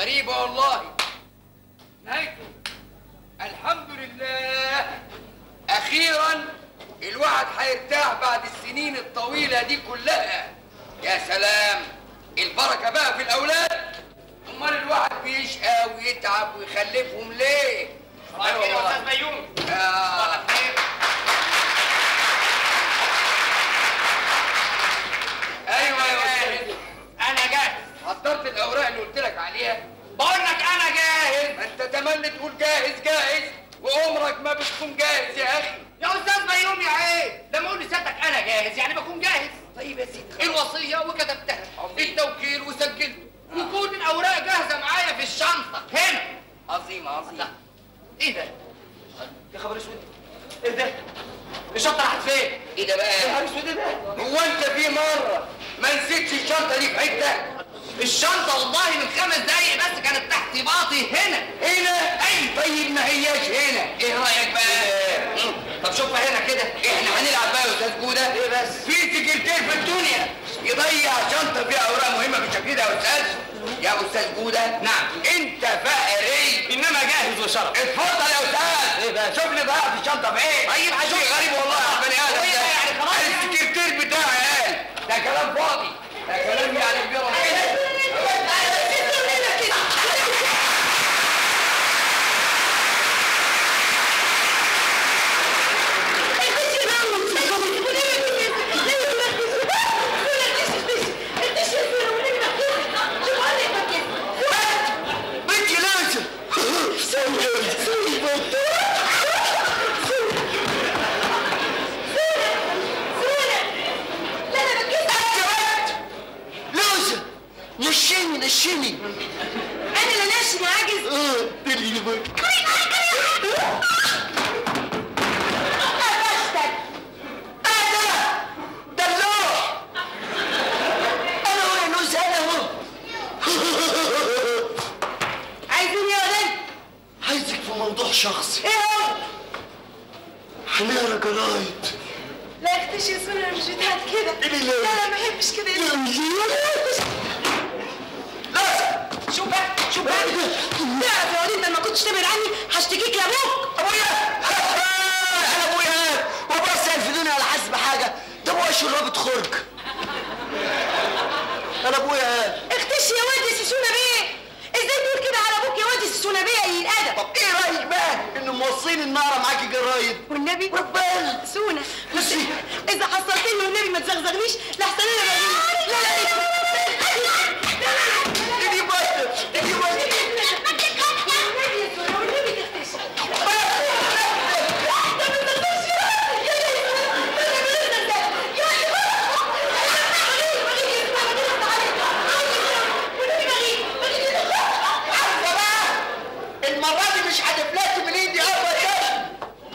غريبة والله نهايته الحمد لله أخيرا الواحد هيرتاح بعد السنين الطويلة دي كلها يا سلام البركة بقى في الأولاد أمال الواحد بيشقى ويتعب ويخلفهم ليه؟ صباح الخير يا استاذ بيومي آه. صباح الخير أيوة يا أستاذ انا جاهز حضرت الأوراق اللي قلت لك عليها بقول لك انا جاهز ما أنت تملي تقول جاهز جاهز وعمرك ما بتكون جاهز يا أخي يا استاذ بيومي عيب لما اقول لسيادتك انا جاهز يعني بكون جاهز طيب يا سيدي الوصيه وكتبتها عظيم. التوكيل وسجلته وكل الاوراق جاهزه معايا في الشنطه هنا عظيم عظيم لا ايه ده يا خبر اسود ايه ده الشنطه راحت فين ايه ده بقى؟ يا نهار اسود ايه ده هو انت في مرة ما نسيتش الشنطة دي في حتة؟ الشنطه والله من خمس دقايق بس كانت تحت باطي هنا هنا؟ اي طيب ما هياش هنا ايه رايك بقى مم. طب شوفها هنا كده احنا هنلعب بقى يا استاذ جودة ايه بس؟ في سكرتير في الدنيا يضيع شنطة فيها اوراق مهمة بالشكل ده يا استاذ يا استاذ جودة نعم. انت فقري انما جاهز وشرف اتفضل يا استاذ ايه بقى؟ شوف لي ضيعت الشنطة في ايه طيب شيء هشوف. غريب والله على البني ادم هو ايه ده ده يعني خلاص يعني؟ السكرتير بتاعي قال ده كلام فاضي ده كلام يعني كبير كده بنتي لازم لازم نشيني نشيني انا اللي ناشي يا عاجز اه دليل بقى قفشتك انا دلوع انا هو يا نوس انا هو عايزين ايه يا ولد عايزك في موضوع شخصي ايه هو هنقرا جرايد لا اختشي يا سونا مش بتاعت كده إيه اللي لا لا؟ لا ما بحبش كده يا سونا. لازم شوف بقى شوف بقى تعرف يا وليد لما كنتش تبعد عني هشتكيك لابوك ابويا انا ابويا وابويا سال في دنيا على حسب حاجه ده ابويا شرابة خرج انا ابويا اختشي يا واد يا سيسونا بيه ازاي تقول كده على ابوك يا واد يا سيسونا بيه يا الادب طب ايه رايك بقى ان موصين النار معاكي جرايد والنبي ربنا سونا بصي. اذا حصلتني والنبي ما تزغزغنيش لحسن انا بقى لا لا ايدي بس ايدي بس عارفه بقى المره دي مش هتفلت من ايدي ابدا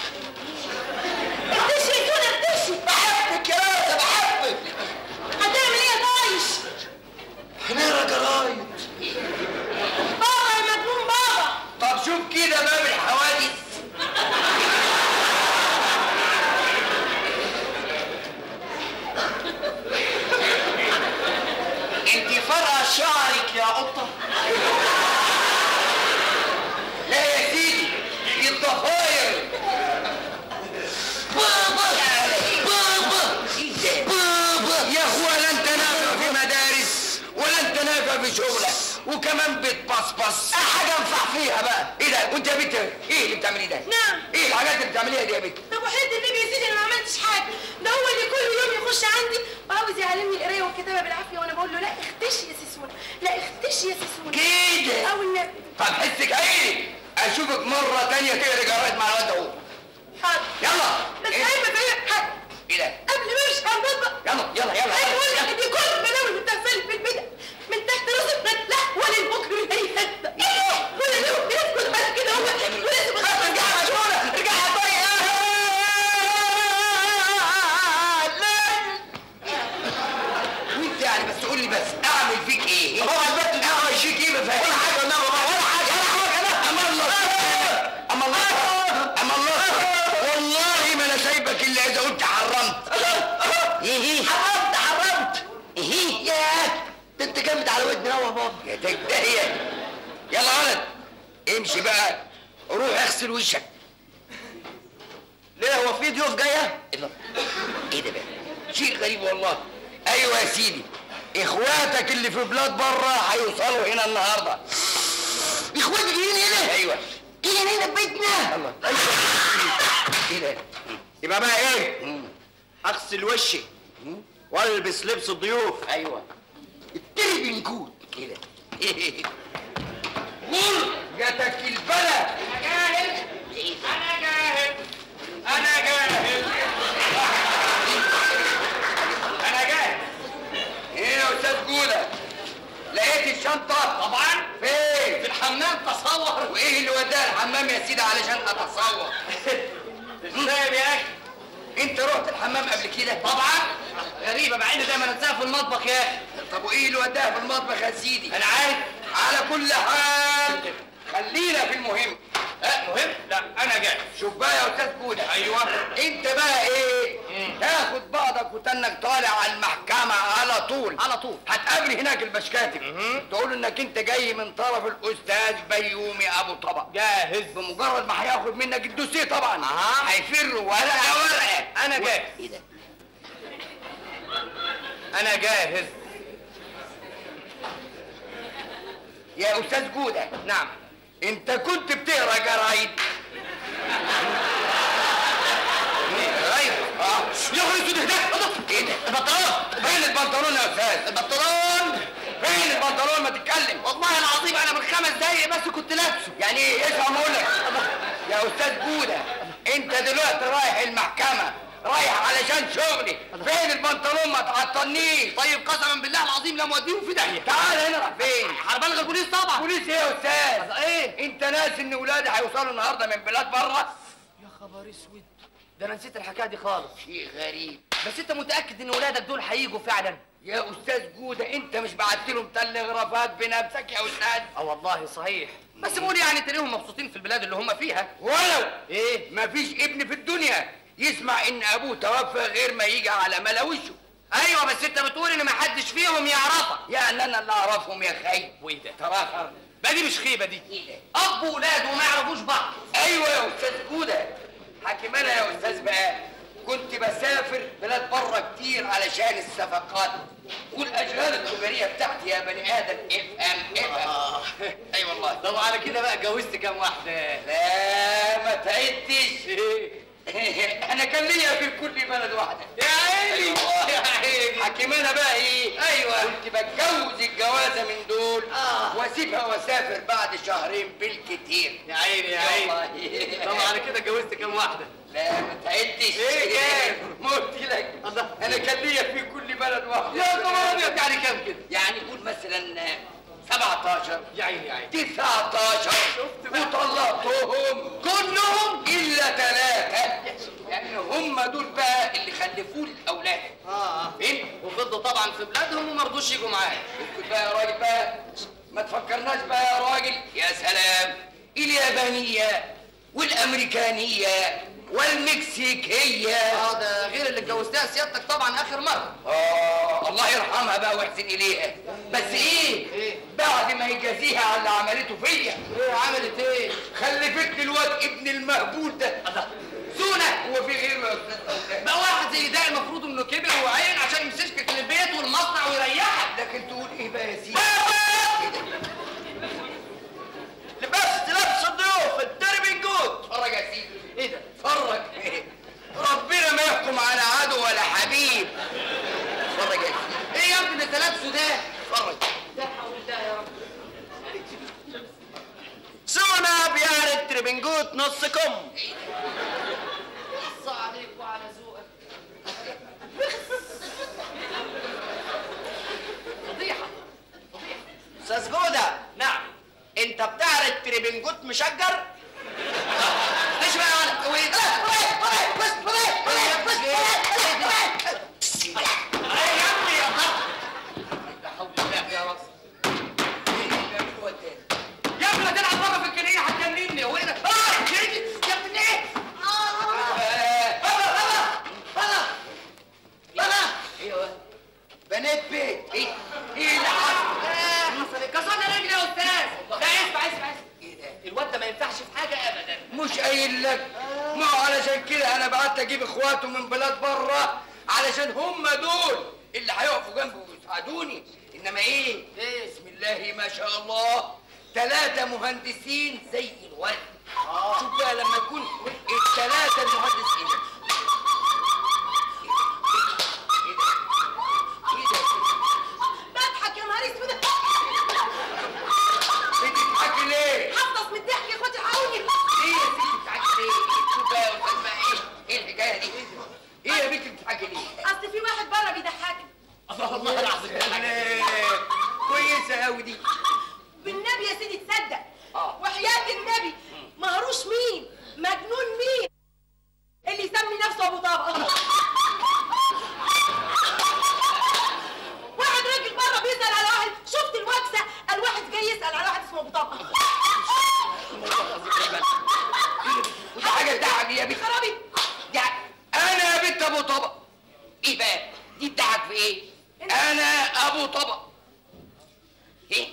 بحبك يا راسه بحبك هتعمل ايه يا طايش؟ هنقرا جرايد بابا يا مجنون بابا طب شوف كده باب الحوادث انت فرقه شعرك يا قطه لا يا سيدي دي الضفاير بابا بابا بابا يا اخويا لا انت نافع في مدارس ولا انت نافع في شغلك وكمان بتبصبص حاجه انفع فيها بقى ايه ده وانت يا بنت ايه اللي بتعمليه ده نعم. ايه الحاجات اللي بتعمليها دي يا بنت طب وحيد النبي يا سيدي انا ما عملتش حاجه ده هو اللي كل يوم يخش عندي وعاوز يعلمني القرايه والكتابه بالعافيه وانا بقول له لا اختشي يا سيسونا لا اختشي يا سيسونا كده او النبي طب حسك عيني اشوفك مره تانية تقري جرايد مع الواد اهو حاضر يلا بس إيه؟ ايوه فاهم حاجه ايه ده قبل ما امشي على المطبخ يلا يلا يلا عايز اقول يلا. لك دي كل البلاوي اللي بتحصل في البيت من تحت راس البيت لا ولا البكر من اي حته ايه ولا اليوم بيسكت على كده هو ولازم خلاص ارجع يا مجنونه ارجع يا طيب وانت يعني بس قول لي بس اعمل فيك ايه؟ هو البنت دي هيشيك ايه بفهم ولا حاجه ولا ولا حاجه ولا حاجه انا اما الله اما الله اما الله والله ما انا سايبك الا اذا قلت حرمت ايه حرمت حرمت ايه يا ده انت جامد على ودني قوي يا بابا يا تجدهيه امشي بقى روح اغسل وشك ليه هو في ضيوف جايه ايه ده ايه ده بقى شيء غريب والله ايوه يا سيدي اخواتك اللي في بلاد بره هيوصلوا هنا النهارده اخواتي جايين هنا ايوه جايين هنا في بيتنا الله ايوه ايه ده يبقى بقى ايه اغسل وشي والبس لبس الضيوف ايوه التري بنكود كده قول جاتك البلد انا جاهز انا جاهز انا جاهز انا جاهز ايه يا استاذ جوده لقيت الشنطه طبعا فين في الحمام تصور وايه اللي وداها الحمام يا سيدي علشان اتصور ازاي يا اخي انت رحت الحمام قبل كده طبعا غريبه مع اني دايما انساها في المطبخ يا اخي طب وايه اللي وداها في المطبخ يا سيدي انا عارف على كل حال خلينا في المهم اه مهم لا انا جاهز شوف بقى يا استاذ جوده ايوه انت بقى ايه تاخد بعضك وتنك طالع على المحكمه على طول على طول هتقابل هناك البشكاتب تقول انك انت جاي من طرف الاستاذ بيومي ابو طبق جاهز بمجرد ما هياخد منك الدوسيه طبعا أها. هيفر ورقه ورقه انا جاهز ايه ده انا جاهز يا استاذ جوده نعم انت كنت بتقرا جرايد ايوه اه يا اخي اسود هداك ايه ده البطلون فين البنطلون يا استاذ البنطلون فين البنطلون ما تتكلم والله العظيم انا من خمس دقايق بس كنت لابسه يعني ايه اسمع اقول لك يا استاذ جوده انت دلوقتي رايح المحكمه رايح علشان شغلي فين البنطلون ما تعطلنيش طيب قسما بالله العظيم لا موديهم في داهيه تعال هنا راح فين هبلغ البوليس طبعا بوليس ايه يا استاذ ايه انت ناسي ان ولادي هيوصلوا النهارده من بلاد بره يا خبر اسود ده انا نسيت الحكايه دي خالص شيء غريب بس انت متاكد ان ولادك دول هيجوا فعلا يا استاذ جوده انت مش بعت لهم تلغرافات بنفسك يا استاذ اه والله صحيح بس بقول يعني تلاقيهم مبسوطين في البلاد اللي هم فيها ولو ايه مفيش ابن في الدنيا يسمع ان ابوه توفى غير ما يجي على ملا وشه ايوه بس انت بتقول ان ما حدش فيهم يعرفك يعني انا اللي اعرفهم يا خي وايه ده تراخر بقى دي مش خيبه دي ايه ده اب وولاد وما يعرفوش بعض ايوه يا استاذ جوده حكيم انا يا استاذ بقى كنت بسافر بلاد بره كتير علشان الصفقات والاشغال التجاريه بتاعتي يا بني ادم افهم افهم اي والله طب على كده بقى اتجوزت كام واحده لا ما تعدش انا كان ليا في كل بلد واحده يا عيني أيوة. يا عيني حكيم انا بقى ايه أيوة. كنت بتجوز الجوازه من دول آه. واسيبها واسافر بعد شهرين بالكتير يا عيني يا عيني والله. طب على كده اتجوزت كام واحده لا ما تعدش إيه كام؟ ما قلت لك الله. انا كان ليا في كل بلد واحده يا خبر ابيض يعني كام كده يعني قول مثلا 17 يا عيني يا عيني 19 شفت بقى؟ وطلقتهم كلهم الا ثلاثه يعني هم دول بقى اللي خلفوا لي الاولاد اه فين؟ وفضلوا طبعا في بلادهم وما رضوش يجوا معاك اسكت بقى يا راجل بقى ما تفكرناش بقى يا راجل يا سلام اليابانية والأمريكانية والمكسيكية اه ده غير اللي اتجوزتها سيادتك طبعا اخر مره آه الله يرحمها بقى ويحسن إليها بس إيه؟ إيه؟ بعد ما يجازيها على اللي عملته فيا ايه عملت ايه خلفت لي الواد ابن المهبول ده سونة هو في غيره يا أستاذ بقى واحد زي ده المفروض انه كبر وعين عشان يمسكك للبيت والمصنع ويريحك لكن تقول إيه بقى يا سيدي؟ لبست لبس الضيوف الدربي جود اتفرج يا سيدي ايه ده اتفرج ربنا ما يحكم على عدو ولا حبيب اتفرج يا سيدي ايه يا ابني اللي انت لابسه ده اتفرج لا حول الله يا رب سونا بيار التربنجوت نص كم ص عليك وعلى ذوقك فضيحه استاذ جودة نعم انت بتعرض تربنجوت مشجر ليش بقى يا ولد وايه ايه يا ابني يا طب لا حول الله يا رب يا ابني لا تلعب بره في الكنيه هتجنني هو ايه ده؟ اه يا ابني يا ابني ايه؟ بابا بابا بابا بابا بنات بيت ايه ايه اللي حصل ايه حصل ايه؟ كسرنا رجلي يا استاذ لا اسمع اسمع اسمع ايه ده الواد قايل لك ما هو علشان كده انا بعت اجيب اخواته من بلاد بره علشان هم دول اللي هيقفوا جنبي ويساعدوني انما ايه ايه بسم الله ما شاء الله ثلاثة مهندسين زي الورد شوف بقى لما يكون الثلاثة المهندسين ايه ده؟ ايه ده؟ بضحك يا نهار اسود بتضحكي ليه؟ هفطس من الضحك يا اخواتي الحقوني ليه يا ستي بتضحكي ليه؟ شوف بقى يا استاذ بقى ايه؟ ايه الحكاية دي؟ ايه يا بنتي بتضحكي ليه؟ اصل في واحد بره بيضحكني الله الله العظيم الله، كويسة أوي دي بالنبي يا سيدي تصدق آه. وحياة النبي مهروش مين مجنون مين اللي يسمي نفسه ابو طبق واحد راجل بره بيسال على واحد شفت الوكسه الواحد جاي يسال على واحد اسمه ابو طبق ودي حاجة تضحك يا بنتي خرابي يعني انا يا بنت ابو طبق ايه بقى دي بتاعك في ايه انا ابو طبق ايه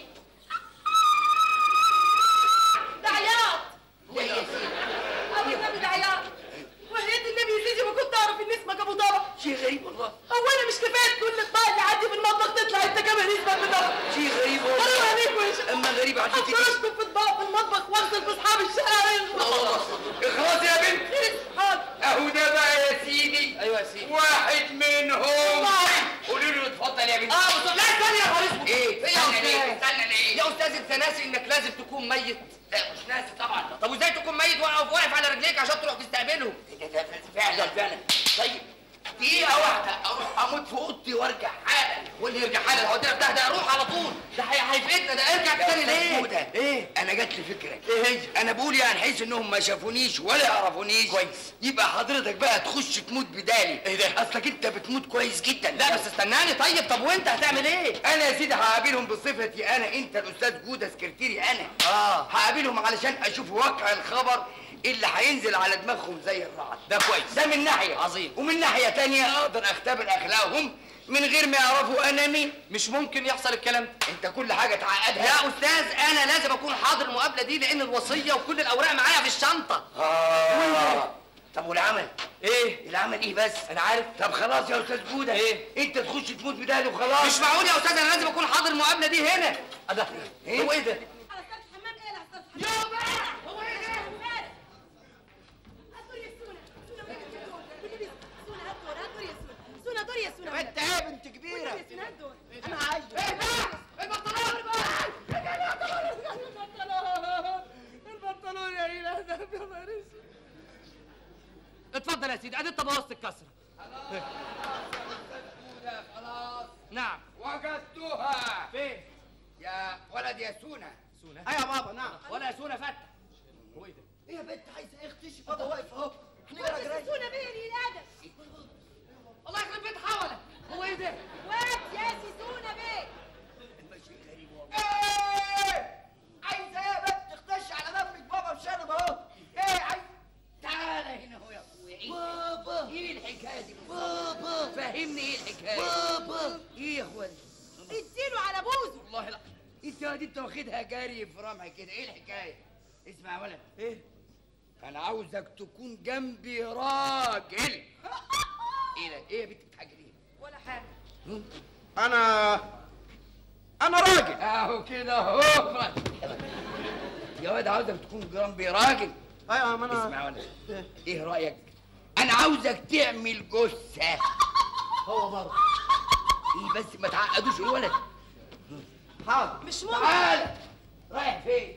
ده عياط هو يا سيدي ابو النبي ده عياط وحياة النبي يا سيدي ما كنت اعرف ان اسمك ابو طبق شيء غريب والله هو انا مش كفايه كل الطاقه اللي عندي في المطبخ تطلع انت كمان اسمك ابو طبق شيء غريب حرام والله عليك وش اما غريب عشان كده اشكر في اطباق في المطبخ واغسل في اصحاب الشارع اخلاص يا بنت حاضر اهو ده بقى يا سيدي ايوه يا سيدي واحد منهم قولوا له اتفضل يا بنت اه بس لا استنى يا نهار اسود ايه يا استنى ليه استاذ استنى ليه يا استاذ انت ناسي انك لازم تكون ميت لا مش ناسي طبعا طب وازاي تكون ميت واقف واقف على رجليك عشان تروح تستقبله ده- ده- ده فعلا فعلا طيب دقيقة واحدة أروح أموت في أوضتي وأرجع حالا واللي يرجع حالا لو قدرت ده ده روح على طول ده هي- هيفيدنا ده ارجع تاني ليه ده ايه أنا جات لي فكرة ايه هي أنا بقول يعني حيث إنهم ما شافونيش ولا يعرفونيش كويس. يبقى حضرتك بقى تخش تموت بدالي إيه ده؟ أصلك أنت بتموت كويس جدا لا بس استناني طيب طب وانت هتعمل ايه أنا يا سيدي هقابلهم بصفتي أنا أنت الأستاذ جودة سكرتيري أنا اه هقابلهم علشان أشوف واقع الخبر اللي هينزل على دماغهم زي الرعد ده كويس ده من ناحية عظيم. ومن ناحية تانية أقدر أختبر أخلاقهم من غير ما يعرفوا أنا مين مش ممكن يحصل الكلام ده أنت كل حاجة تعقدها يا استاذ انا لازم اكون حاضر المقابله دي لان الوصيه وكل الاوراق معايا في الشنطه آه طب والعمل؟ ايه العمل إيه بس؟ انا عارف طب خلاص يا أستاذ جودة إيه؟ أنت تخش تموت بدالي وخلاص مش معقول يا استاذ انا لازم اكون حاضر المقابله دي هنا ده إيه؟ هو ايه ده على استاذ حمام ايه على استاذ حمام يا بقى هو ايه ده هاتوا يا سونا سونا وين الدور والنبي سونا هات دور هات دور يا سونا سونا دور يا سونا انت ايه بنت كبيره والنبي سونا هات دور انا عايز البنطلون البنطلون يا إله ده يا نهار اسود اتفضل يا سيدي ادي انت بوظت الكسره خلاص نعم وجدتها فين يا ولد يا سونا سونا ايوه يا بابا نعم ولا سونا فتح هو ايه ده ايه يا بنت عايزه ايه اختشي بابا واقف اهو احنا جراي سونا بيه الادب الله يخرب بيت حولك هو ايه ده واد يا سي سونا بيه ايه عايزه ايه يا بنت اختشي على دمك بابا مشرب اهو ايه عايز تعالى هنا هو يا اخويا ايه بابا ايه الحكايه دي بابا فهمني ايه الحكايه بابا ايه يا اخويا اديله على بوزه والله لا انت دي انت واخدها جري في رمح كده ايه الحكايه اسمع يا ولد ايه انا عاوزك تكون جنبي راجل ايه ده ايه يا بنت بتحكي ليه ولا حاجه انا انا راجل اهو كده اهو يا واد عاوزك تكون جنبي راجل ايوه ما اسمع يا ولد ايه رايك انا عاوزك تعمل جثه هو برضه ايه بس ما تعقدوش الولد حاضر مش ممكن تعالى رايح فين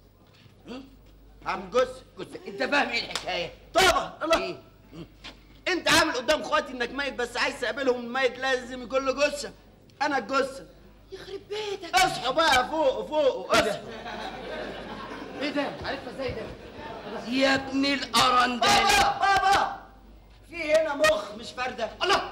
عم جثه جثه انت فاهم ايه الحكايه طبعا الله ايه انت عامل قدام اخواتي انك ميت بس عايز تقابلهم الميت لازم يكون له جثه انا الجثه يخرب بيتك اصحوا بقى فوق فوق اصحوا ايه ده عرفت ازاي ده يا ابن الارندل بابا بابا في هنا مخ مش فرده الله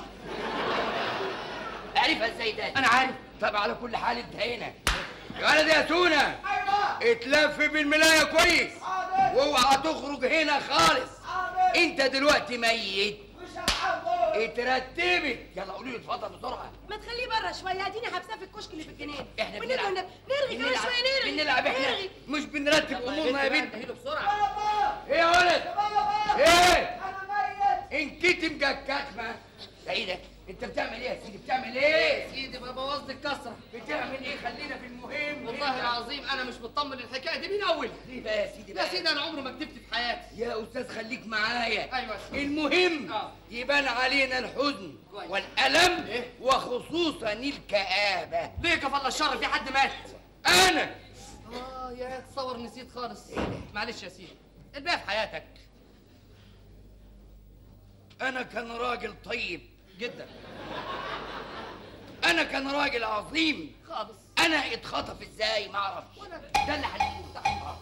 عرفها ازاي ده انا عارف طب على كل حال انت هنا يا ولد يا سونا ايوه اتلف بالملايه كويس حاضر واوعى تخرج هنا خالص حاضر انت دلوقتي ميت مش هتحاول اترتبت يلا قولوا لي اتفضل بسرعه ما تخليه بره شويه اديني حبساه في الكشك اللي في الجنينه احنا والنبي بنلعب والنبي نرغي كمان بنلعب- شويه نرغي بنلعب احنا نرغي مش بنرتب امورنا يا بنت بنت بسرعه بابا ايه يا ولد ايه انا ميت انكتم جكاتمه ده ايه ده انت بتعمل ايه يا سيدي بتعمل ايه يا سيدي بوظت الكسره بتعمل ايه خلينا في المهم والله هنا. العظيم انا مش مطمن للحكايه دي من اولها ليه بقى يا سيدي يا بقى سيدي انا عمري ما كدبت في حياتي يا استاذ خليك معايا ايوه يا سيدي. المهم آه. يبان علينا الحزن كويس. والالم إيه؟ وخصوصا الكآبة ليه كفل الشر في حد مات انا اه يا تصور نسيت خالص معلش يا سيدي الباقي في حياتك انا كان راجل طيب جدا انا كان راجل عظيم خالص انا اتخطف ازاي ما اعرفش ولا ده اللي هنقوله تحت آه.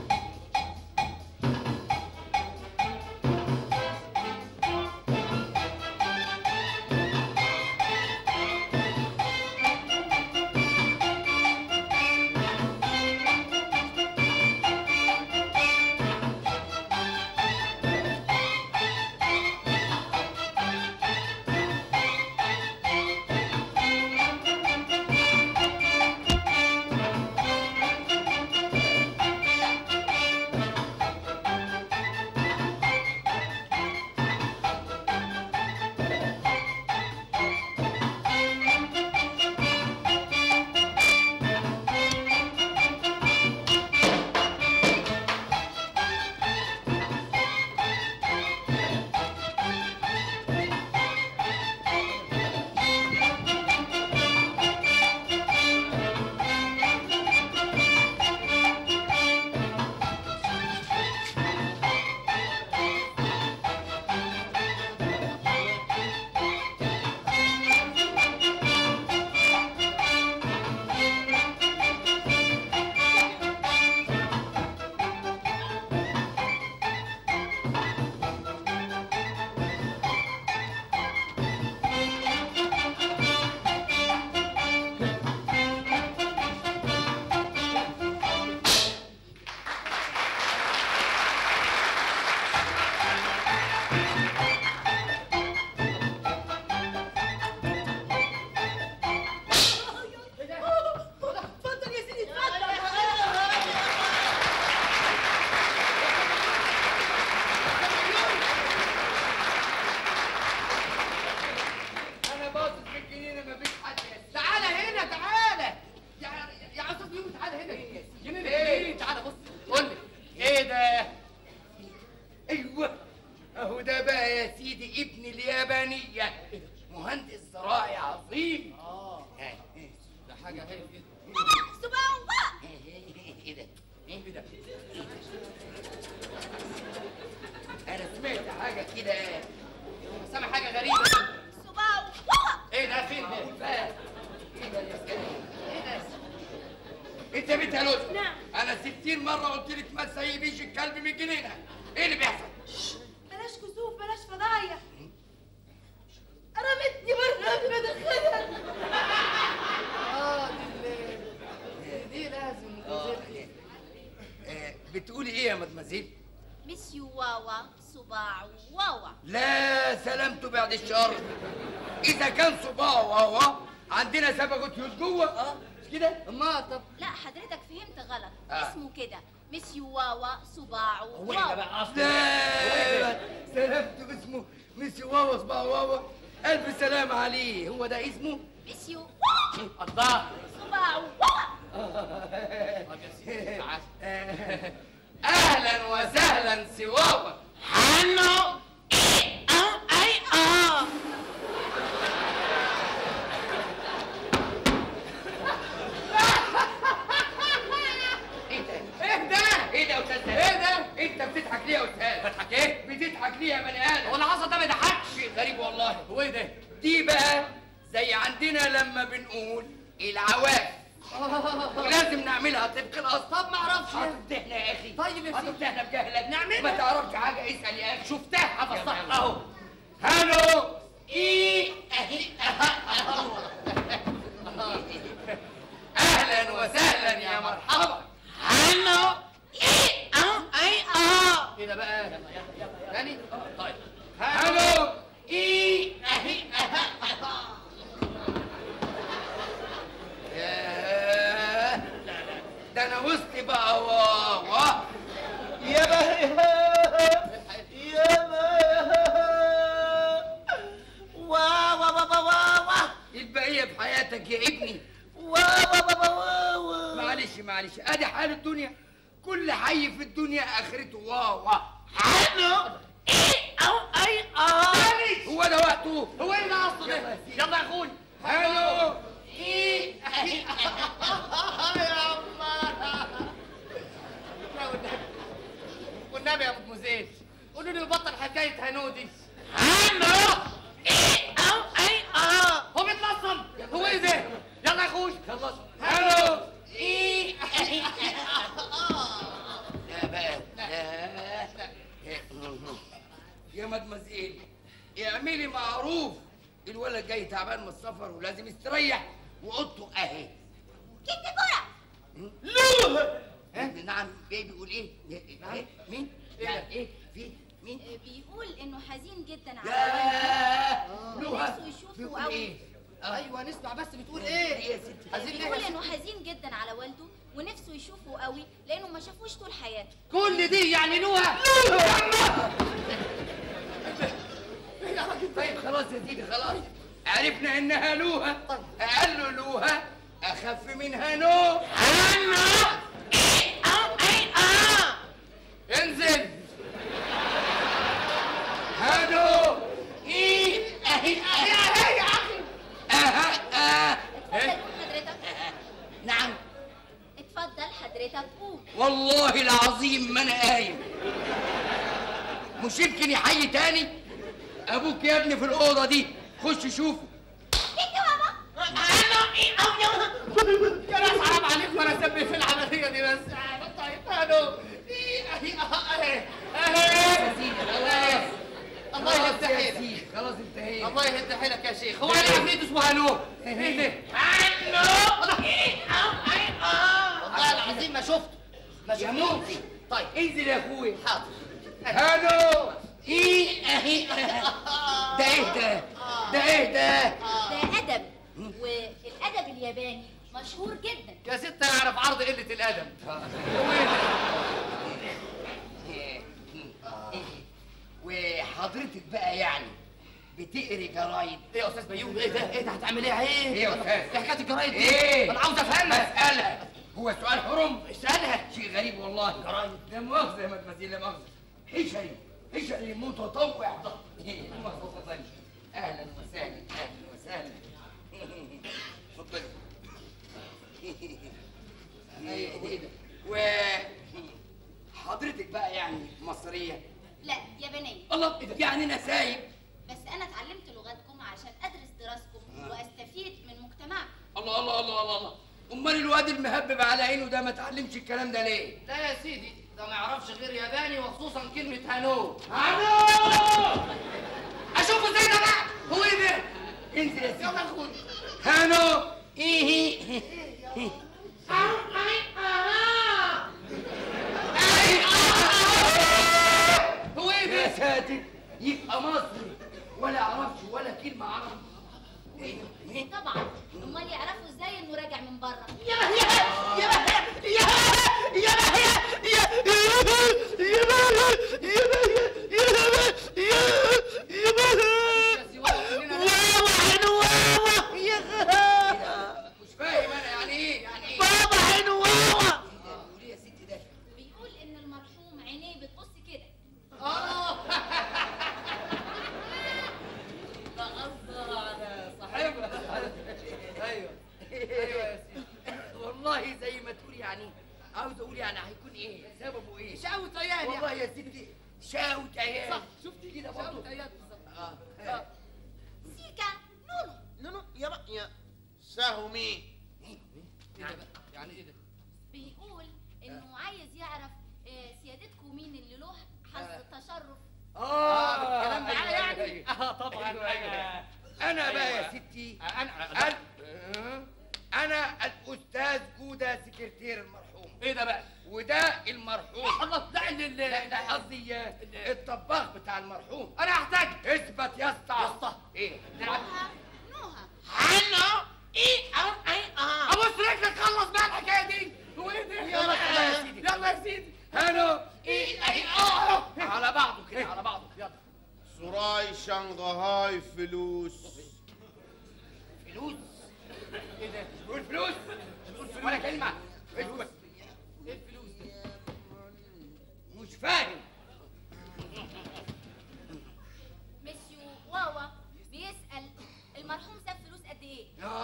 اتفضل يا سيدي اتفضل انا باصص في الجنينه مفيش حد يا سيدي تعالى هنا تعالى يا يا استاذ بيومي تعالى هنا جنين ايه تعالى بص قول لي ايه ده ايوه اهو ده بقى يا سيدي ابن اليابانيه مهندس زراعي عظيم اه ها، ده حاجه هي كده سبحان الله ايه ده ايه ده انا سمعت حاجه كده سامع حاجه غريبه سبحان الله ايه ده فين ده معقول بقى ايه ده يا سيدي ايه ده انت بنت يا لوز نعم. انا 60 مره قلت لك ما تسيبيش الكلب من الجنينه ايه اللي بيحصل بلاش كسوف بلاش فضايح رمتني بره قبل ما ادخلها اه دي اللي- دي, دي لازم ننزلها آه، بتقولي ايه يا مدمزيل مسيو واوا صباع واوا لا سلامته بعد الشر اذا كان صباعه وهو عندنا سبقة يوز جوه اه مش كده اما طب لا حضرتك فهمت غلط آه. اسمه كده مسيو واوا صباع هو ايه ده واوا بقى اصلا لا سلامته اسمه ميسي واوا صباع واوا الف سلام عليه هو ده اسمه مسيو واوا الله صباع واوا طب يا سيدي تعال آه، اهلا وسهلا سواوا حنو ايه اه اي اه ايه ده ايه ده ايه ده يا استاذ ايه ده انت بتضحك ليه يا استاذ بضحك ايه بتضحك ليه يا بني ادم هو اللي حصل ده ما يضحكش شيء غريب والله هو ايه ده دي بقى زي عندنا لما بنقول العواف ولازم نعملها طبق الاصل طب ما اعرفش هتفتحنا يا اخي طيب يا سيدي. هتفتحنا بجهلك نعملها. ما تعرفش حاجه اسال يا اخي شفتها حفظتها يلا. اهو هلو ايه اهي اهلا وسهلا يا مرحبا حنو ايه اه اي اه ايه ده بقى يلا يلا يلا تاني طيب هلو ايه اهي ياه، ده انا وسطي بقى واوا يا بهي معلش ادي حال الدنيا كل حي في الدنيا اخرته واو حلو ايه او اي اه هو ده وقته هو ايه اللي قصده ده يلا يا اخوي هلو ايه يا الله لا والنبي والنبي يا ابو مزيد قولوا لي بطل حكايه هنو دي هنو ايه او اي اه هو بيتنصب هو ايه ده يلا يا اخوي خلص هلو ايه لا بقى لا يا مدمزيل اعملي معروف الولد جاي تعبان من السفر ولازم يستريح واوضته اهي كنت كرة لوه نعم ايه بيقول ايه؟ إيه؟ إيه؟ مين؟ يعني ايه؟ في مين؟ بيقول انه حزين جدا على يا لوه نفسه يشوفه بيقول قوي. ايه؟ آه. ايوه نسمع بس بتقول ايه ايه يا ستي؟ عايزين ايه بيقول يا انه حزين جدا على والده ونفسه يشوفه قوي لانه ما شافوش طول حياته كل دي يعني نوها طيب خلاص يا سيدي خلاص عرفنا انها لوها اقل له لوها اخف منها نو انزل هانو ايه اهي اهي يا اخي اها اه اتفضل حضرتك نعم اتفضل حضرتك قوم والله العظيم ما انا قايم مش يمكن يحيي تاني ابوك يا ابني في الاوضه دي خش شوفه كنت بابا يا ناس حرام عليك وانا اسبي في العمليه دي بس طيب هانو إيه، اهي اهي اهي خلاص الله يهد خلاص يا حيلك سيدي خلاص انتهينا الله يهد حيلك يا شيخ هو عليه عفريت اسمه هانو ايه ده والله العظيم ما شفته ما يا شفته موتي طيب انزل يا اخويا حاضر هانو ايه اهي ده ايه ده ده ايه ده ده ادب والادب الياباني مشهور جدا يا ست اعرف عرض قله الادب وحضرتك بقى يعني بتقري جرايد ايه يا استاذ بيوم ايه ده ايه ده هتعمل ايه ايه ايه يا استاذ ايه حكايه الجرايد دي ايه انا عاوز افهمها اسالها هو سؤال حرم اسالها شيء غريب والله جرايد لا مؤاخذه يا مدمزيل لا مؤاخذه حشري حشري متطوع ضخم مؤاخذة ثانية. اهلا وسهلا اهلا وسهلا اتفضلي ايه إيه ده و حضرتك بقى يعني مصريه لا يابانيه الله يعني انا سايب بس انا اتعلمت لغتكم عشان ادرس دراستكم واستفيد من مجتمعكم الله الله الله الله الله امال الواد المهبب على عينه ده ما اتعلمش الكلام ده ليه لا يا سيدي ده ما يعرفش غير ياباني وخصوصا كلمه هانو هانو اشوفه زي ده بقى هو ايه ده انزل يا سيدي يلا يا اخوي هانو ايه هو ايه يا ده ساتر يبقى مصري ولا اعرفش ولا كلمه عربي ايه إيه؟ طبعا امال يعرفوا ازاي انه راجع من بره يا سيوة كلنا مش فاهم انا يعني ايه يعني ايه قولي يا ستي ده بيقول ان المرحوم عينيه بتبص كده اه ده قصده على صاحبنا ايوه ايوه يا سيدي والله زي ما تقول يعني عاوز اقول يعني هيكون ايه سببه ايه شاوت عيال والله يا ستي شاوت عيال صح شفتي كده شاوت برضه عيال بالظبط اه آه. سيكا نونو نونو يا بقى يا سهمي ايه ده بقى يعني ايه ده بيقول انه عايز يعرف آه، سيادتكم مين اللي له حظ التشرف اه الكلام ده أيوة، يعني أيوة. اه طبعا أيوة، أيوة. انا انا بقى يا أيوة. ستي انا أنا أنا الأستاذ جودة سكرتير المرحوم ايه ده بقى وده المرحوم الله ده اللي لا لا قصدي الطباخ بتاع المرحوم انا هحتاج اثبت يا اسطى يا اسطى. ايه نوها نوها حنو ايه او اي اه ابص رجلك خلص بقى الحكايه دي هو ايه ده يلا يا سيدي يلا يا سيدي هانو ايه ايه اه على بعضه كده على بعضه يلا سراي شنغهاي فلوس فلوس ايه ده قول فلوس ولا كلمة اثبت فاهم مسيو واوا بيسأل المرحوم ساب فلوس قد ايه؟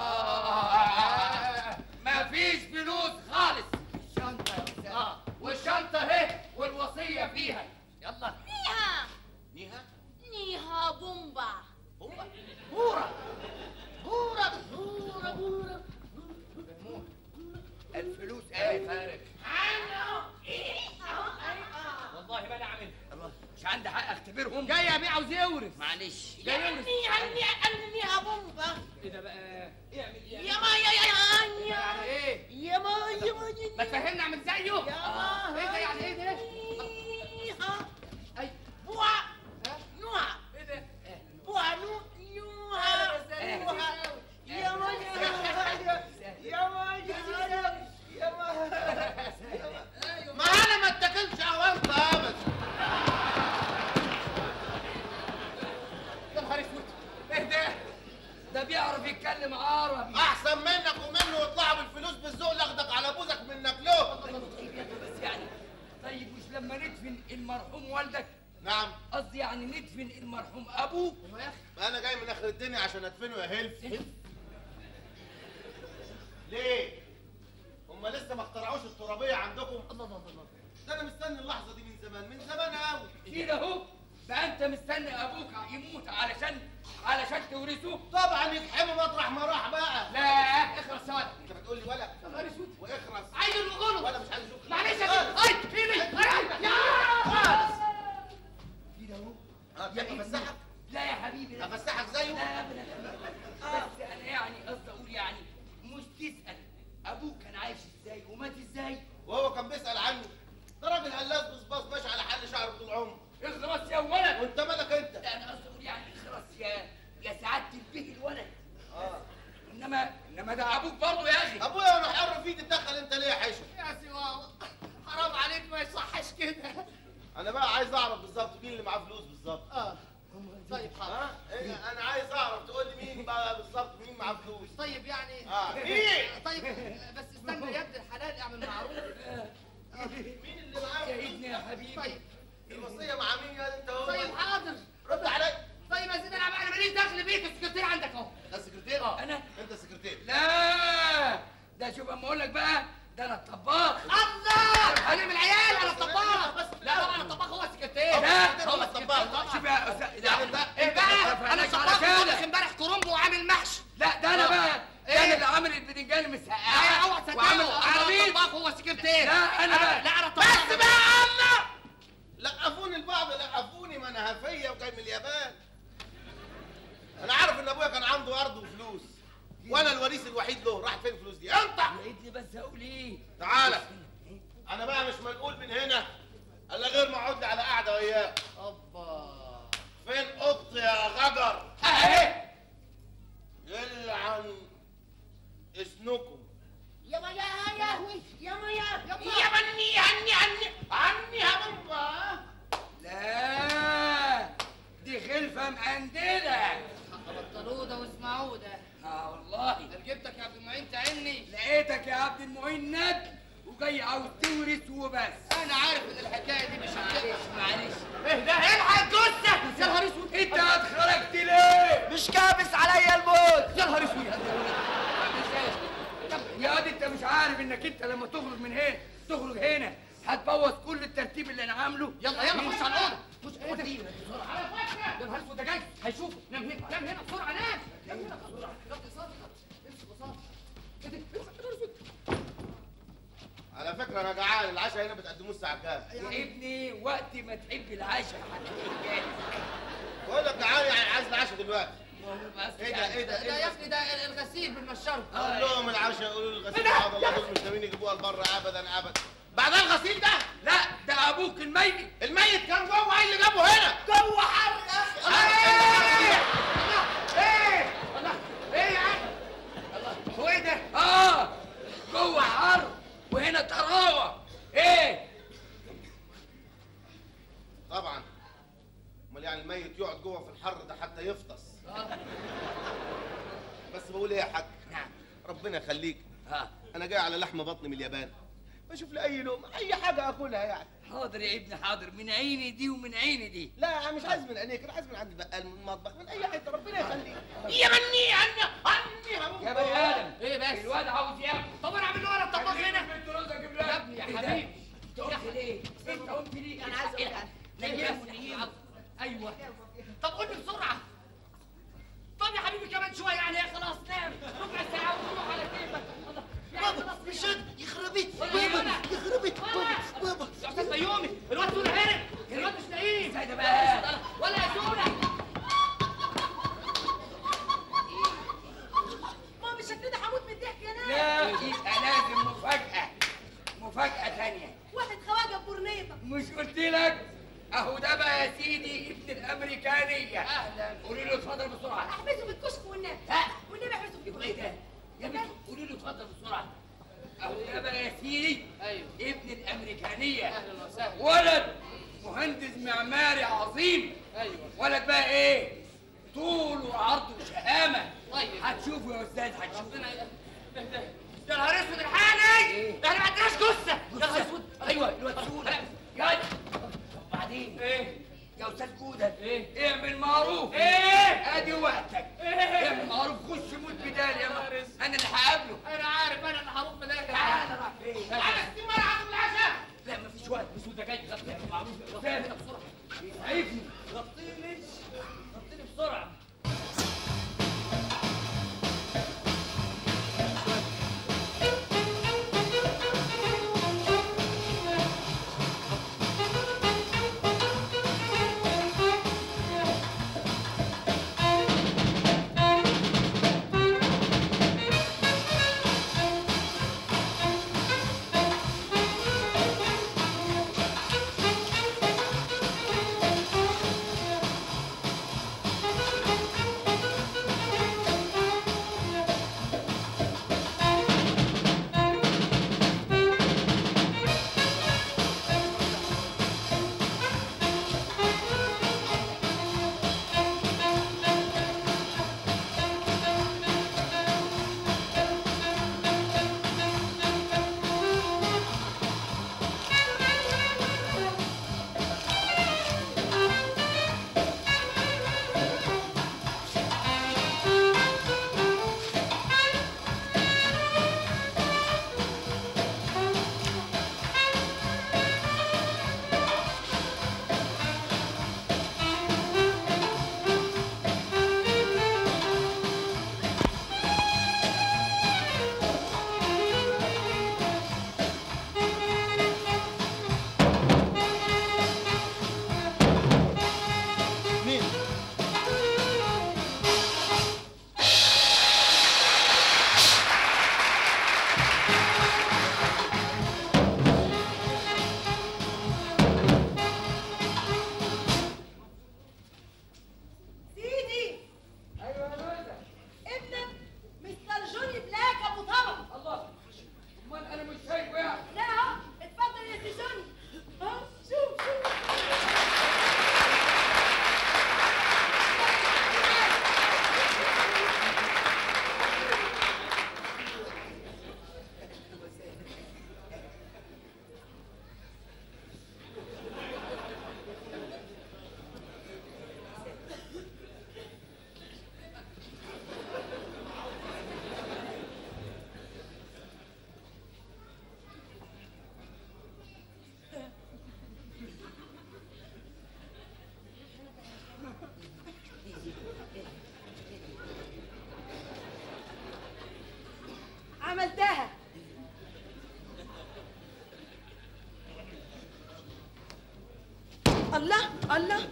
ما فيش فلوس خالص الشنطة يا أستاذ اه والشنطة اهي والوصية فيها يلا نيها نيها نيها بومبا بومبا بورة بورا بورا بورا الفلوس ايه فارق والله ما انا عامل الله مش عندي حق اختبرهم جاي ابيع عاوز يورث معلش جاي يورث نيها بومبا ايه ده بقى اعمل ايه يا ما يا يا يا يعني ايه يا ما يا ما ما تفهمنا اعمل زيه ما ايه ده يعني ايه ده نيها اي بوا نوها ايه ده بوا نو نوها نوها يا ما يا يا ما يا يا ما ما انا ما اتكلش اوانطه ابدا يا نهار اسود ايه ده ده بيعرف يتكلم عربي احسن منك ومنه واطلعوا بالفلوس بالذوق لاخدك على بوزك منك له بس يعني طيب مش لما ندفن المرحوم والدك نعم قصدي يعني ندفن المرحوم ابوك يا اخي ما انا جاي من اخر الدنيا عشان ادفنه يا هلف ليه هم لسه ما اخترعوش الترابيه عندكم الله الله الله ده انا مستني اللحظه دي من زمان من زمان قوي كده اهو بقى انت مستني ابوك يموت علشان علشان تورثه طبعا يتحموا مطرح ما راح بقى لا اخرس سؤال انت بتقول لي ولا يا نهار اسود واخرس عايز الغلط ولا مش عايز اشوف معلش يا سيدي اي ايدي اي يا كده اهو اه تبقى افسحك لا يا حبيبي لا افسحك زيه لا ابدا بس انا يعني قصدي اقول يعني مش تسال ابوك كان عايش ازاي ومات ازاي وهو كان بيسال عنه ده راجل هلاس بصباص ماشي على حل شعره طول عمره اخرس يا ولد وانت مالك انت لا انا قصدي اقول يعني اخرس يا يا سعاده البيه الولد اه انما انما ده ابوك برضه يا اخي ابويا وانا حر فيه تتدخل انت ليه يا حشم يا سواوا حرام عليك ما يصحش كده انا بقى عايز اعرف بالظبط مين اللي معاه فلوس بالظبط اه طيب حاضر ها إيه انا عايز اعرف تقول لي مين بقى بالظبط مين معاه فلوس طيب يعني اه مين طيب بس استنى يا ابن الحلال اعمل معروف مين اللي معاه يا فلوس ابني يا حبيبي طيب الوصيه مع مين يا انت هو طيب حاضر رد عليا طيب يا سيدي انا بقى انا ماليش دخل بيك السكرتير عندك اهو ده السكرتير اه. انا انت السكرتير لا ده شوف اما اقول لك بقى ده انا الطباخ الله انا من العيال انا الطباخ لا طبعا الطباخ هو السكرتير لا هو الطباخ طبعا شوف يا استاذ لا يعني ده- ايه بقى انا طباخ طباخ طبخ امبارح كرنب وعامل محشي لا ده انا اه. بقى ده ايه؟ انا اللي عامل البدنجان لا المسقعه اوعى تصدقه وعامل انا عربيط الطباخ هو السكرتير لا، أنا بقى. لا انا الطباخ بس بقى الله لقفوني البعض لقفوني ما انا هفيه وجاي من اليابان انا عارف ان ابويا كان عنده ارض وفلوس وانا الوريث الوحيد له راحت فين الفلوس دي انت لي بس اقول ايه تعالى انا بقى مش منقول من هنا الا غير ما اقعد لي على قعده وياك اوبا فين اوضتي يا غجر اهي يلعن اسنكم يا ما يا يا يا ما يا يا مني عني عني عني يا بابا لا دي خلفه مقندله بطلوه ده واسمعوه ده اه والله انا جبتك يا عبد المعين تعيني لقيتك يا عبد المعين ندل وجاي عاوز تورث وبس انا عارف ان الحكايه دي مش معلش معلش اهدى الحق جثه يا نهار اسود انت اتخرجت ليه؟ مش كابس عليا الموت يا نهار اسود يا واد انت مش عارف انك انت لما تخرج من هنا تخرج هنا هتبوظ كل الترتيب اللي انا عامله يلا يلا خش على الاوضه خش ايه ده بسرعه يا نهار اسود ده جاي هيشوفه نام هنا نام هنا بسرعه نام نام هنا بسرعه يلا صافي امسك بساطه ايه ده امسك يا نهار اسود على فكره انا جعان العشاء هنا بتقدموه الساعه كام يا ابني وقت ما تحب العشاء هتلاقيه جاهز بقول لك جعان يعني عايز العشاء دلوقتي بس ايه ده يعني ايه ده ده ايه يا ده اخي ده الغسيل بالنشره قول لهم العشاء يقولوا لي الغسيل هذا الله دول مش ناويين يجيبوها لبره ابدا ابدا بعدها الغسيل ده لا ده ابوك الميت الميت كان جوه ايه اللي جابه هنا جوه حر ايه ايه الله ايه يا عم الله هو ايه ده اه جوه حر وهنا طراوه ايه طبعا امال يعني الميت يقعد جوه في الحر ده حتى يفطس بس بقول ايه يا حاج نعم ربنا يخليك ها انا جاي على لحم بطني من اليابان بشوف لي اي لقمه اي حاجه اكلها يعني حاضر يا ابني حاضر من عيني دي ومن عيني دي لا انا مش عايز من عينيك انا عايز من عند البقال من المطبخ من اي حته ربنا يخليك يا مني عني عني هموت يا بني ادم ايه بس الواد عاوز ياكل طب انا اعمل له ورا الطباخ هنا يا يا ابني يا حبيبي انت قلت ليه؟ انت قلت ليه؟ انا عايزه اقول حاجه نيمه ايوه طب قول لي بسرعه طب يا حبيبي كمان شويه يعني إيه خلاص نام ربع ساعه وتروح على كيفك الله. يعني خلاص مش قادر يخرب بيت ولا بابا أنا. يخرب بيت بابا بابا يا استاذ بيومي الواد سونا هرب الواد مش لاقيه سيدة بقى. ولا يا سونا ماما بالشكل ده هموت من الضحك يا ناس لا يبقى لازم مفاجأة مفاجأة تانية واحد خواجه بورنيطه مش قلت لك اهو ده بقى يا سيدي ابن الامريكانية اهلا قولي له اتفضل بسرعة احبسه بالكشك والنبي ها؟ والنبي احبسه ايه بالكشك ده؟ يا بنت قولي له اتفضل بسرعة اهو ده بقى يا سيدي ايوه ابن الامريكانية اهلا وسهلا ولد مهندس معماري عظيم ايوه ولد بقى ايه طول وعرض وشهامة طيب. هتشوفوا يا استاذ هتشوفوا ربنا ي- يا نهار اسود الحقني إيه؟ احنا ما عندناش جثه يا نهار اسود ايوه الواد سونا يا بعدين ايه يا استاذ جودة إيه؟ اعمل معروف ايه ادي وقتك إيه؟ اعمل معروف خش موت بدال يا نهار مهندس أسود. انا اللي هقابله انا عارف انا اللي هروح بدالك تعالى راح فين انا ستين مره عند العشاء لا مفيش وقت بس وانت جاي غطي اعمل معروف غطي هنا بسرعه عيبني غطيني غطيني بسرعه مين سيدي ايوه يا نوزة ابنك مستر جوني بلاك ابو طبق الله امال انا مش شايفه يعني لا اهو اتفضل يا سي جوني اهو شوف شوف عملتها الله الله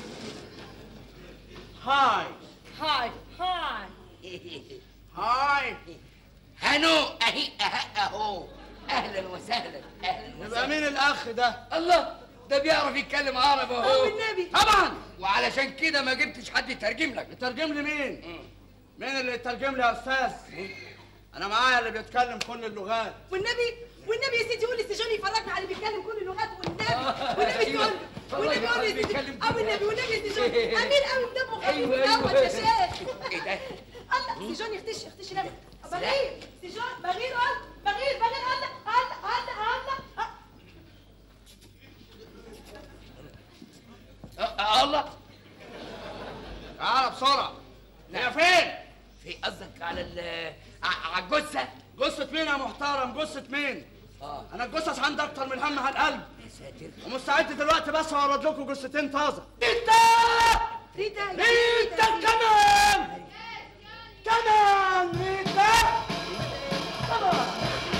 هاي هاي هاي هاي هنو اهي أه اهو اهلا وسهلا اهلا يبقى وسهلا مين الاخ ده الله ده بيعرف يتكلم عربي اه اهو والنبي طبعا وعلشان كده ما جبتش حد يترجم لك يترجم لي مين مين اللي يترجم لي يا استاذ انا معايا اللي بيتكلم كل اللغات والنبي والنبي يا سيدي قول لي سي جوني يفرجنا على اللي بيتكلم كل اللغات والنبي آه، والنبي أيوة. تقول والنبي قول لي يا سيدي بيتكلم اه كل والنبي والنبي يا سي جوني امين قوي بدمه خفيف أيوة، دوت أيوة. يا شيخ ايه ده الله سي جوني اختشي اختشي نفسك بغير سي جون بغير قال بغير بغير الله الله الله الله أه الله تعالى بسرعه هي نعم. فين في قصدك على ال ع- على الجثه جثه مين يا محترم جثه مين اه انا الجثث عندي اكتر من هم على القلب يا ساتر ومستعد دلوقتي بس هورد لكم جثتين طازه ريتا ريتا ريتا كمان كمان ريتا كمان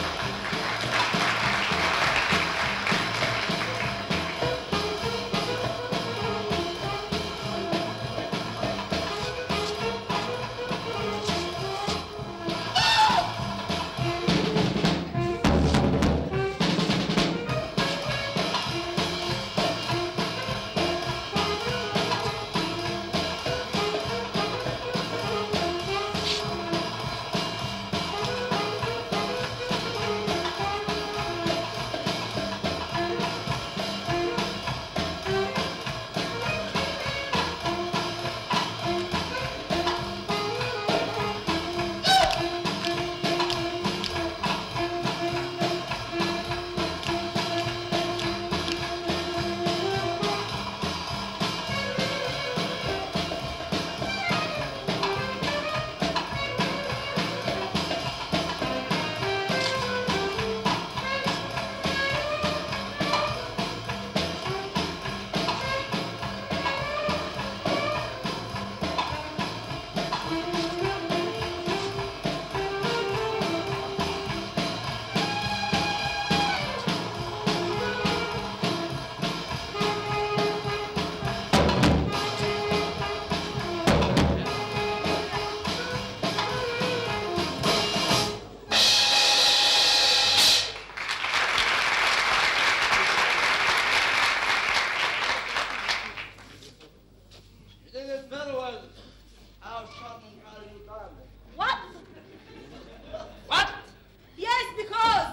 You did it very well. How charming are you, darling? What? What? Yes, because.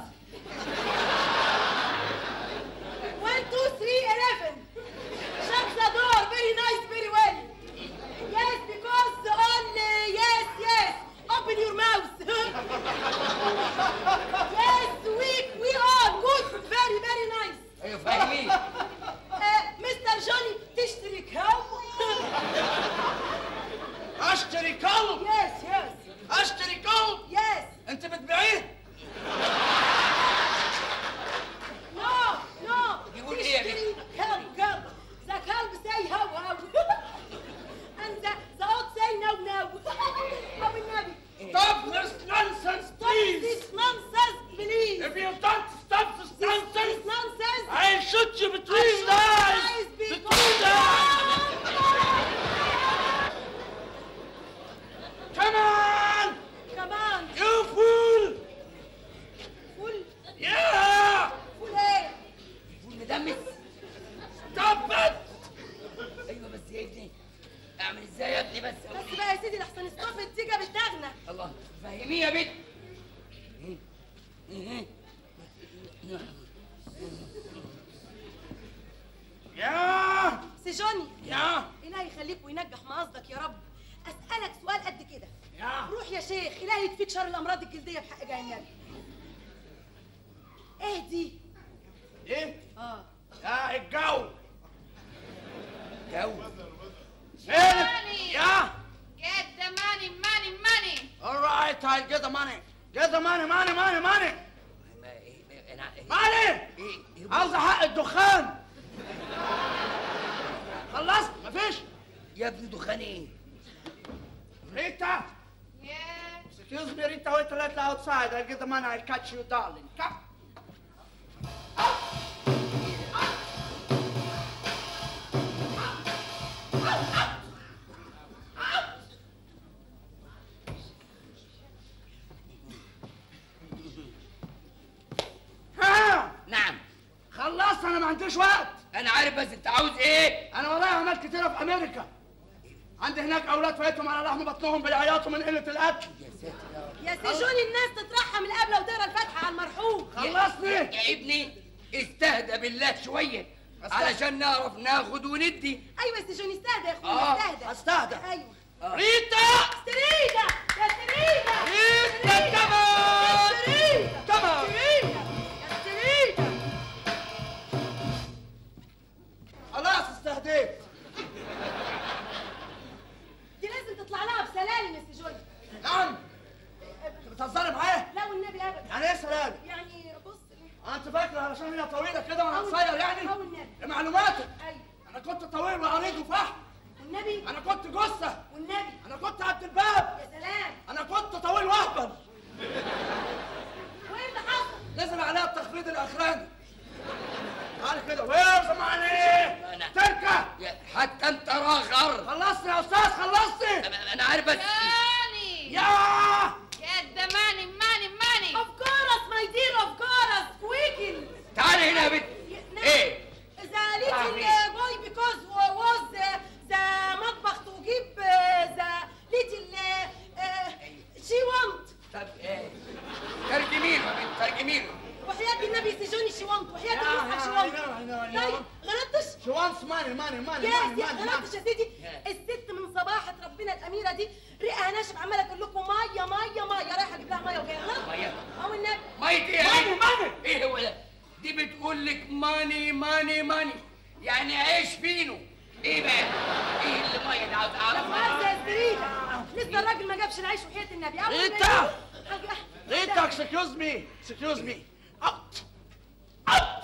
One, two, three, eleven. Shut the door. Very nice, very well. Yes, because only yes, yes. Open your mouth. yes, we we are good. Very, very nice. ايوه فاهمين Uh, Mr. Johnny, تشتري كاو؟ اشتري كلب yes, yes, اشتري كلب yes. انت بتبيعيه No, no. يقول إيه يا تشتري كلب كلب. The كلب say how how. And the the ox say no no. أو النبي. Stop this nonsense, Stop please. this nonsense, please. If you don't stop this This nonsense, nonsense. I'll shoot you between the eyes. Eyes Between because- the eyes. Come on, Come on. you fool. Full Yeah. full ايه؟ مدمس Stop it. ايوه بس يا ابني اعمل ازاي يا ابني بس بس بقى يا سيدي لحسن ستوب التيجا بالدغنة. الله فهميه يا بنت إيه؟ إيه؟ Yeah. سي جوني Yeah. إلهي يخليك وينجح مقصدك يا رب. أسألك سؤال قد كده. Yeah. روح يا شيخ إلهي يكفيك شر الأمراض الجلدية بحق جهنم. إيه دي؟ ايه؟ آه يا الجو. جو فينك؟ يا. Get the money, money, money. All right, I'll get the money. Get the money, money, money, money. ما- إيه- إيه- أنا- إيه- money. إيه- إيه- عاوز حق الدخان. خلصت؟ مفيش؟ يا ابني دخان ايه Rita. Yes. Excuse me, Rita, wait till I let outside. I'll get the money. I'll catch you, darling. Come. ها نعم خلصت انا ما عنديش وقت انا عارف بس انت عاوز ايه انا ورايا اعمال كتيره في امريكا عندي هناك اولاد فايتهم على لحم بطنهم بيعيطوا من قله الاكل يا ساتر يا رب يا سي جوني الناس تترحم القبلة وتقرا الفاتحة على المرحوم. خلصني يا ابني استهدى بالله شويه أستهدى. علشان نعرف ناخد وندي أيوة يا سي جوني استهدى يا آه، أخويا استهدى. استهدى. أيوة. ريتا تريدة يا تريدة ريتا كمان تريدة كمان تريدة يا تريدة خلاص استهديت عيد وفحم والنبي انا كنت جثه والنبي انا كنت عبد الباب يا سلام انا كنت طويل واهبل وايه اللي حصل نزل عليها التخفيض الاخراني تعالى كده وير معني تركه يا- حتى انت راغر خلصت يا استاذ خلصت أنا- انا عارف بس ماني يا يا ده ماني ماني ماني اوف كورس ماي دير اوف كورس كويكن تعالي هنا يا بنت ايه ذا ليتل بوي بيكوز واز ذا مطبخ تو جيب ذا ليتل شي وانت طب ايه ترجمي له يا بنت ترجمي له وحياة النبي سجوني شي وانت وحياة يا- المصحف شي يا- وانت يا- يا- يا- طيب غلطتش شو وانس ماني ماني ماني يا ماني يا ماني غلطتش يا سيدي الست من صباحة ربنا الأميرة دي ريقها ناشف عمالة تقول لكم مية مية مية رايحة أجيب لها مية وجاية غلط مية؟ أو النبي ميت ايه ماني ماني ايه هو ده دي بتقول لك ماني ماني ماني يعني عيش فينو ايه بقى ايه اللي ميه ده عاوز لا اعرف مؤاخذة يا استريتا لسه الراجل ما جابش العيش وحياة النبي أول ما ريتا! يجي- حاجة- ريتا اكسكيوز مي اكسكيوز مي اوت اوت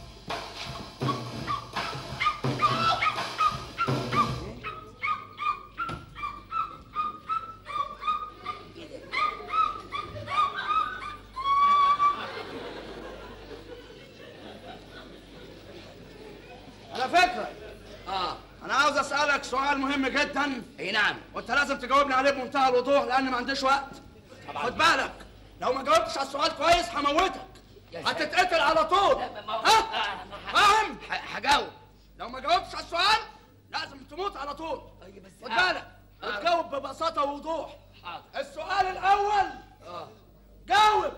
على فكرة اه أنا عاوز أسألك سؤال مهم جدا اي نعم وأنت لازم تجاوبني عليه بمنتهى الوضوح لأن ما عنديش وقت طبعا. خد بالك لو ما جاوبتش على السؤال كويس هموتك يا سلام. هتتقتل على طول لا، ما- ما- ها؟ آه، ما- فاهم؟ ح- هجاوب لو ما جاوبتش على السؤال لازم تموت على طول طيب بس خد آه. بالك آه. وتجاوب ببساطة ووضوح حاضر السؤال الأول اه جاوب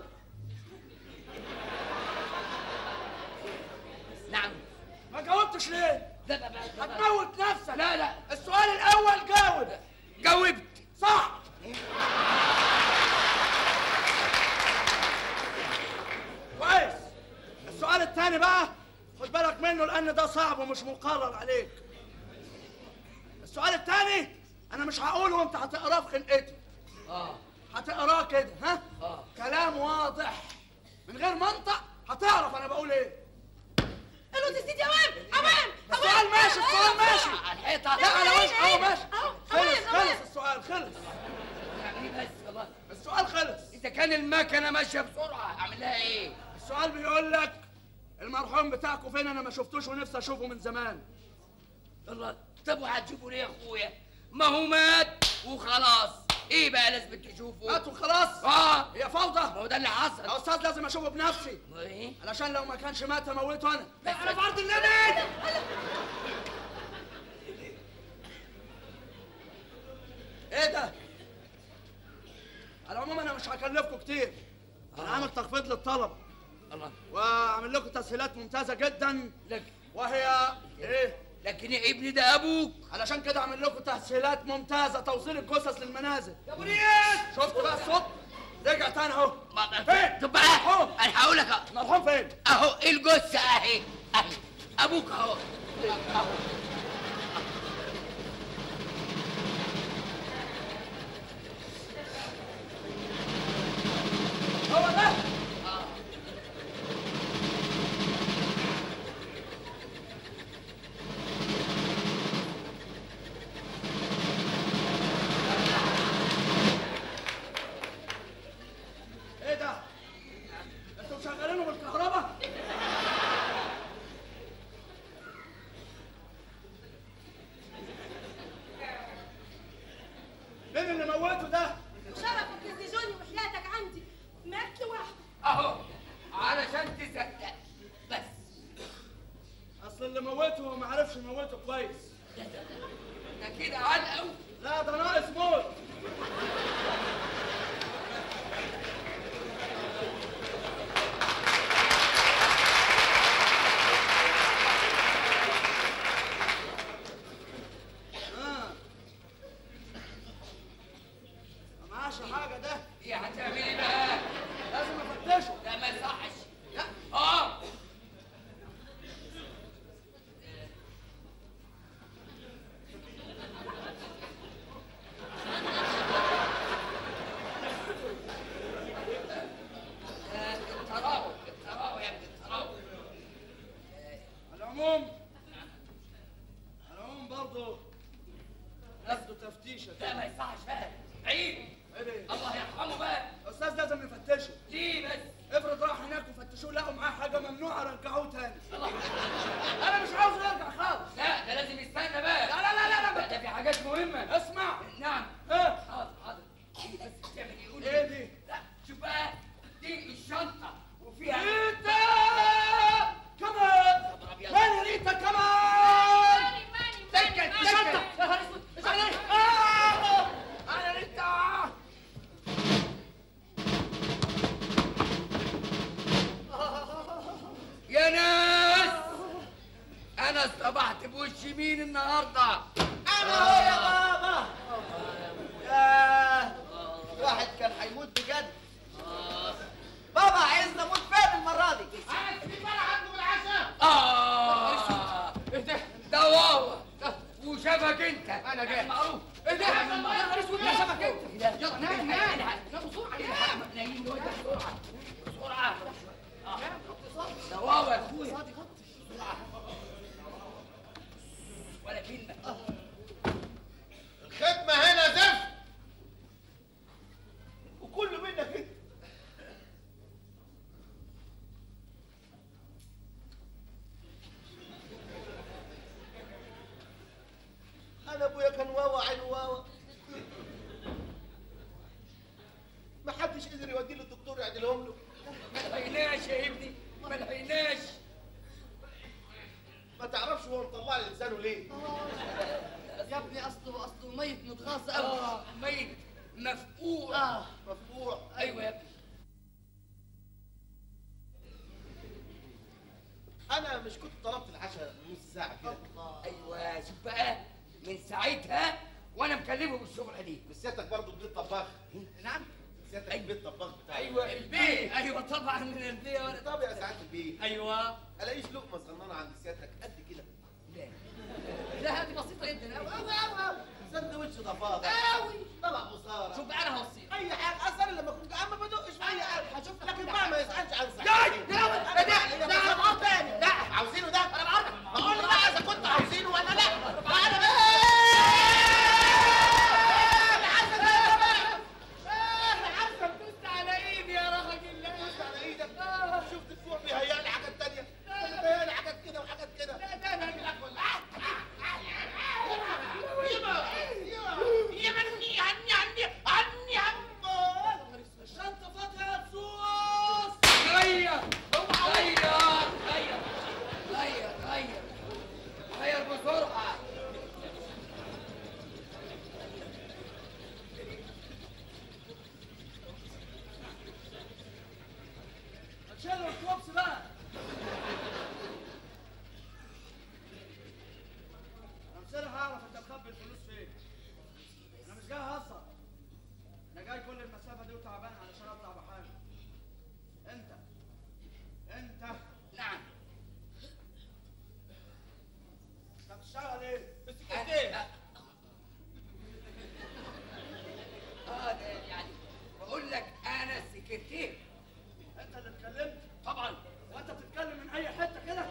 نعم ما جاوبتش ليه؟ لا لا لا لا هتموت نفسك لا لا السؤال الأول جاوب جاوبت صح كويس السؤال الثاني بقى خد بالك منه لأن ده صعب ومش مقرر عليك السؤال الثاني أنا مش هقوله وأنت هتقراه في خلقتي اه هتقراه كده ها؟ اه كلام واضح من غير منطق هتعرف أنا بقول إيه قالوا يا سيدي أوام أوام السؤال ماشي السؤال ماشي على الحيطه لا على وش أهو ماشي أهو، خلص أوام، أوام. خلص السؤال خلص يعني بس خلاص السؤال خلص اذا كان المكنه ماشيه بسرعه اعمل لها ايه السؤال بيقول لك المرحوم بتاعكم فين انا ما شفتوش ونفسي اشوفه من زمان الله طب وهتشوفوا ليه يا اخويا ما هو مات وخلاص ايه بقى لازم تشوفه مات وخلاص اه هي ما فوضى هو ده اللي يا حصل استاذ لازم اشوفه بنفسي ما ايه علشان لو ما كانش مات اموته انا بس على فرض النبي ايه ده على العموم انا مش هكلفكم كتير انا عامل تخفيض للطلبه الله واعمل لكم تسهيلات ممتازه جدا لك وهي ايه لكن يا ابني ده ابوك علشان كده اعمل لكم تسهيلات ممتازه توصيل الجثث للمنازل يا ابو شفت بقى الصوت رجع تاني اهو ما- فين طب بقى اهو انا هقول لك أهو. مرحوم فين اهو الجثه اهي اهي ابوك اهو اهو هو ده ايه ده انتوا مشغلينه بالكهرباء مين اللي موته ده وشرفك يا سجوني وحياتك عندي مات لوحده اهو علشان تصدق بس اصل اللي موته ما عرفش يموته كويس ده كده علقه لا ده ناقص موت آه. ما معاش حاجة ده ايه هتعمل ايه بقى لازم افتشه لا ما يصحش لا اه برضه ناخده تفتيشه لا ما يصحش بقى عيب ايه ده؟ الله يرحمه بقى الاستاذ لازم نفتشه ليه بس افرض راح هناك وفتشوه لقوا معاه حاجه ممنوعه رجعوه تاني انا مش عاوز يرجع خالص لا ده لازم يستنى بقى لا لا لا لا, لا. ده في حاجات مهمة اسمع نعم ها حاضر حاضر دي بس بتعمل ايه قول ايه دي؟ لا شوف بقى دي الشنطة وفيها ريتا كمان خبر أبيض. ماني ريتا كمان ماني ماني سكت ماني سكت ماني. يا نهار اسود مش عليك آه! انا ريتا يا ناس انا اصطبحت بوش مين النهارده انا هو يا بابا ياه واحد كان هيموت بجد بابا عايزني اموت فين المره دي عايز في فرع عنده بالعشاء اه ايه ده؟ ده واوا وشافك انت أنا جاي. معروف ايه ده؟ يا نهار اسود يا شبك انت يلا يلا نام نام نام بسرعه نام نايم دلوقتي بسرعه بسرعه آه. ده واوا يا اخويا بسرعه ولا كلمه الختمه هنا زفت وكله منك انت انا ابويا كان واوا عين واوا ما حدش قدر يوديه للدكتور يعدلهم له ما لحقناش يا ابني ما لحقناش ما تعرفش هو مطلع لي لسانه ليه يا ابني اصله اصله ميت متغاظ قوي اه ميت مفقوع اه مفقوع ايوه يا ابني انا مش كنت طلبت العشاء نص ساعه كده ايوه شوف بقى من ساعتها وانا مكلمه بالشغله دي مش سيادتك برضه البيت طباخ نعم سيادتك البيت طباخ بتاعي ايوه البيت ايوه طبعا من البيت وانا طب يا سعاده البيت ايوه الاقيش لقمه صغننه عند سيادتك قد كده لا لا هذه بسيطه جدا قوي قوي قوي قوي سندوتش ضفادع قوي طبق بصاره شوف بقى انا هوصيك اي حاجه اصلا لما كنت جعان ما بدقش في اي حاجه هشوف لك لكن كل بقى حاجة. ما يسالش عن لا، صحتي لا، لا، ده لا، ده لا، موضوع تاني لا. عاوزينه ده انا بعرف بقول لي بقى اذا كنت عاوزينه ولا لا انا بقى عارفه بتوست على ايدي يا راجل على ايدك شفت الفوق بيهيألي حاجات تانية بيهيألي حاجات كده وحاجات كده لا ده انا هجيب لك كلها الشنطه فاضيه يا بسوس غير غير غير غير غير غير بسرعه هتشيلوا الكوبس بقى انا مش انا هعرف انت مخبي الفلوس فين انا مش جاي اهزر انا جاي كل المسافه دي وتعبان علشان اطلع بحاجه انت انت نعم انت بتشتغل ايه؟ أنا- اه ده يعني بقول لك انا السكرتير انت اللي اتكلمت طبعا وانت بتتكلم من اي حته كده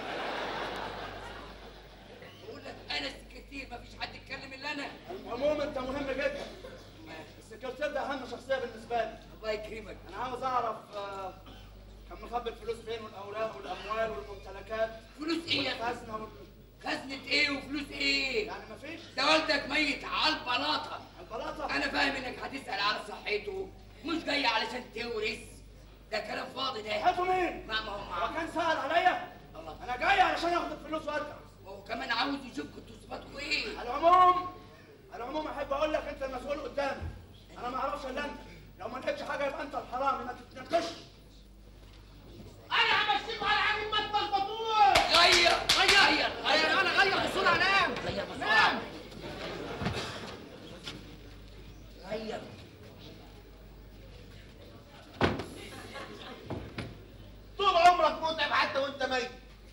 بقول لك انا السكرتير مفيش حد يتكلم الا انا المهم انت مهم جدا السكرتير ده اهم شخصيه بالنسبه لي الله يكرمك انا عاوز اعرف آه، كان مخبي الفلوس فين والاوراق والاموال والممتلكات فلوس ايه يا أخي؟ والخزنه وال... خزنة ايه وفلوس ايه يعني مفيش ده والدك ميت على البلاطه البلاطه انا فاهم انك هتسال على صحته مش جاي علشان تورث ده كلام فاضي ده هاتوا مين؟ ما ما هو هو معاه كان سأل عليا الله انا جاي علشان اخد الفلوس وارجع وهو كمان عاوز يشوف كنتوا صفاتكم ايه على العموم على العموم احب اقول لك انت المسؤول قدامي انا ما اعرفش الا انت لو ما لقيتش حاجه يبقى انت الحرامي ما تتناقش انا همشيكوا على عين ما تبلبطوش غير غير غير انا غير بسرعه نام غير بسرعه نام غير طول عمرك متعب حتى وانت ميت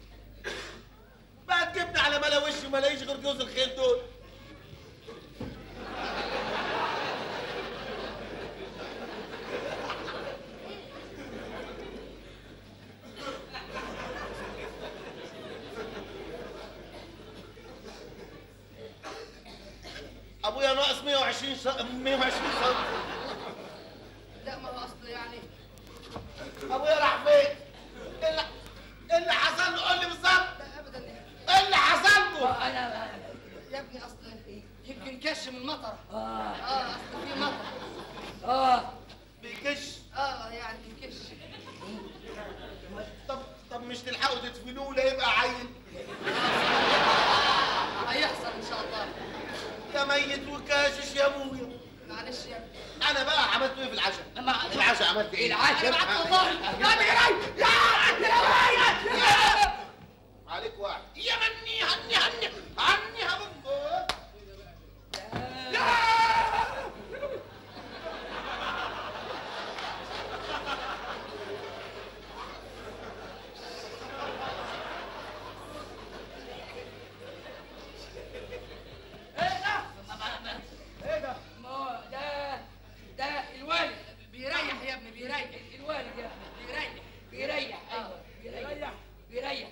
بقى تجيبني على ملا وشي وما الاقيش غير جوز الخيل دول 120 سم 120 سم لا ما هو اصل يعني ابويا راح فين؟ ايه اللي إيه اللي حصل له؟ قول لي بالظبط لا ابدا ايه اللي حصل له؟ انا يا ابني اصل يمكن كش من المطر اه اه اصل في مطر اه بيكش اه يعني كش طب طب مش تلحقوا تدفنوه لا يبقى عيل هيحصل ان شاء الله يا ميت وكاشش يا ابويا معلش يا ابني انا بقى عملت ايه في العشاء؟ ما- في العشاء عملت ايه؟ العشاء بعت والله يا ابني يا يا عليك واحد يا هني هني هني هني يا بابا ايه ده؟ ما هو ده ده الوالد بيريح يا ابني بيريح الوالد يا ابني بيريح بيريح ايوه بيريح بيريح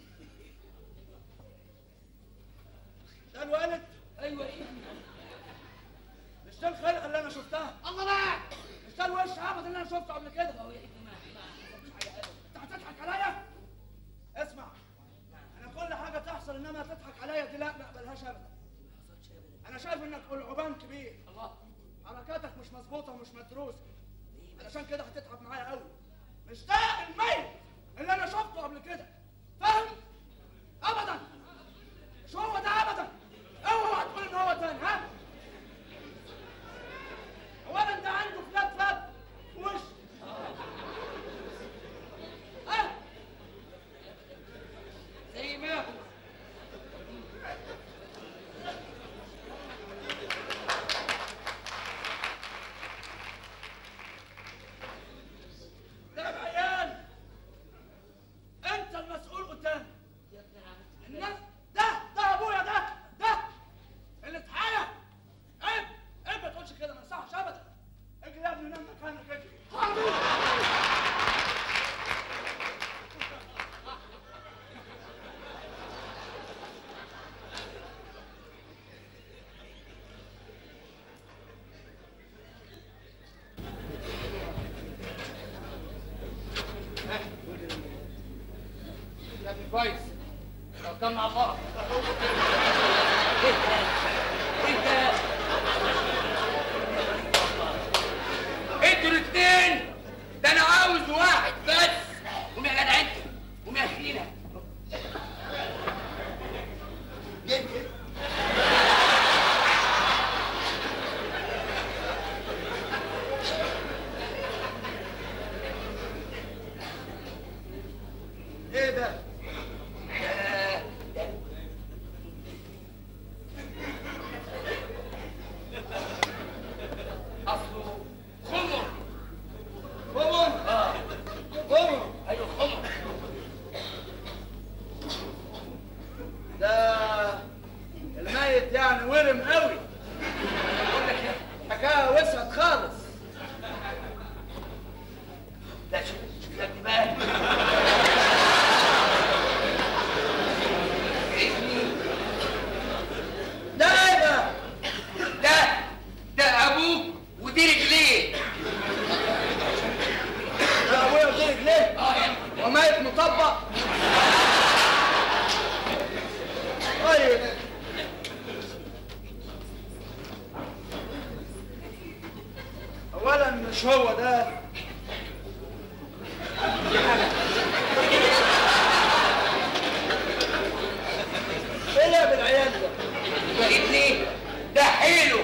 ده الوالد ايوه مش ده الخلقه اللي انا شفتها الله بقى مش ده الوش ابدا اللي انا شفته قبل كده انت هتضحك عليا؟ اسمع انا كل حاجه تحصل انما تضحك عليا دي لا ما اقبلهاش ابدا انا شايف انك قلعبان كبير الله حركاتك مش مظبوطه ومش مدروسه علشان كده هتتعب معايا قوي مش ده الميت اللي انا شفته قبل كده فاهم ابدا مش هو ده ابدا اوعى تقول ان هو تاني ها اولا ده عنده فلات فات في وشه ها زي ما هو ده عيال انت المسؤول قدامي الناس ده ده ابويا ده ده اللي اتحايا عيب عيب ما تقولش كده ما يصحش ابدا اجري يا ابني نام مكانك اجري يا ابني كويس توكلنا على الله انتوا الاثنين ده انا عاوز واحد بس قوم يا جدع انت قوم يا اخينا ايه ده اصله خمر بابا اه بابا ايوه خمر ده الميت يعني ورم قوي بقول لك يا حكايه وسعت خالص لا شوف شوف يا ابني بقى ابني ده ايه ده؟ ده ده ابوك ودي رجليه ده ابويا ودي رجليه اه يا ابني وميت مطبق طيب اولا مش هو ده ايه يا بالعيال ده ده ابني ده حيله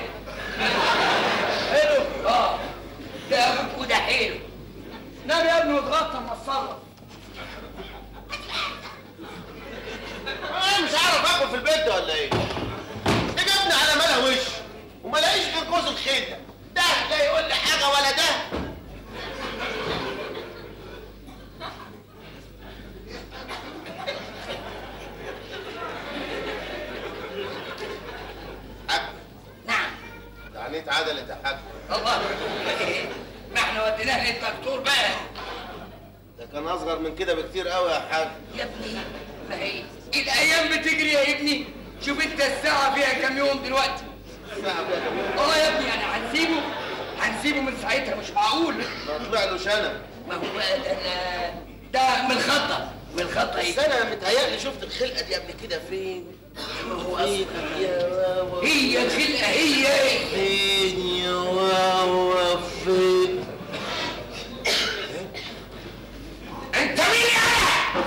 حلو اه ده ابوك وده حيله نام يا ابني واتغطى اما اتصرف انا مش عارف اكل في البيت ولا ايه؟ ده جابني على ملا وش وما لاقيش غير جوز الخيل ده ده لا يقول لي حاجه ولا ده حاج نعم ده عينيه اتعدلت يا حاج الله ما احنا وديناه للدكتور بقى ده كان اصغر من كده بكتير قوي يا حاج يا ابني ما هي الايام بتجري يا ابني شوف انت الساعه فيها كام يوم دلوقتي ساعة يا جماعة اه يا ابني يعني هنسيبه هنسيبه من ساعتها مش معقول ما طلع له شنب ما هو ده ده- ده من الخطه من الخطه بس ايه انا متهيألي شفت الخلقة دي قبل كده فين؟ ما هو اصلا يا واوا هي الخلقه هي فين يا واوا فين؟ انت مين يا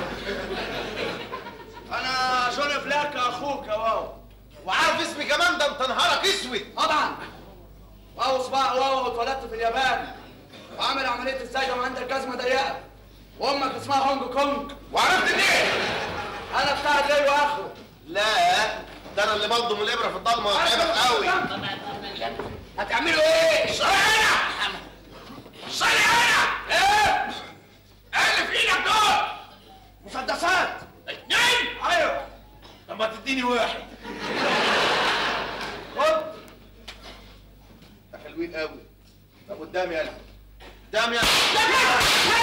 انا جوني بلاك اخوك يا واو وعارف اسمي كمان ده انت نهارك اسود طبعا واو صباع واو اتولدت في اليابان وعامل عمليه الزايده وعندك جزمه ضيقه وامك اسمها هونج كونج وعرفت منين؟ انا بتاع الليل واخره لا ده انا اللي بلضم الابره في الضلمه وتعبك قوي هتعملوا ايه؟ صلي هنا صلي هنا ايه؟ اللي في ايدك دول مسدسات اتنين ايوه طب ما تديني واحد خد ده حلوين قوي طب قدامي يلا قدامي يلا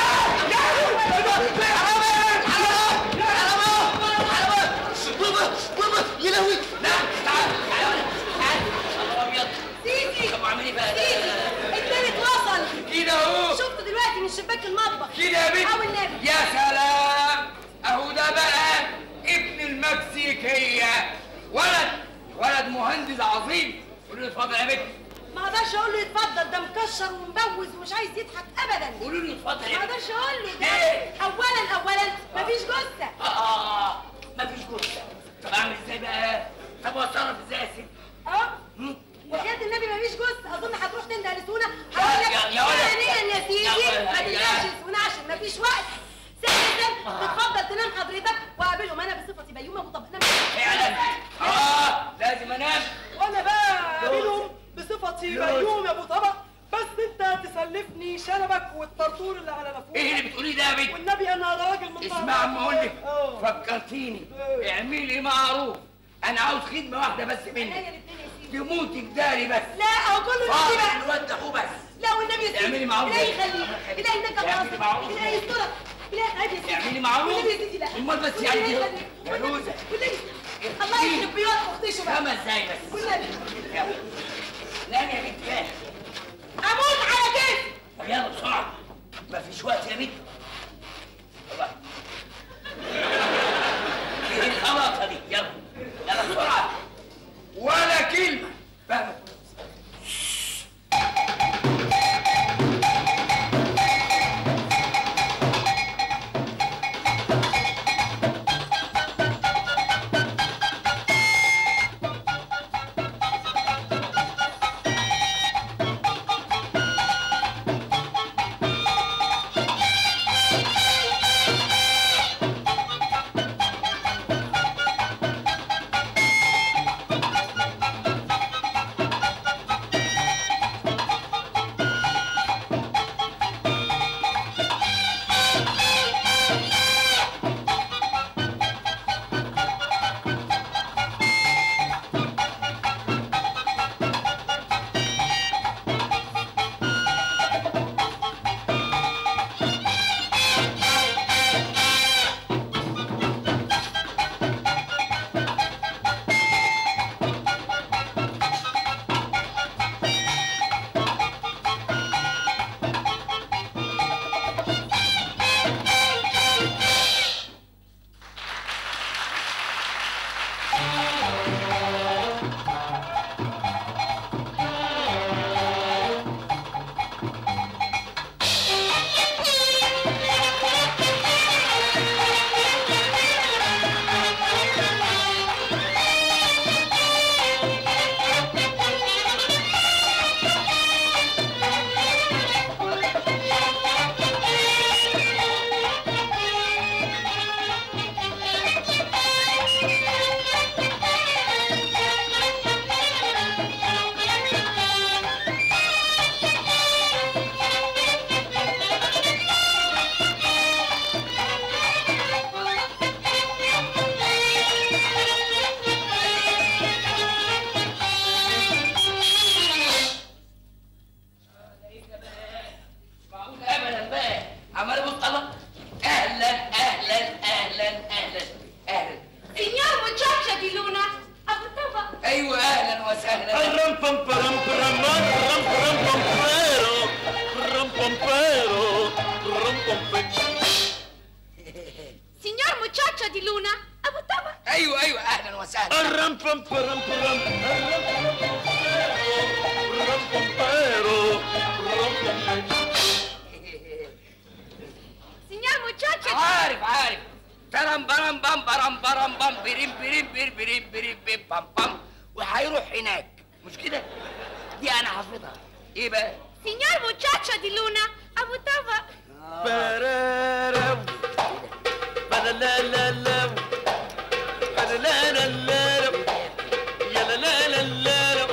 بابا بابا يا لهوي لا تعال تعال تعال الله ابيض سيدي طب اعمل ايه بقى؟ سيدي التالت وصل كده اهو شفته دلوقتي من شباك المطبخ كده يا او بنت النبي يا سلام اهو ده بقى ابن المكسيكيه ولد ولد مهندس عظيم قولوا له اتفضل يا بنت ما اقدرش اقول له يتفضل ده مكشر ومبوز ومش عايز يضحك ابدا قولوا له اتفضل ما يا بنت اقدرش اقول له ده ليه؟ اولا اولا مفيش جثه اه مفيش جثه طب اعمل ازاي بقى؟ طب واتصرف ازاي يا ست؟ اه هم؟ وحياة النبي مفيش جثه اظن هتروح تنده لسونا يا- هقول لك يا- يا ولد. ثانيا يا سيدي يا ولد. ما يا- تنساش سونا عشان مفيش وقت ثالثا تتفضل تنام حضرتك واقابلهم انا بصفتي بيومه ابو طب انام فعلا اه لازم انام وانا بقى قابلهم بصفتي بيوم يا ابو طبق بس انت تسلفني شنبك والطرطور اللي على نافوخك ايه اللي بتقوليه ده يا بنت؟ والنبي انا راجل من اسمع عم اقول لك اه. فكرتيني اعملي معروف انا عاوز خدمه واحده بس عينيا منك الاثنين يا سيدي تموتي بداري بس لا هو كله فاضل نصيبك الواد ده هو بس لا والنبي يا سيدي اعملي معروف. لا يخليك لا انك اعملي قاصد معروف. لا يسترك لا عيب يا سيدي اعملي معروف. والنبي يا سيدي لا امال بس والنبي يعني لا ايه؟ يخليك. يا والنبي- لوزة. والنبي الله يخرب بيوت اختي شو بقى خمس دقايق بس والنبي يلا نام يا بنت يلا اموت على كيفي طب يلا بسرعه مفيش وقت يا بنت يلا ايه الخلاطه دي يلا يلا بسرعه ولا كلمه فاهمه ايوه اهلا وسهلا الرم بام برم برم الرم برم بام بيرو الرم بام بيرو الرم بام بيرو Signor muchacho di Luna, Abu Taba. ايوه ايوه اهلا وسهلا الرم بام برم برم الرم بام بيرو الرم بام بيرو الرم بام بيرو Signor muchacho. عارف عارف ترم برم بام برم برم بام بريم بريم بير بريم بريم بيم بام بام وهيروح هناك مش كده؟ دي انا حافظها ايه بقى؟ Signor muchacho di Luna, Abu Taba. برارم بلالالالا بلالالالا يا لا لا لا لا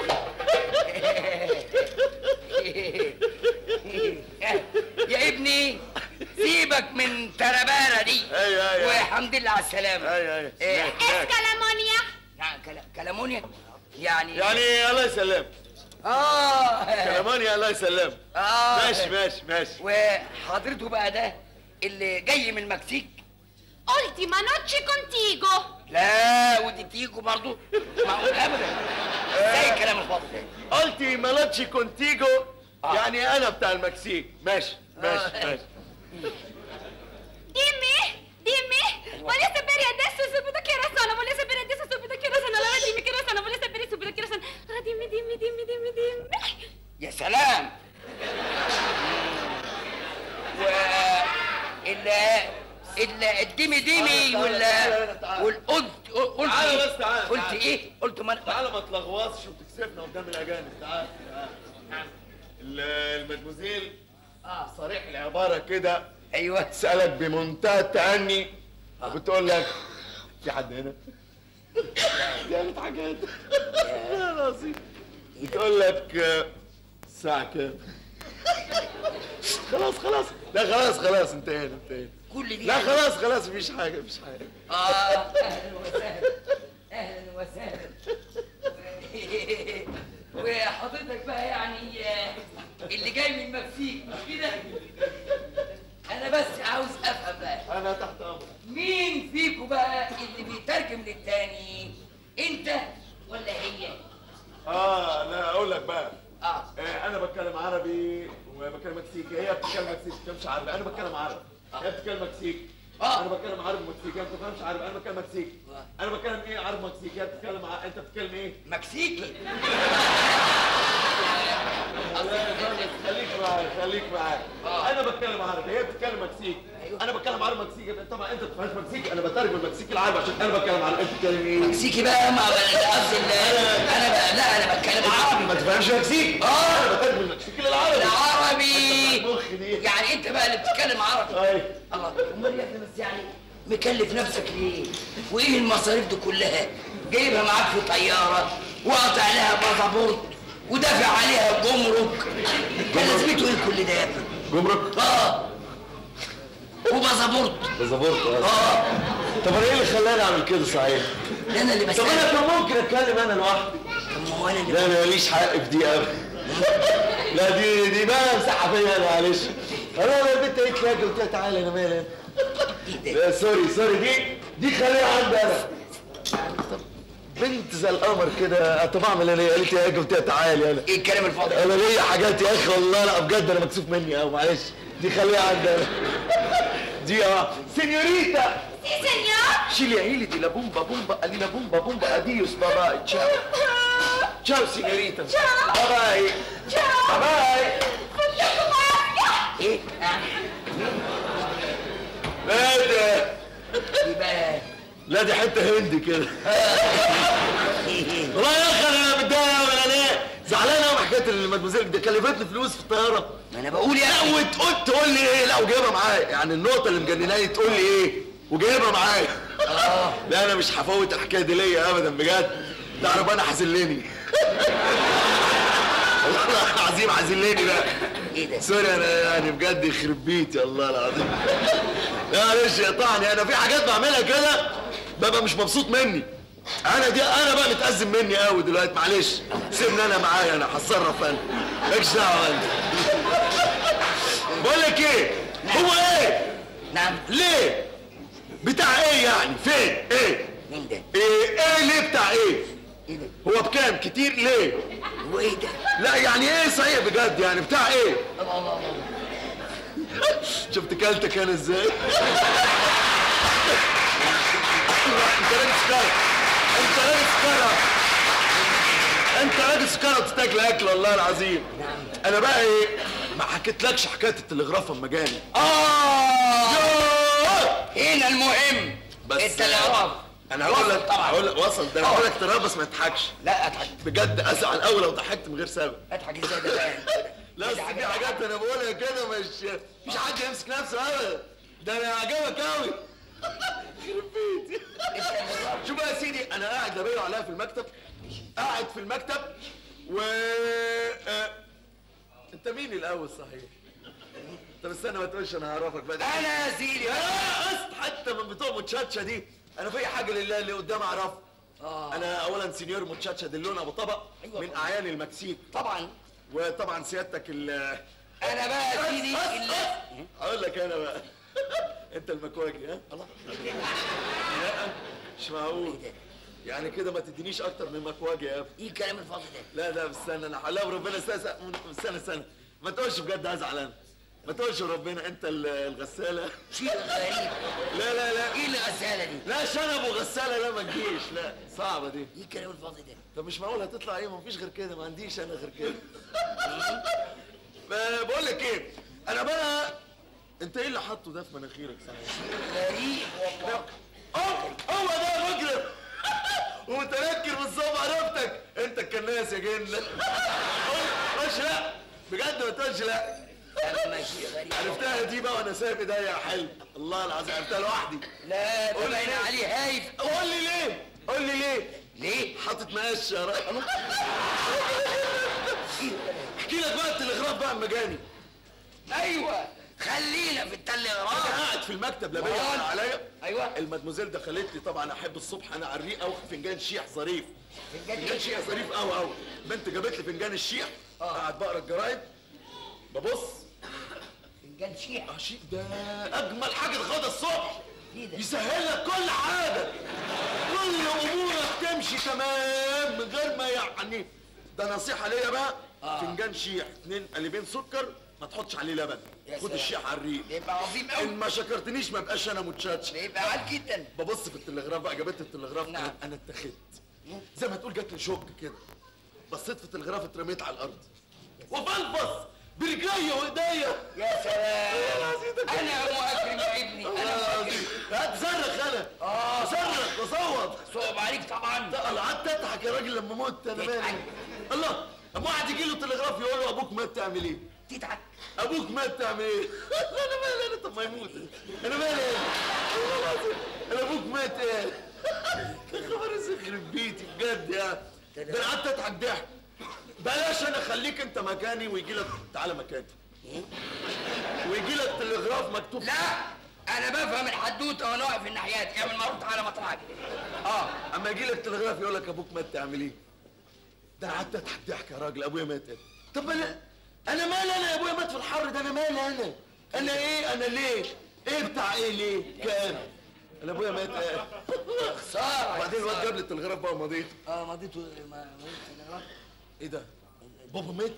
يا ابني سيبك من تربارة دي أيوة، أيوة. والحمد لله على السلامة أيوة، أيوة. إيه، Escalamonia. يعني كلا- كلامونيا يعني يعني الله يسلم اه كلاماني الله يسلم اه ماشي ماشي ماشي وحضرته بقى ده اللي جاي من المكسيك Ultima noche contigo. لا ودي تيجو برضو معقول ابدا ازاي الكلام الفاضي ده قلتي مالاتشي كونتيجو يعني انا بتاع المكسيك ماشي ماشي ماشي Dimmi, dimmi. Voglio sapere adesso subito che ora sono. Voglio sapere adesso subito che ora sono. Allora dimmi che ora sono. Voglio sapere subito che ora sono. Allora dimmi, dimmi, dimmi, dimmi, dimmi. يا سلام و ال ال الديمي ديمي وال والقلت قلت تعالى إيه؟ بس تعالى، قلت تعالى. ايه قلت ما تعالى ما تلغوصش وتكسفنا قدام الاجانب تعال تعال ال- المدموزيل اه صريح العباره كده ايوه تسالك بمنتهى التأني وبتقول لك في حد هنا يعني حاجات يا نصيب بتقول لك آه، الساعة كام خلاص خلاص لا خلاص خلاص انتهينا انتهينا كل دي لا يعني- خلاص خلاص مفيش حاجة مفيش حاجة اه اهلا وسهلا اهلا وسهلا وحضرتك بقى يعني آه، اللي جاي من المكسيك مش كده؟ انا بس عاوز افهم بقى أنا تحت أمرك مين فيكم بقى اللي بيترجم للتاني؟ انت ولا هي؟ اه لا اقول لك بقى اه آه، انا بتكلم عربي وبتكلم مكسيكي هي بتتكلم مكسيكي ما بتتكلمش عربي انا بتكلم عربي هي بتتكلم مكسيكي آه. انا بتكلم عربي مكسيكي هي ما بتفهمش عربي انا بتكلم مكسيكي آه. انا بتكلم ايه عربي مكسيكي هي بتتكلم ع... انت بتتكلم ايه مكسيكي خليك معايا خليك معايا آه. انا بتكلم عربي هي بتتكلم مكسيكي أيوه. انا بتكلم عربي مكسيكي طبعا انت ما بتفهمش مكسيكي انا بترجم المكسيكي العربي عشان انا بتكلم عربي انت بتتكلم ايه مكسيكي بقى ما قصدي ال- انا بقى لا انا بتكلم عربي ما تفهمش مكسيكي آه. انا بترجم المكسيكي للعربي العربي المخ دي يعني انت بقى اللي بتتكلم عربي اي الله امال يا ابني بس يعني مكلف نفسك ليه؟ وايه المصاريف دي كلها؟ جايبها معاك في طياره وقاطع عليها باسبورت ودافع عليها جمرك كان لازمته ايه كل ده يا ابني؟ جمرك اه وباسبورت بالظبط اه طب انا ايه اللي خلاني اعمل كده صحيح؟ ده انا اللي طب انا بسألك كان ممكن اتكلم انا لوحدي طب ما هو انا اللي لا انا ماليش حق في دي ابدا لا دي دي بقى مساحه فيا انا معلش انا لو البنت قالت لي اجي قلت لها تعالى انا مالي أنا. ايه ده؟ لا سوري سوري دي دي خليها عندي انا بنت زي القمر كده طب اعمل انا ايه قالت لي اجي قلت لها تعالي انا ايه الكلام الفاضي؟ انا ليا حاجات يا اخي والله لا بجد انا مكسوف مني قوي معلش دي خليها عندي انا دي اه سينيوريتا Sì, signor. Scegli Aili di la bomba bomba, Alina bomba bomba, adios, bye bye, ciao. Ciao signorita. Ciao. Bye bye. Ciao. Bye bye. Voglio comare. ايه؟ آه. لا ده يبقى لا دي حته هندي كده والله يا اخي انا متضايق ولا ليه زعلان قوي حكايه المدموزيل دي كلفتني فلوس في الطياره ما انا بقول يا لا اخي وتقول تقول لي ايه لا وجايبها معايا يعني النقطه اللي مجنناني تقول لي ايه وجايبها معايا لا انا مش هفوت الحكايه دي ليا ابدا بجد تعرف انا حزلني والله العظيم حزلني بقى ايه ده؟ سوري انا يعني بجد يخرب بيتي الله العظيم معلش يقطعني انا في حاجات بعملها كده ببقى مش مبسوط مني انا دي انا بقى متأزم مني قوي دلوقتي معلش سيبني انا معايا انا هتصرف انا مالكش دعوه انت بقول لك ايه هو ايه نعم ليه بتاع ايه يعني فين ايه مين ده؟ ايه ايه ليه بتاع ايه ايه ده؟ هو بكام كام كتير ليه وايه ده؟ لا يعني ايه صحيح بجد يعني بتاع ايه الله الله الله شفت كلتك انا ازاي الله، انت راجل سكر انت راجل سكر انت راجل سكر وتستاكل اكل والله العظيم انا بقى ايه ما حكيتلكش حكايه التلغراف اما جاني اه يوه! هنا المهم بس التلغراف انا هقول لك طبعا هقول لك وصل ده انا هقول لك تلغراف بس ما تضحكش لا اضحك بجد ازعل قوي لو ضحكت من غير سبب اضحك ازاي ده بقى؟ لا بس دي حاجات انا بقولها كده مش مش حد يمسك نفسه ابدا ده انا عجبك قوي يخرب بيتي شوف بقى يا سيدي انا قاعد لابيه عليها في المكتب قاعد في المكتب و آه، انت مين الاول صحيح طب استنى ما تقولش انا هعرفك بقى انا يا سيدي اه قصد حتى من بتوع متشاتشا دي انا في حاجه لله اللي قدام اعرفها اه انا اولا سينيور متشاتشا دلون ابو طبق أيوة من طبعا. اعيان المكسيك طبعا وطبعا سيادتك ال انا بقى يا سيدي بس- بس- اللي بس. اقول لك انا بقى انت المكواجي ها الله لا مش معقول يعني كده ما تدينيش اكتر من مكواجي يا ابني ايه الكلام الفاضي ده؟ لا لا استنى انا لا ربنا استنى استنى استنى ما تقولش بجد هزعل انا ما تقولش ربنا انت ال- الغساله شيء غريب لا لا لا ايه الغساله دي؟ لا شنب وغساله لا ما تجيش لا صعبه دي ايه الكلام الفاضي ده؟ طب مش معقول هتطلع ايه ما فيش غير كده ما عنديش انا غير كده ب- بقول لك ايه انا بقى انت ايه اللي حاطه ده في مناخيرك صحيح غريب والله اه هو ده مجرم ومتنكر بالظبط عرفتك انت الكناس يا جن مش لا بجد ما تقولش لا اما شيء غريب عرفتها دي بقى وانا سايب ايديا يا حلو الله العظيم عرفتها لوحدي لا ده قول لي باين ليه؟ عليه هايف قول لي ليه قول لي ليه ليه؟ حاطط مقاش يا راجل احكي لك بقى التلغراف بقى اما جاني ايوه خلينا في التلغراف انا قاعد في المكتب لا بيا وأنا؟ ولا عليا ايوه المدموزيل دخلت لي طبعا احب الصبح انا على الريق اوي فنجان شيح ظريف فنجان فنجان إيه؟ شيح ظريف قوي قوي بنت جابت لي فنجان الشيح قاعد بقرا الجرايد ببص فنجان شيح اه شيء ده اجمل حاجه الغدا الصبح ايه ده؟ يسهل لك كل حاجه كل امورك تمشي تمام من غير ما يعني ده نصيحه ليا بقى آه. فنجان شيح اتنين قلبين سكر ما تحطش عليه لبن يا خد سلام. الشيح على الريق بيبقى عظيم ان قوي ما شكرتنيش ما بقاش انا متشاتش بيبقى عال جدا ببص في التلغراف بقى جابت التلغراف نعم. انا انا اتخذت زي ما تقول جات لي شوك كده بصيت في التلغراف اترميت على الارض وبلبص برجليا وايديا يا سلام العظيم انا ام اكرم ابني والله انا العظيم هات صرخ انا اه صرخ وصوت صعب عليك طبعا الله قعدت اضحك يا راجل لما مت انا مالي تضحك. الله اما واحد يجي له تلغراف يقول له ابوك مات تعمل ايه؟ تضحك ابوك مات تعمل ايه؟ انا مالي انا طب ما يموت انا مالي ايه؟ والله العظيم انا ابوك مات ايه؟ يا خبر يخرب بيتي بجد يا ده انا قعدت اضحك ضحك بلاش انا خليك انت مكاني ويجي لك تعالى مكاني ويجي لك تلغراف مكتوب لا انا بفهم الحدوته وانا واقف الناحيات اعمل معروف تعالى مطرحك اه اما يجي لك تلغراف يقول لك ابوك مات تعمل ايه؟ ده انا قعدت اضحك ضحك يا راجل ابويا مات إيه؟ طب انا انا مالي انا يا ابويا مات في الحر ده انا مالي انا انا ايه انا ليه؟ ايه بتاع ايه ليه؟ كام؟ انا ابويا مات ايه؟ خساره وبعدين الواد جاب لي التلغراف بقى ومضيت اه مضيت ما مضيت تلغراف ايه ده؟ بابا مات؟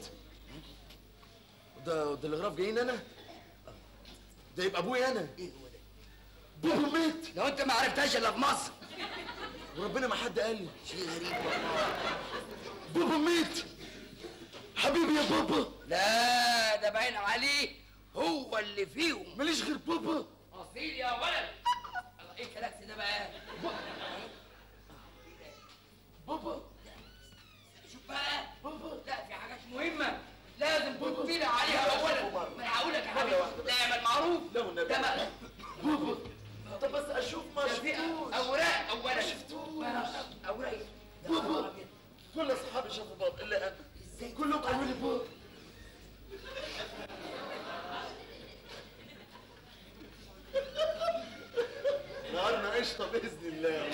ده ده الغراف جايين انا؟ ده يبقى ابويا انا ايه هو ده بابا مات لو انت ما عرفتهاش الا في مصر وربنا ما حد قال لي شيء غريب والله بابا مات حبيبي يا بابا لا ده باين عليه هو اللي فيهم ماليش غير بابا اصيل يا ولد الله، ايه الكلاكس ده بقى بابا شوف بقى لا في حاجات مهمه لازم تطلع عليها اولا ما انا هقول لك يا حبيبي لا اعمل معروف لا والنبي. ده بقى بابا طب بس اشوف ما ده في شفتوش اوراق اولا ما شفتوش. ما- اوراق إيه؟ ده بابا. خبر أبيض. كل اصحابي شافوا بابا الا انا ازاي كلهم قالوا لي بابا نهارنا قشطه باذن الله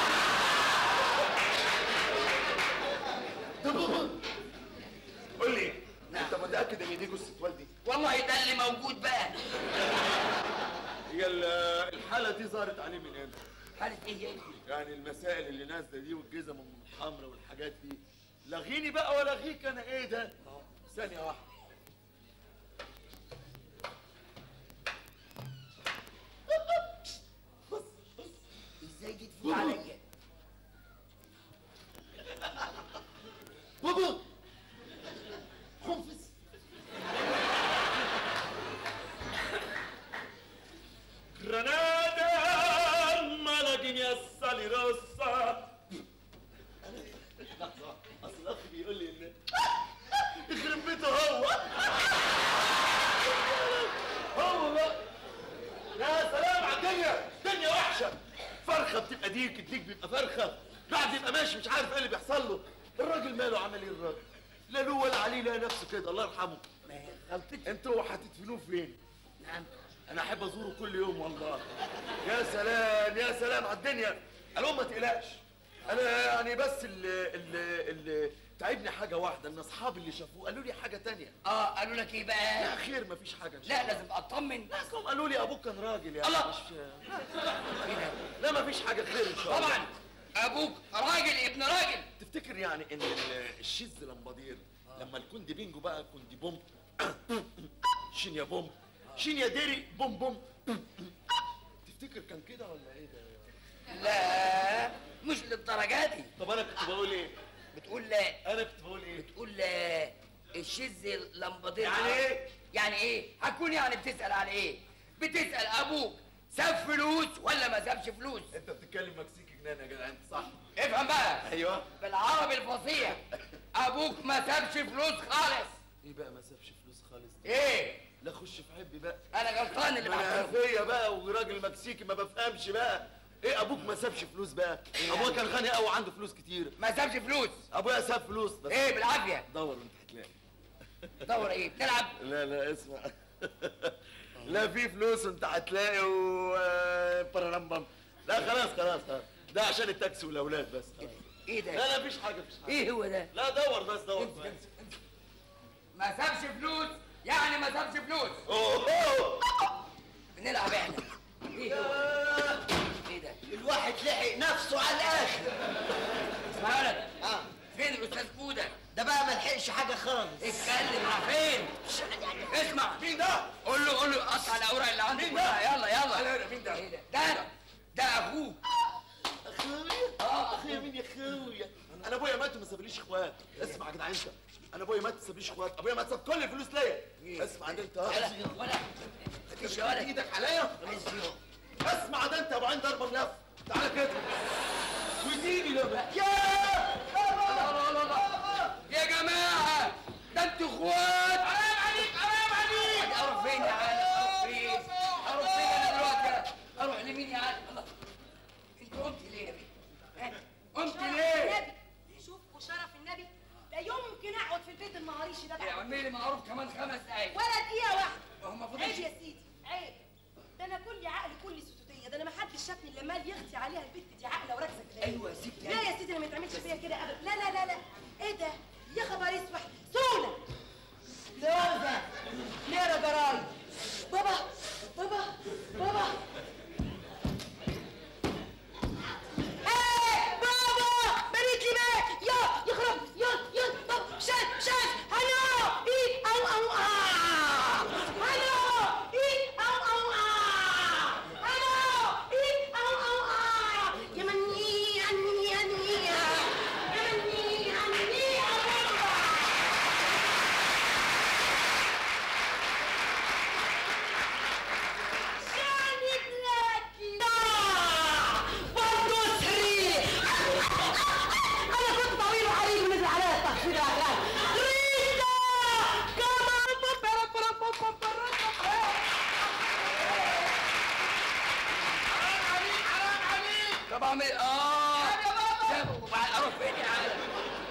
ده بابا قول لي انت متاكد ان دي جثه والدي والله ده اللي موجود بقى هي ال- الحاله دي ظهرت عليه من امتى حالة ايه يعني؟ يعني المسائل اللي نازله دي والجزم الحمراء والحاجات دي لغيني بقى ولا لغيك انا ايه ده؟ ثانية واحدة ازاي دي تفوت عليا؟ بابا حنفذ Granada malaguinha salirosa لحظة أصل الأخ بيقول لي إن يخرب بيته هو هو بقى يا سلام على الدنيا الدنيا وحشة فرخة بتبقى ديك الديك بيبقى فرخة بعد يبقى ماشي مش عارف ايه اللي بيحصل له الراجل ماله عمل ايه الراجل لا له ولا عليه لا نفسه كده الله يرحمه ما هي غلطتي انتوا هتدفنوه فين؟ نعم انا احب ازوره كل يوم والله يا سلام يا سلام على الدنيا الام ما تقلقش انا يعني بس اللي اللي اللي تعبني حاجه واحده ان اصحابي اللي شافوه قالوا لي حاجه تانية اه قالوا لك ايه بقى؟ لا خير مفيش حاجه إن شاء لا الله. لازم اطمن اصلهم قالوا لي ابوك كان راجل يعني الله. مش ايه ده؟ لا مفيش حاجه خير ان شاء الله طبعا ابوك راجل ابن راجل تفتكر يعني ان ال- الشيز لمبادير لما الكوندي بينجو بقى كوندي بوم شين يا بوم شين يا ديري بوم بوم تفتكر كان كده ولا ايه ده لا مش للدرجه دي طب انا كنت بقول ايه بتقول لا انا كنت بقول ايه بتقول لا الشز لمبادير يعني ايه؟ يعني ايه؟ هتكون يعني بتسأل على ايه؟ بتسأل ابوك ساب فلوس ولا ما سابش فلوس؟ انت بتتكلم مكسيكي جنان يا جدع انت صح افهم بقى ايوه بالعربي الفصيح ابوك ما سابش فلوس خالص ايه بقى ما سابش فلوس خالص ده ايه؟ لا خش في حبي بقى انا غلطان اللي انا بعتله فيا بقى وراجل مكسيكي ما بفهمش بقى ايه ابوك ما سابش فلوس بقى ابويا كان غني قوي وعنده فلوس كتير ما سابش فلوس ابويا ساب فلوس بس ايه بالعافيه دور انت هتلاقي دور ايه بتلعب لا لا اسمع لا في فلوس انت هتلاقي و بررمبم لا خلاص خلاص خلاص. ده عشان التاكسي والاولاد بس خلاص. ايه ده لا لا مفيش حاجه مفيش حاجه ايه هو ده لا دور بس دور بس. ما سابش فلوس يعني ما سابش فلوس اوه بنلعب احنا ايه هو ايه ده الواحد لحق نفسه على الاخر اسمع يا ولد اه فين الاستاذ بوده ده بقى ما لحقش حاجه خالص اتكلم راح فين اسمع مين ده؟ قول له قول له قطع الاوراق اللي عندك كلها يلا يلا لا، مين ده؟ ايه ده ده ده اخوك اخويا اه اخويا مين يا اخويا انا ابويا مات وما سابليش اخوات اسمع يا جدعان انت انا ابويا مات ما سابليش اخوات ابويا مات ساب كل الفلوس ليا اسمع ده انت ولا ولا مفيش يا ولد ايدك عليا اسمع ده انت يا ابو عين ضربه بلف تعالى كده واديني لما يا لا لا لا لا يا جماعه ده انتوا اخوات حرام عليك حرام عليك اروح فين يا عالم اروح فين اروح فين انا دلوقتي اروح لمين يا عالم الله انت قمت ليه يا بيه ها؟ قمت شرف ليه النبي شوف وشرف النبي لا يمكن اقعد في البيت المهاريش ده بقى اعملي لي معروف كمان خمس دقايق ولا دقيقه واحده ما هو المفروض عيب يجي- يا سيدي عيب ده انا كل عقل كل ستوتيه ده انا ما حدش شافني الا مال يختي عليها البت دي عقله وركزه كده ايوه يا ستي لا يا سيدي انا ما يتعملش فيا كده ابدا لا لا لا لا ايه ده يا خبر اسود سوله لوزه نيرة جراي بابا بابا بابا ايه بابا بريت لي بقى يا يخرب يا يا طب شاف شاف هلو ايه او او اه هلو ايه او او اه هلو ايه او او اه يا مني عني عني يا مني عني يا شاني بلاكي برضه سريع انا كنت طويل وعريض ونزل عليا التخفيض الاخلاق ريتا كمان بابا بابا بابا طب اعمل اه يا بابا وبعد اروح فين يا عالم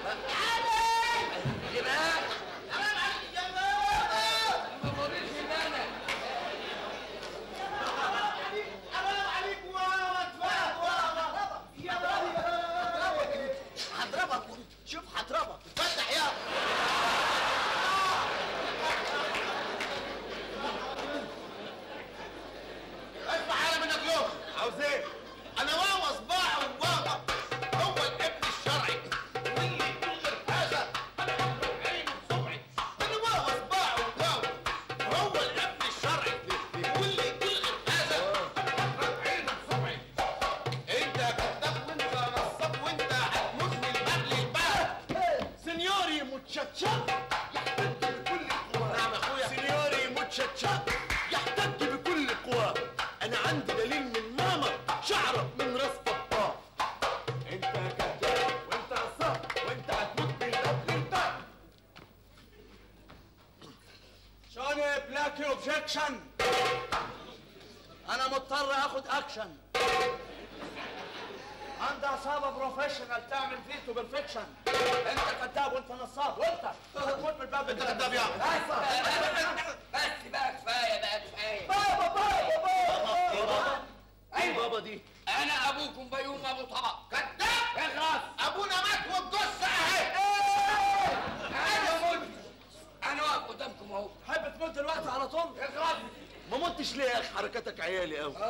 اللي بقى حرام عليك يا بابا ما فاضلش انا هضربك شوف هضربك فتح يا اسمع حاجه منك يوم عاوز ايه؟ انا واوا تشاتشا يحتج بكل قواه نعم يا أخويا. سينيوري متشاتشا يحتج بكل قواه انا عندي دليل من ماما شعره من راس بابا انت كذاب وانت عصاب وانت هتموت من الباب للباب شوني بلاكي اوبجكشن انا مضطر اخد اكشن عندي عصابة بروفيشنال تعمل فيتو بالفيكشن انت كذاب وانت نصاب وانت هتموت من الباب انت كذاب يا بس بقى كفايه بقى كفايه بابا بابا بابا بابا ايه بابا دي انا ابوكم بيوم ابو طبق كذاب اخلص ابونا مات والجثه اهي انا مت انا واقف قدامكم اهو تحب تموت دلوقتي على طول اخلص ما متش ليه يا اخي حركاتك عيالي قوي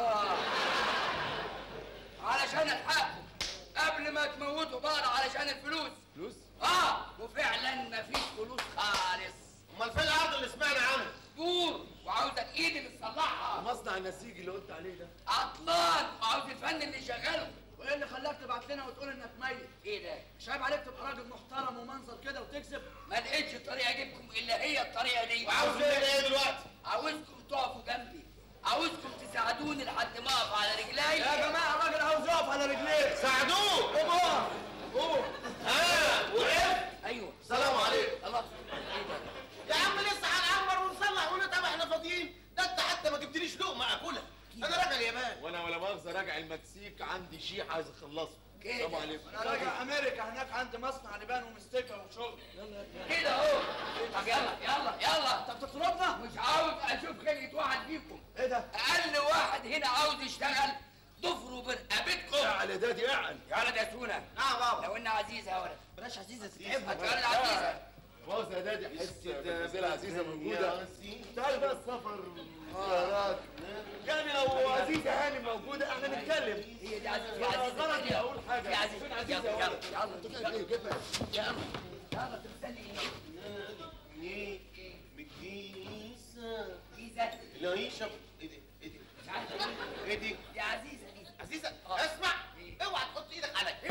علشان الحقكم قبل ما تموتوا بعض علشان الفلوس فلوس اه وفعلا مفيش فلوس خالص امال فين الارض اللي سمعنا عنها دور وعاوزه الايد اللي تصلحها مصنع النسيج اللي قلت عليه ده عطلان وعاوز الفن اللي يشغله وايه اللي خلاك تبعت لنا وتقول انك ميت ايه ده مش عيب عليك تبقى راجل محترم ومنظر كده وتكذب ما لقيتش طريقه اجيبكم الا هي الطريقه دي وعاوز مننا ايه دلوقتي عاوزكم تقفوا جنبي عاوزكم تساعدوني لحد ما اقف على رجلي يا جماعة الراجل عاوز يقف على رجليه ساعدوه قوم اقف قوم ها وقف ايوه سلام عليكم خلاص ايه ده يا عم لسه هنعمر ونصلح ونتعب احنا فاضيين ده انت حتى ما جبتليش لقمه اكلها انا راجع اليابان وانا ولا مؤاخذه راجع المكسيك عندي شيء عايز اخلصه كده. السلام عليكم انا راجع امريكا هناك عندي مصنع لبان ومستكه وشغل كده اهو طب يلا يلا يلا انت بتطردنا مش عاوز اشوف خلقة واحد فيكم ايه ده اقل واحد هنا عاوز يشتغل ضفروا برقبتكم اعلى ده دي اعلى يا ولد يا سونا نعم بابا لو ان عزيزه يا ولد بلاش عزيزه هات ولد عزيزه مؤاخذه يا دادي احس بالنسبه عزيزه موجوده تعال بقى السفر زيارات يعني لو عزيزه هاني موجوده احنا نتكلم هي دي عزيزه يا عزيزه غلطي اقول حاجه يا عزيزه فين عزيزه يلا يا يلا ولد يلا ايه جيبها يلا يلا تمثلي ايه مكيسة عزيزه العيشة ايه دي ايه دي مش عارف ايه دي دي عزيزه دي عزيزة اسمع اوعى تحط ايدك عليا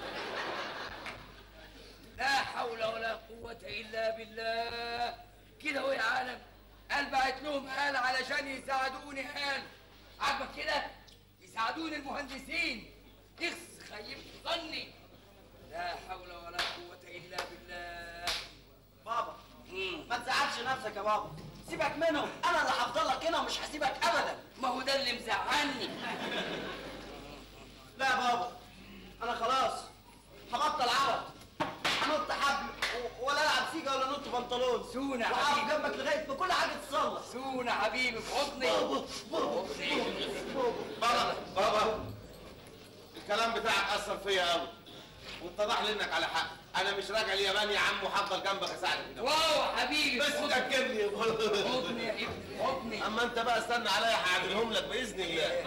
لا حول ولا قوة إلا بالله كده هو يا عالم قال بعت لهم آل علشان يساعدوني آل عاجبك كده يساعدوني المهندسين اخس خيبت ظني لا حول ولا قوة إلا بالله بابا مم. ما تزعلش نفسك يا بابا سيبك منهم انا اللي هفضل لك هنا ومش هسيبك ابدا ما هو ده اللي مزعلني لا يا بابا انا خلاص هبطل عبط هنط حبل و- ولا العب سيجا ولا نط بنطلون سونا وهقف حبيبي. جنبك لغايه ما كل حاجه تصلح سونا حبيبي في حضني حضني. بابا بابا الكلام بتاعك اثر فيا قوي واتضح لي انك على حق انا مش راجع اليابان يا عم وهفضل جنبك اساعدك هنا. واو حبيبي بس في حضني. تاكدني يا بابا. حضني يا ابني في حضني اما انت بقى استنى عليا هعدلهم لك باذن الله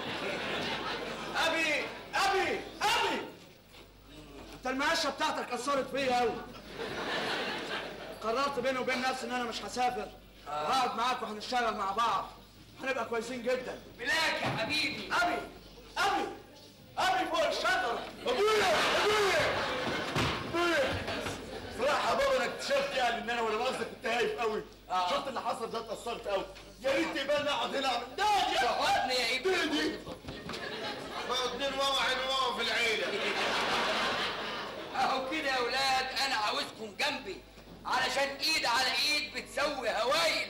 ابي ابي ابي انت المعشه بتاعتك اثرت فيا قوي قررت بيني وبين نفسي ان انا مش هسافر وهقعد معاك وهنشتغل مع بعض هنبقى كويسين جدا بلاك يا حبيبي ابي ابي ابي فوق الشجره ابويا ابويا ابويا صراحه يا بابا انا اكتشفت يعني ان انا ولا مؤاخذه كنت هايف قوي شفت اللي حصل ده اتاثرت قوي يا ريت يبان اقعد هنا اعمل ده في حضني يا ابني دي بقوا اتنين واوا عين واوا في العيله اهو كده يا ولاد انا عاوزكم جنبي علشان ايد على ايد بتسوي هوايل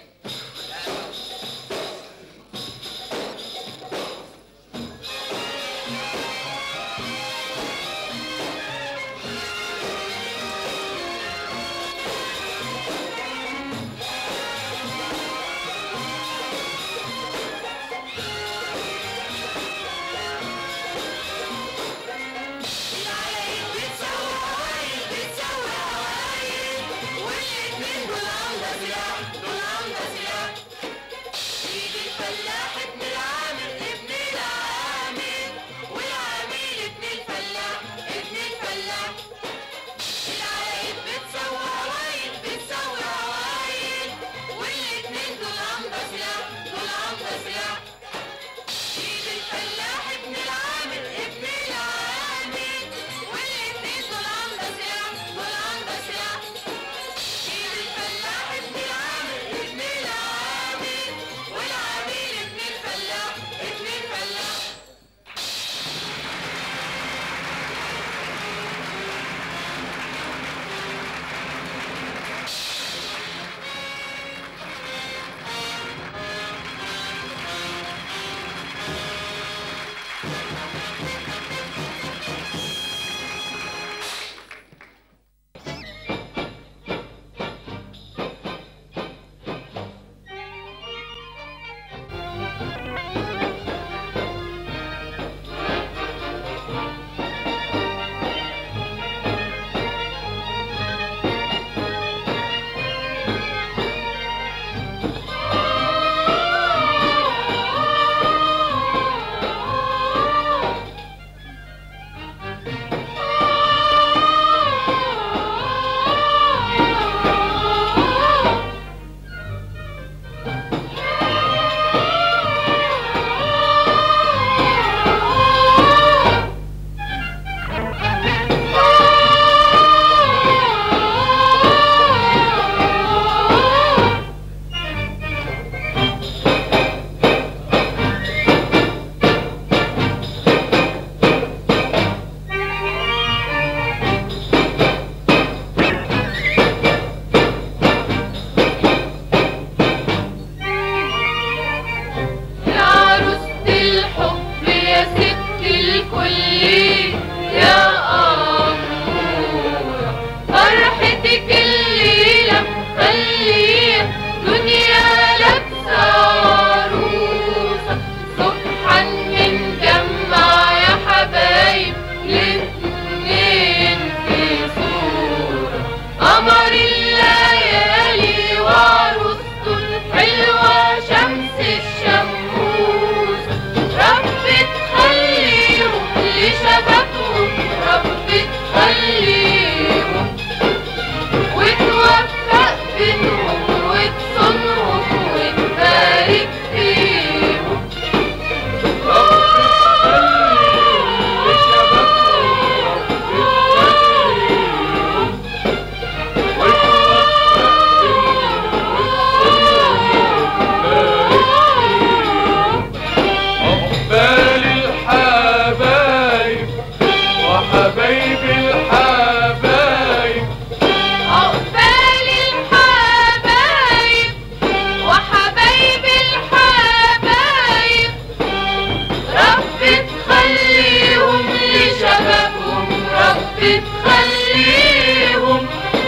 عليهم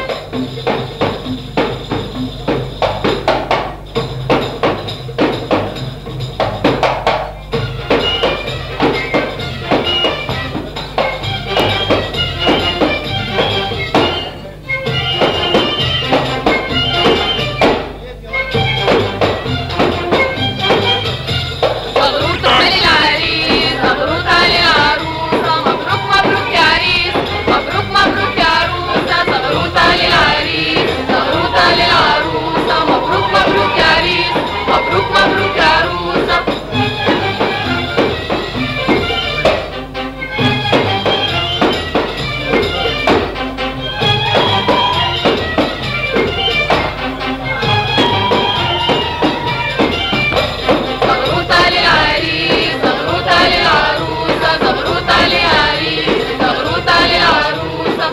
مبروك علي العريس مبروك علي العروسة مبروك مبروك يا عريس مبروك مبروك يا عروسة مبروك علي العريس مبروك علي العروسة مبروك مبروك يا عريس مبروك مبروك يا عروسة مبروك علي العريس مبروك علي العروسة مبروك علي العريس مبروك علي العروسة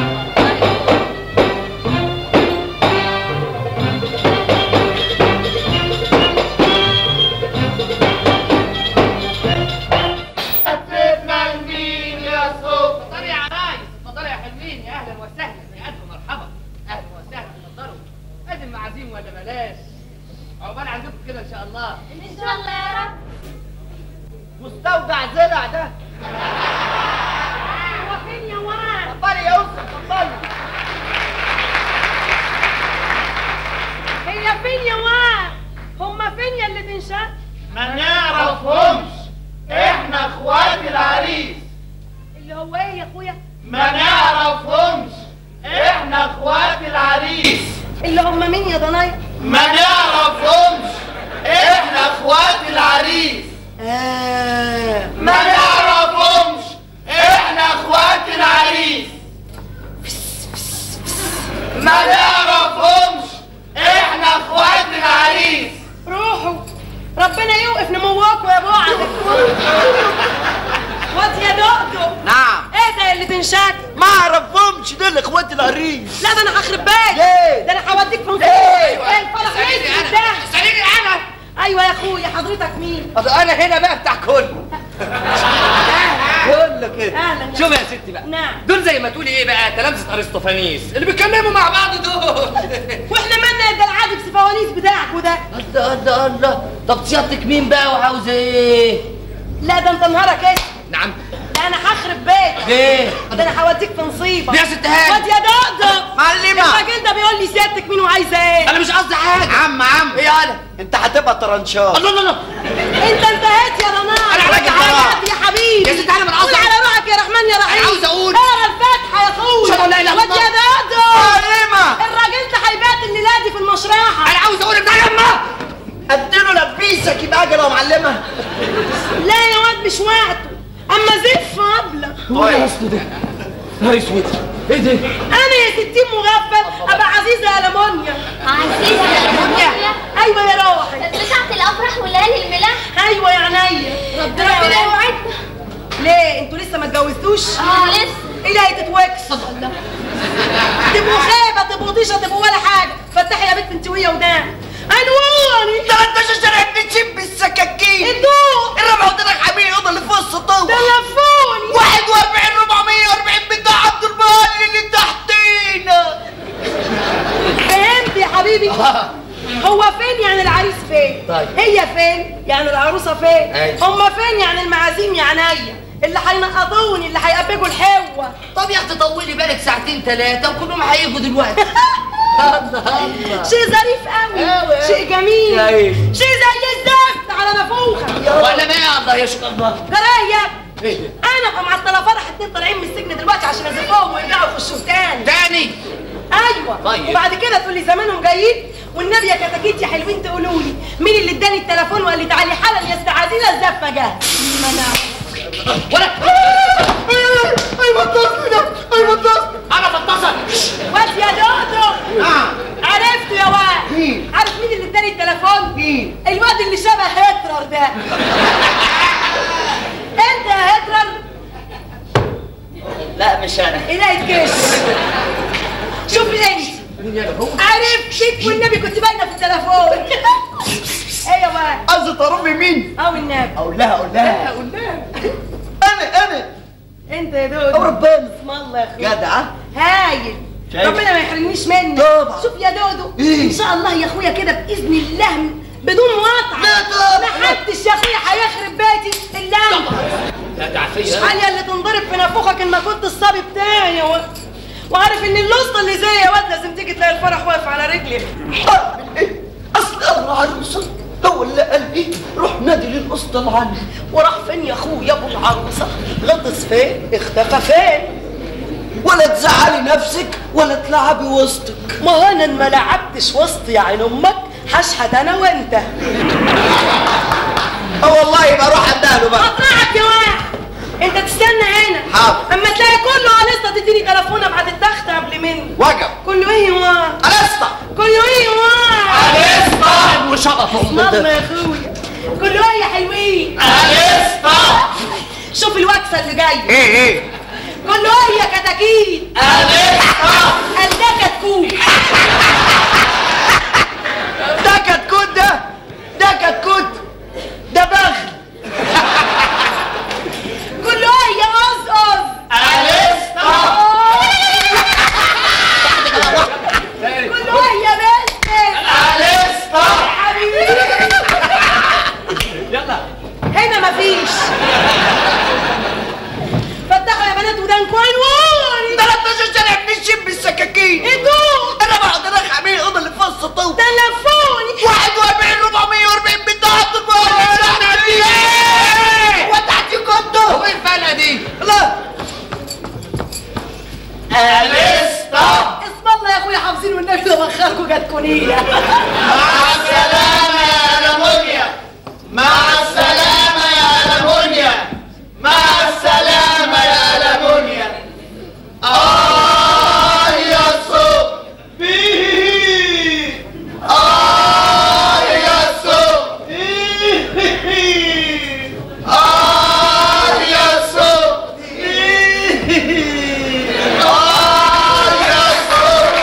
سيبنا لمين يا صوف اتفضلي يا عرايس اتفضلي يا حلوين يا اهلا وسهلا يا الف مرحبا اهلا وسهلا اتفضلوا ادي المعازيم ولا بلاش عقبال عندكم كده ان شاء الله ان شاء الله يا رب مستودع زرع ده هو فين يا واد اتفضلي يا يوسف اتفضلي هي فين يا واد هما فين يا اللي تنشأ ما نعرفهمش احنا اخوات العريس اللي هو ايه يا اخويا ما نعرفهمش احنا اخوات العريس اللي هم مين يا ضنايا ما نعرفهمش احنا اخوات العريس آه. ما نعرفهمش احنا اخوات العريس ما نعرفهمش احنا اخوات العريس روحوا ربنا يوقف نمواكوا يا بعض واد يا دقدق نعم ايه ده اللي تنشاك ما اعرفهمش دول اخوات العريس لا ده انا هخرب بالك ليه؟ ده انا هوديك في ليه؟ ايه الفرح ساليني ليه انا ده ساليني انا ايوه يا اخويا حضرتك مين طب انا هنا بقى بتاع كل كله كده اهلا يا شوف يا ستي بقى نعم دول زي ما تقولي ايه بقى تلامذة ارسطوفانيس اللي بيتكلموا مع بعض دول واحنا مالنا ده العادي بسفوانيس بتاعك وده الله الله الله طب سيادتك مين بقى وعاوزه ايه؟ لا ده انت نهارك ايه نعم ده انا هخرب بيتك ليه؟ ده انا هوديك في نصيبك يا ست هاني. واد يا دقدق معلمة. الراجل ده بيقول لي سيادتك مين وعايزه ايه انا مش قصدي حاجه عم عم ايه يالا انت هتبقى طرنشات الله الله الله انت انتهيت يا رنار أنا راجل تعالى طراب. يا حبيبي يا ست انا من قول قصدي على روحك يا رحمن يا رحيم أنا عاوز أقول. اقرا الفاتحه يا اخويا أشهد أن لا إله إلا واد يا الله. دقدق معلمة الراجل ده هيبات الليله دي في المشرحه انا عاوز اقول ابن يما اديله لبيسك يبقى اجل يا معلمة لا يا واد مش وقته اما زف قبلك هو يا اسود ده نهار اسود ايه ده؟ انا يا ستين مغفل ابقى عزيزه المونيا عزيزة يا ايوه يا روحي بتاعت الافراح وليالي الملاح ايوه يا عينيا ربنا يوعدنا ليه انتوا لسه ما اتجوزتوش اه لسه ايه ده هتتوكس تبقوا خيبه تبقوا طيشه تبقوا ولا حاجه فتحي يا بنت انت وهي ودان عنواني 13 شارع بتشب السكاكين الضوء الربع قدامك حبيبي الاوضه اللي في السطوح ده لفوني 41 440 بتاع عبد الباري اللي تحتينا فهمت يا حبيبي هو فين يعني العريس فين طيب. هي فين يعني العروسه فين أيوة. هما فين يعني المعازيم يا عينيا اللي هينقضوني اللي هيقبجوا الحوه طب يا اختي طولي بالك ساعتين ثلاثه وكلهم هيجوا دلوقتي الله الله شيء ظريف قوي أوي. شيء جميل أيوة. شيء زي الزفت على نافوخك ولا ما يا الله يشكر الله جرايه ايه ده؟ انا ابقى معطله فرح اتنين طالعين من السجن دلوقتي عشان ازفهم ويرجعوا يخشوا تاني تاني ايوه طيب. وبعد كده تقول لي زمانهم جايين والنبي يا كتاكيت يا حلوين تقولوا لي مين اللي اداني التليفون وقال لي تعالي حالا يا استاذ عزيزه الزفه جاهز ما انا ولا ايوه التصل ده ايوه التصل انا بتصل واد يا دودو عرفته يا واد مين؟ عارف مين اللي اداني التليفون؟ مين؟ الواد اللي شبه هتلر ده انت يا هتلر لا مش انا ايديك كش شوف انت عرفتك والنبي كنت باينه في التليفون ايه يا واد قصدي طرب مين او النبي اقول لها اقول لها قول لها انا انا انت يا دودو ربنا اسم الله يا اخويا جدع هايل شايف؟ ربنا ما يحرمنيش منك طبعا. شوف يا دودو إيه؟ ان شاء الله يا اخويا كده باذن الله بدون مقاطعه لا طبعا. ما حدش يا اخويا هيخرب بيتي الا انت لا تعفيه عالية اللي تنضرب في نافوخك ان ما كنت الصبي بتاعي يا ولد وعارف ان اللصه اللي زي يا واد لازم تيجي تلاقي الفرح واقف على رجلي اصل العروسه هو اللي قال لي روح نادي للقسط العالي وراح فين يا اخويا ابو العروسه غطس فين اختفى فين ولا تزعلي نفسك ولا تلعبي وسطك ما هو انا ما لعبتش وسط يا عين امك هشحت انا وانت اه والله يبقى روح اداله بقى اطلعك يا واحد انت تستنى هنا حاضر. اما تلاقي كله على لسه تديني تليفون ابعت التخت قبل مني وجب كله ايه يا واحد الاسطى كله ايه يا واحد الاسطى وشطط ماما يا اخويا كله ايه يا حلوين الاسطى شوف الوكسه اللي جايه ايه ايه كله ايه يا كتاكيت الاسطى قال ده كتكوت ده كتكوت ده ده كتكوت ده بغل كله ايه يا قصقص الاسطى كله ايه يا بنت الاسطى حبيبي يلا هنا مفيش فتحوا يا بنات ودانكم عنواني 13 سنه بنشم بالسكاكين ايه دول انا بقدر اخمين الاوضه اللي فيها السطوح تلفوني 41 440 بتاعتك ولا ايه وتحتيكم انتوا هو ايه الفلقه دي لا الاسطى اسم الله يا اخويا حافظين والنبي ده بخركوا جاتكوا نيه مع السلامه يا لمونيا مع السلامه يا لمونيا مع السلامه يا لمونيا آه يا صبي آه يا صبي آه يا صبي آه يا صبي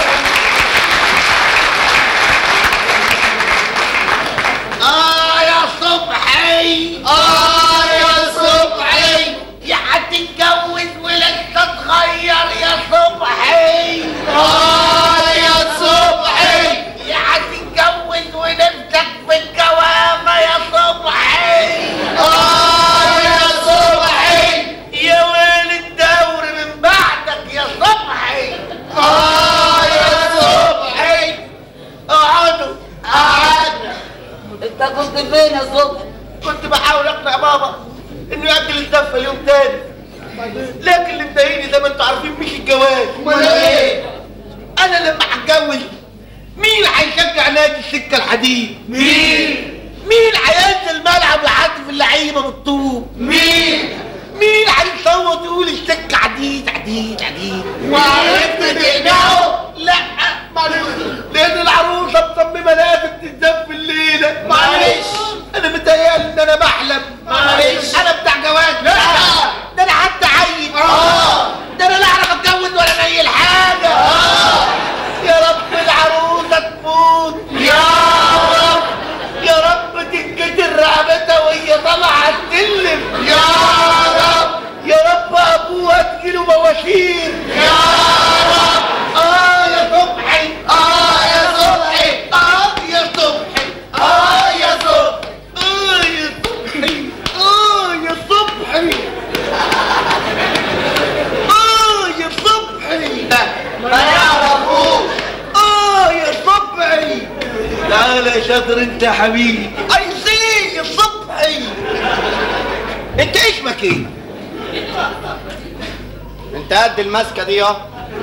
آه يا صبحي آه يا صبحي يا هتتجوز ولا تتغير يا صبحي آه يا صبحي يا هتتجوز ونفسك في الجوامة يا صبحي آه يا صبحي يا ويل الدور من بعدك يا صبحي آه يا صبحي اقعدوا قعدنا انت كنت فين يا صبحي؟ كنت بحاول اقنع بابا انه ياجل الزفه اليوم تاني لكن اللي مضايقني زي ما انتوا عارفين مش الجواز امال ايه؟ انا لما هتجوز مين هيشجع نادي السكه الحديد مين مين هينزل ملعب لحد في اللعيبه بالطوب مين مين هيصوت يقول السكه حديد حديد حديد وعرفت تقنعه لا معلش لان العروسه مصممه لازم تتزف الليله معلش انا متهيألي ان انا بحلم معلش انا بتاع جواز لا ده انا حتى عيل اه ده انا لا اعرف اتجوز ولا نيل حاجه اه يا رب العروسه تموت يا رب يا رب تنكسر رقبتها وهي طالعه السلم يا رب يا رب ابوها تجيله بواشير يا رب اه يا صبحي اه يا صبحي اه يا صبحي اه يا صبحي اه يا صبحي اه يا صبحي اه يا صبحي ما يعرفوش اه يا صبحي تعال يا شاطر انت يا حبيبي اي سي يا صبحي انت اسمك ايه؟ انت قد الماسكه دي اه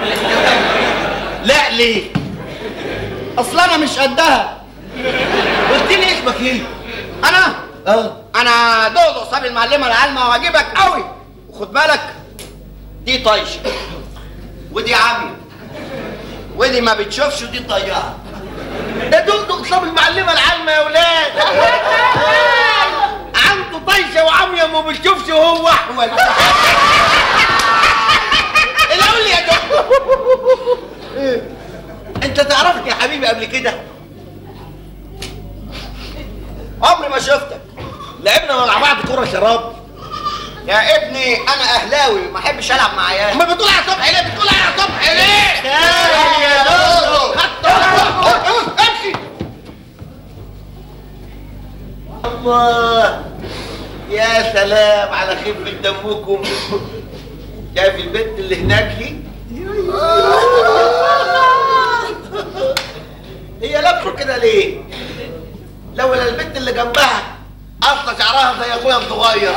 لا ليه؟ اصل انا مش قدها قلت لي اسمك ايه؟ انا اه انا دودو صاحب المعلمه العالمه واجيبك قوي وخد بالك دي طايشه ودي عمي ودي ما بتشوفش ودي طياره ده دقدق صاب المعلمه العالمه يا ولاد عنده طيشه وعمية وما بيشوفش وهو احول الاول يا دكتور انت تعرفني يا حبيبي قبل كده عمري ما شفتك لعبنا مع بعض كره شراب يا ابني انا اهلاوي ما احبش العب مع عيال ما بتقول على صبحي ليه بتقول على صبحي ليه تعال يا لولو امشي الله يا سلام على خفة دمكم شايف البنت اللي هناك دي هي لابسه كده ليه لولا البنت اللي جنبها اصلا شعرها زي اخويا الصغير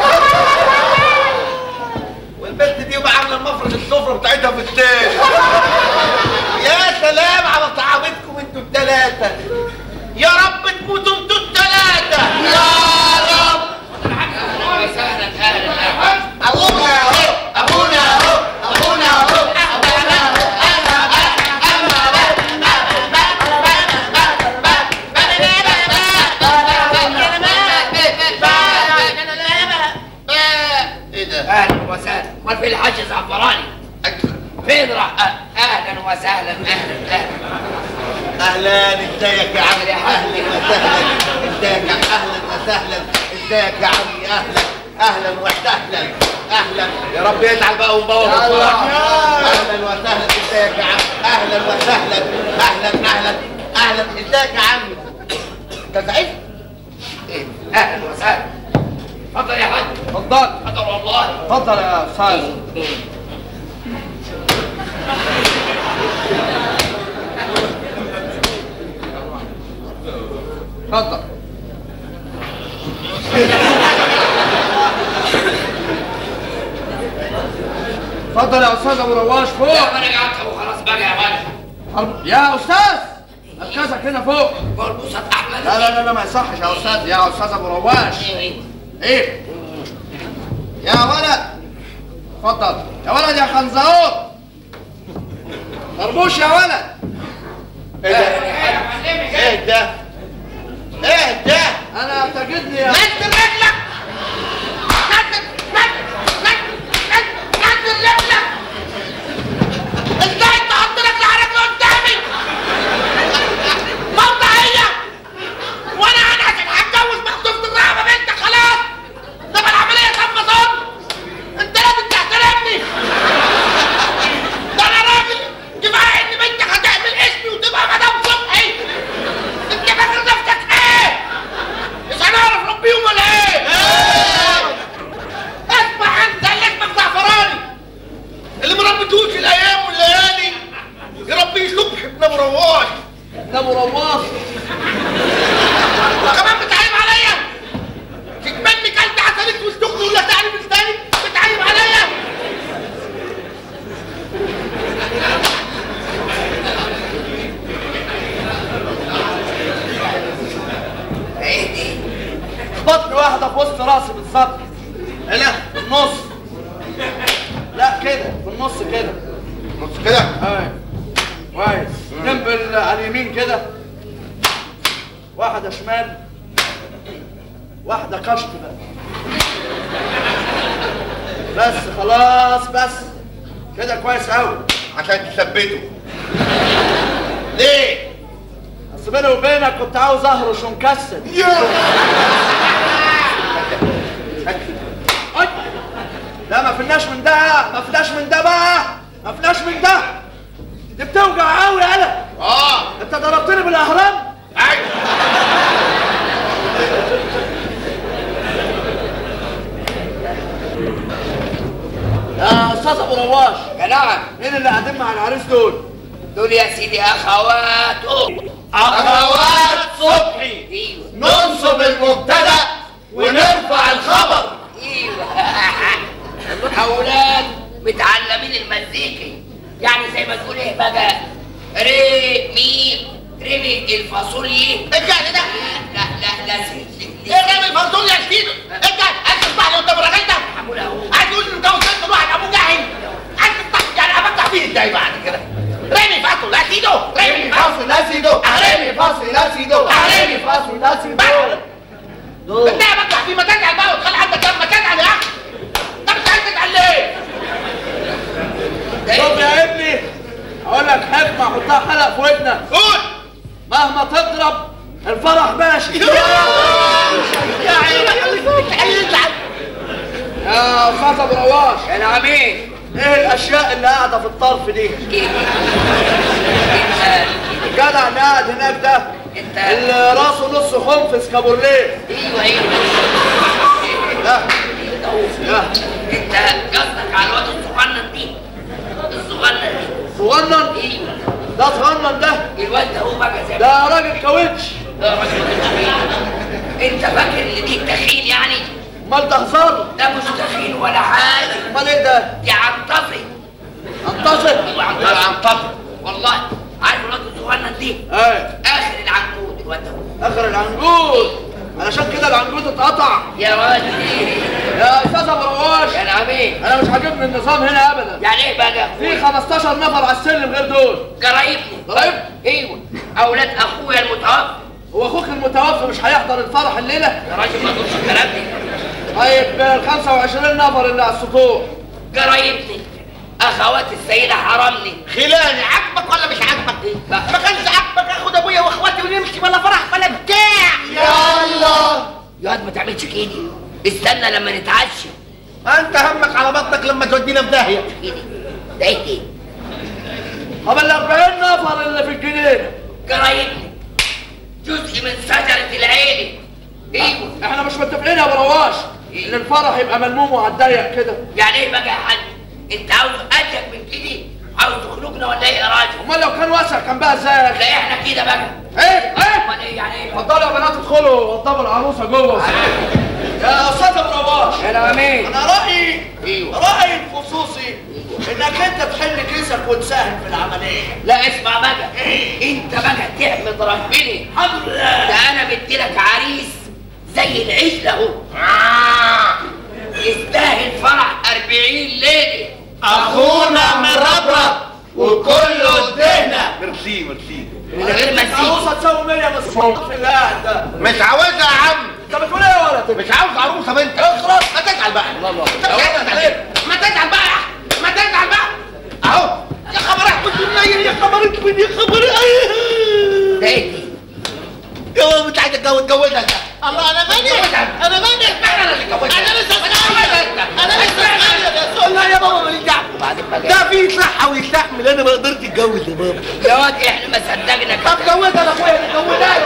والبنت دي بقى عامله المفرش السفره بتاعتها في التاني يا سلام على طعامتكم انتوا التلاتة يا رب تموتوا انتوا التلاتة يا رب وسهلا اهلا اهلا ابونا اهو ابونا اهو ابونا اهو ابونا اهو ايه ده اهلا وسهلا امال فين الحاج زعفراني فين راح أه- اهلا وسهلا اهلا اهلا اهلا ازيك يا عمي اهلا وسهلا ازيك يا اهلا وسهلا ازيك يا عمي اهلا اهلا وسهلا اهلا يا رب يزعل بقى ومبوظ يلا. الفرح اهلا وسهلا ازيك يا عم اهلا وسهلا اهلا اهلا اهلا ازيك يا عمي انت زعلت إيه، اهلا وسهلا اتفضل يا حاج اتفضل اتفضل والله اتفضل يا استاذ اتفضل اتفضل يا استاذ ابو رواش فوق لا انا قعدت وخلاص بقى يا راجل يا استاذ مركزك هنا فوق بربوسة احمد لا لا لا لا ما يصحش يا استاذ يا استاذ ابو رواش ايه يا ولد اتفضل يا ولد يا خنزقور طربوش يا ولد ايه ده ايه ده ايه ده انا تجدني يا نزل رجلك نزل نزل نزل نزل رجلك ازاي تحط رجل على رجل قدامي موضعية وانا انا عشان هتجوز مخطوفة الرقبة بنتك خلاص طب العملية تم ظن انت لازم تحترمني ده انا راجل كفاية ان بنتك هتعمل اسمي وتبقى مدام صبحي انت فاكر نفسك ايه؟ مش هنعرف نربيهم ولا ايه؟ اسمع انت اللي اسمك زعفراني اللي ما ربيتوش الايام والليالي يربيه صبح ابن ابو رواش ده ابو رواش وكمان بتعيب عليا تكملني كلت عسلك وسلكني ولا تعلم لساني بتعيب عليا ايه دي بطن واحدة في وسط راسي بالظبط هنا في النص لا كده في النص كده نص كده ايوه كويس جنب ال- على اليمين كده واحدة شمال واحدة كشط بقى بس خلاص بس كده كويس قوي عشان تثبته ليه بس بيني وبينك كنت عاوز اهرش ومكسل أي. لا ما فيناش من ده ما فيناش من ده بقى ما فيناش من ده دي بتوجع قوي انا اه انت ضربتني بالاهرام ايوه يا استاذ ابو رواش يا نعم مين اللي قاعدين مع العريس دول دول يا سيدي اخواته اخوات صبحي ايوه ننصب المبتدا ونرفع الخبر ايوه اولاد متعلمين المزيكي يعني زي ما تقول ايه بقى ري مي رمي الفاصوليا الجهل ده لا لا لا سيدي ايه رمي الفاصوليا يا سيدي الجهل عايز تسمع لي قدام الراجل ده معمول اهو عايز تقول لي انت وصلت واحد ابو جهل عايز تفتح يعني ابفتح فيه ازاي بعد كده رمي فاصل لا سيدو رمي فاصل لا سيدو رمي فاصل لا سيدو رمي فاصل لا سيدو انت يا بفتح فيه ما تزعل بقى وتخلي عندك لما تزعل يا اخي انت مش عايز تزعل ليه؟ شوف يا ابني اقول لك حكمه حطها حلق في ودنك قول مهما تضرب الفرح ماشي يا عيني انت عايز تزعل يا يا استاذ ابو رواش يا نعمين ايه الاشياء اللي قاعده في الطرف دي ايه الجدع اللي قاعد هناك ده انت اللي راسه نص خنفس كابورليه ايوه ايوه ده ده انت قصدك على الواد الصغنن دي الصغنن دي صغنن ايوه ده صغنن ده الواد ده هو بقى زي ده راجل كاوتش ده راجل تخين انت فاكر ان دي تخين يعني امال ده هزار ده مش تخين ولا حاجه امال ايه ده دي عنطفي انتصر ايوه عنطفي عنطفي والله عارف الواد الصغنن دي ايه اخر العنقود الواد ده هو. اخر العنقود علشان كده العنقود اتقطع يا راجل يا استاذ ابو رواش يا نعمين انا مش عاجبني النظام هنا ابدا يعني ايه بقى في 15 نفر على السلم غير دول قرايبني قرايب ايوه اولاد اخويا المتوفى هو اخوك المتوفى مش هيحضر الفرح الليله يا راجل ما تقولش الكلام ده طيب ال 25 نفر اللي على السطوح قرايبني اخوات السيده حرمني خلاني عاجبك ولا مش عاجبك؟ ما كانش عاجبك اخد ابويا واخواتي ونمشي ولا فرح ولا بتاع يلا يا واد ما تعملش كده استنى لما نتعشى انت همك على بطنك لما تودينا في داهيه كده ده ايه ده طب ال 40 نفر اللي في الجنينه قرايبني جزء من شجره العيله ايوه احنا مش متفقين يا ابو رواش ان الفرح يبقى ملموم وعلى الضيق كده يعني ايه بقى يا حاج انت عاوز اجل من كده عاوز تخنقنا ولا ايه يا راجل امال لو كان واسع كان بقى ازاي لا احنا كده بقى ايه ايه امال ايه يعني ايه اتفضلوا يا بنات ادخلوا وضبوا العروسه جوه يا استاذ ابو رواش يا نعمين انا رايي ايوه رايي الخصوصي انك انت تحل كيسك وتساهم في العمليه لا اسمع بقى انت بقى تحمد ربنا الحمد لله ده انا بدي لك عريس زي العجل اهو يستاهل فرح 40 ليله اخونا مربرب وكله ادينا ميرسي ميرسي من غير ما تسيب العروسه تساوي 100 بس في الله ده مش عاوزها يا عم انت بتقول ايه يا ولد مش عاوز عروسه بنت اخرس ما تزعل بقى الله ما تزعل ما تزعل بقى ما تزعل بقى اهو يا خبر احمد بالله يا خبر احمد يا خبر ايه ده ايه دي؟ يا بابا مش عايز اتجوز اتجوزها انت الله انا ماني انا ماني انا اللي اتجوزها انا لسه صغير انا لسه صغير لا يا بابا ماليش دعوه وبعدين بقى ده في صحه ويستحمل انا ما قدرتش اتجوز يا بابا يا واد احنا ما صدقنا طب جوزها انا اخويا اتجوزها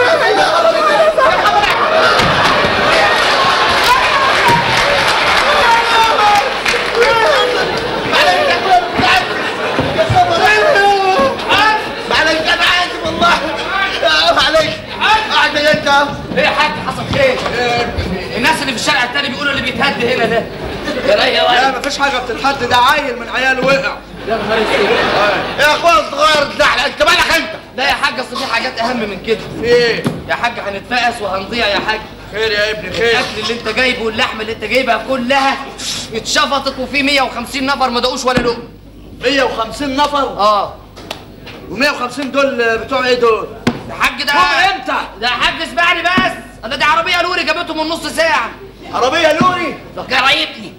معلش انا عازم والله آه، معلش قاعد انت ايه يا حاج حصل خير الناس اللي في الشارع التاني بيقولوا اللي بيتهد هنا ده يا راجل يا لا ولد مفيش حاجه بتتحد ده عيل من عيال وقع يا اخويا الصغير زعل انت مالك انت لا يا حاج اصل في حاجات اهم من كده في ايه يا حاج هنتفقس وهنضيع يا حاج خير يا ابني خير الاكل اللي انت جايبه واللحمه اللي انت جايبها كلها اتشفطت وفي 150 نفر ما دقوش ولا لقمه 150 نفر اه و150 دول بتوع ايه دول يا حاج ده جم امتى ده يا حاج اسمعني بس انا دي عربيه لوري جابتهم من نص ساعه عربيه لوري قرايبني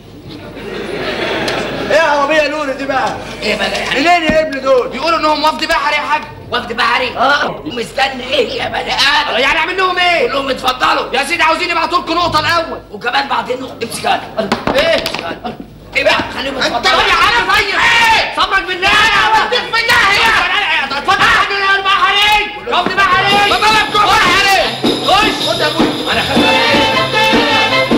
ايه عربيه لوري دي بقى ايه بقى يعني منين يا ابني دول بيقولوا انهم وفد بحري يا حاج وفد بحري اه مستني ايه يا بني ادم يعني اعمل لهم ايه قول لهم اتفضلوا يا سيدي عاوزين يبعتوا لكم نقطه الاول وكمان بعدين امسك هذا ايه ايه بقى خليهم طب يتفضلوا يا عم طيب صبرك بالله يا وديك بالله يا اتفضل يا البحري وفد بحري ما بالك بتوع بحري خش خد يا ابوي انا خدت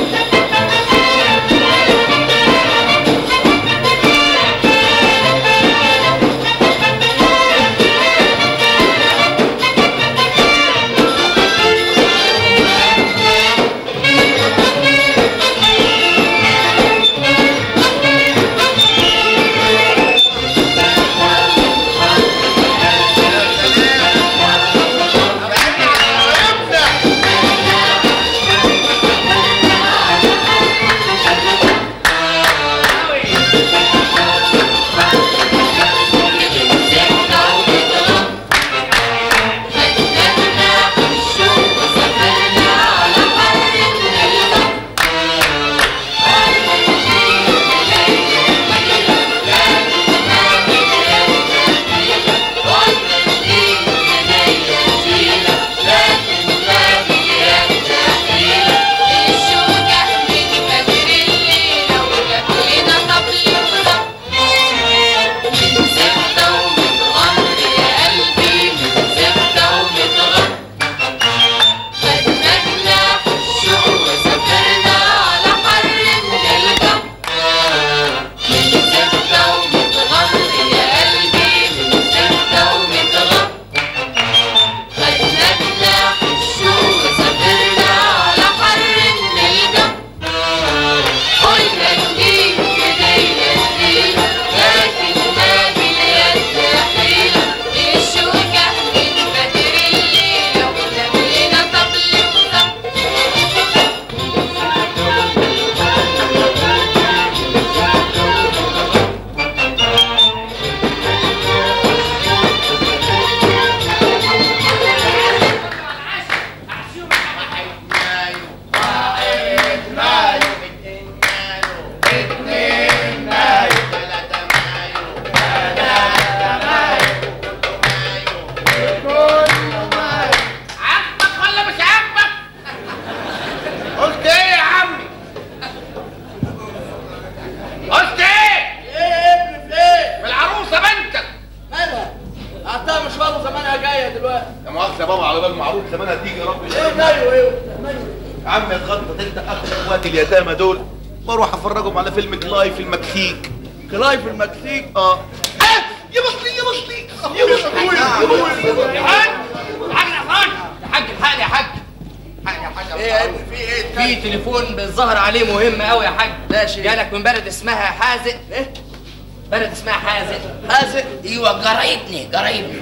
ايوه يا مؤاخذه يا بابا على بال معروف زمانها تيجي يا رب ايه ايوه ايوه يا عم اتغطى انت اخر اخواتي اليتامى دول واروح افرجهم على فيلم كلاي في المكسيك كلاي في المكسيك اه آه، يا بطلي يا بطلي يا بطلي يا بطلي يا حاج يا حاج الحاج يا حاج الحقني يا حاج الحقني يا حاج ايه يا ابني في ايه في تليفون بالظهر عليه مهم قوي يا حاج لا شيء. جالك من بلد اسمها حازق ايه بلد اسمها حازق حازق ايوه جرايبني جرايبني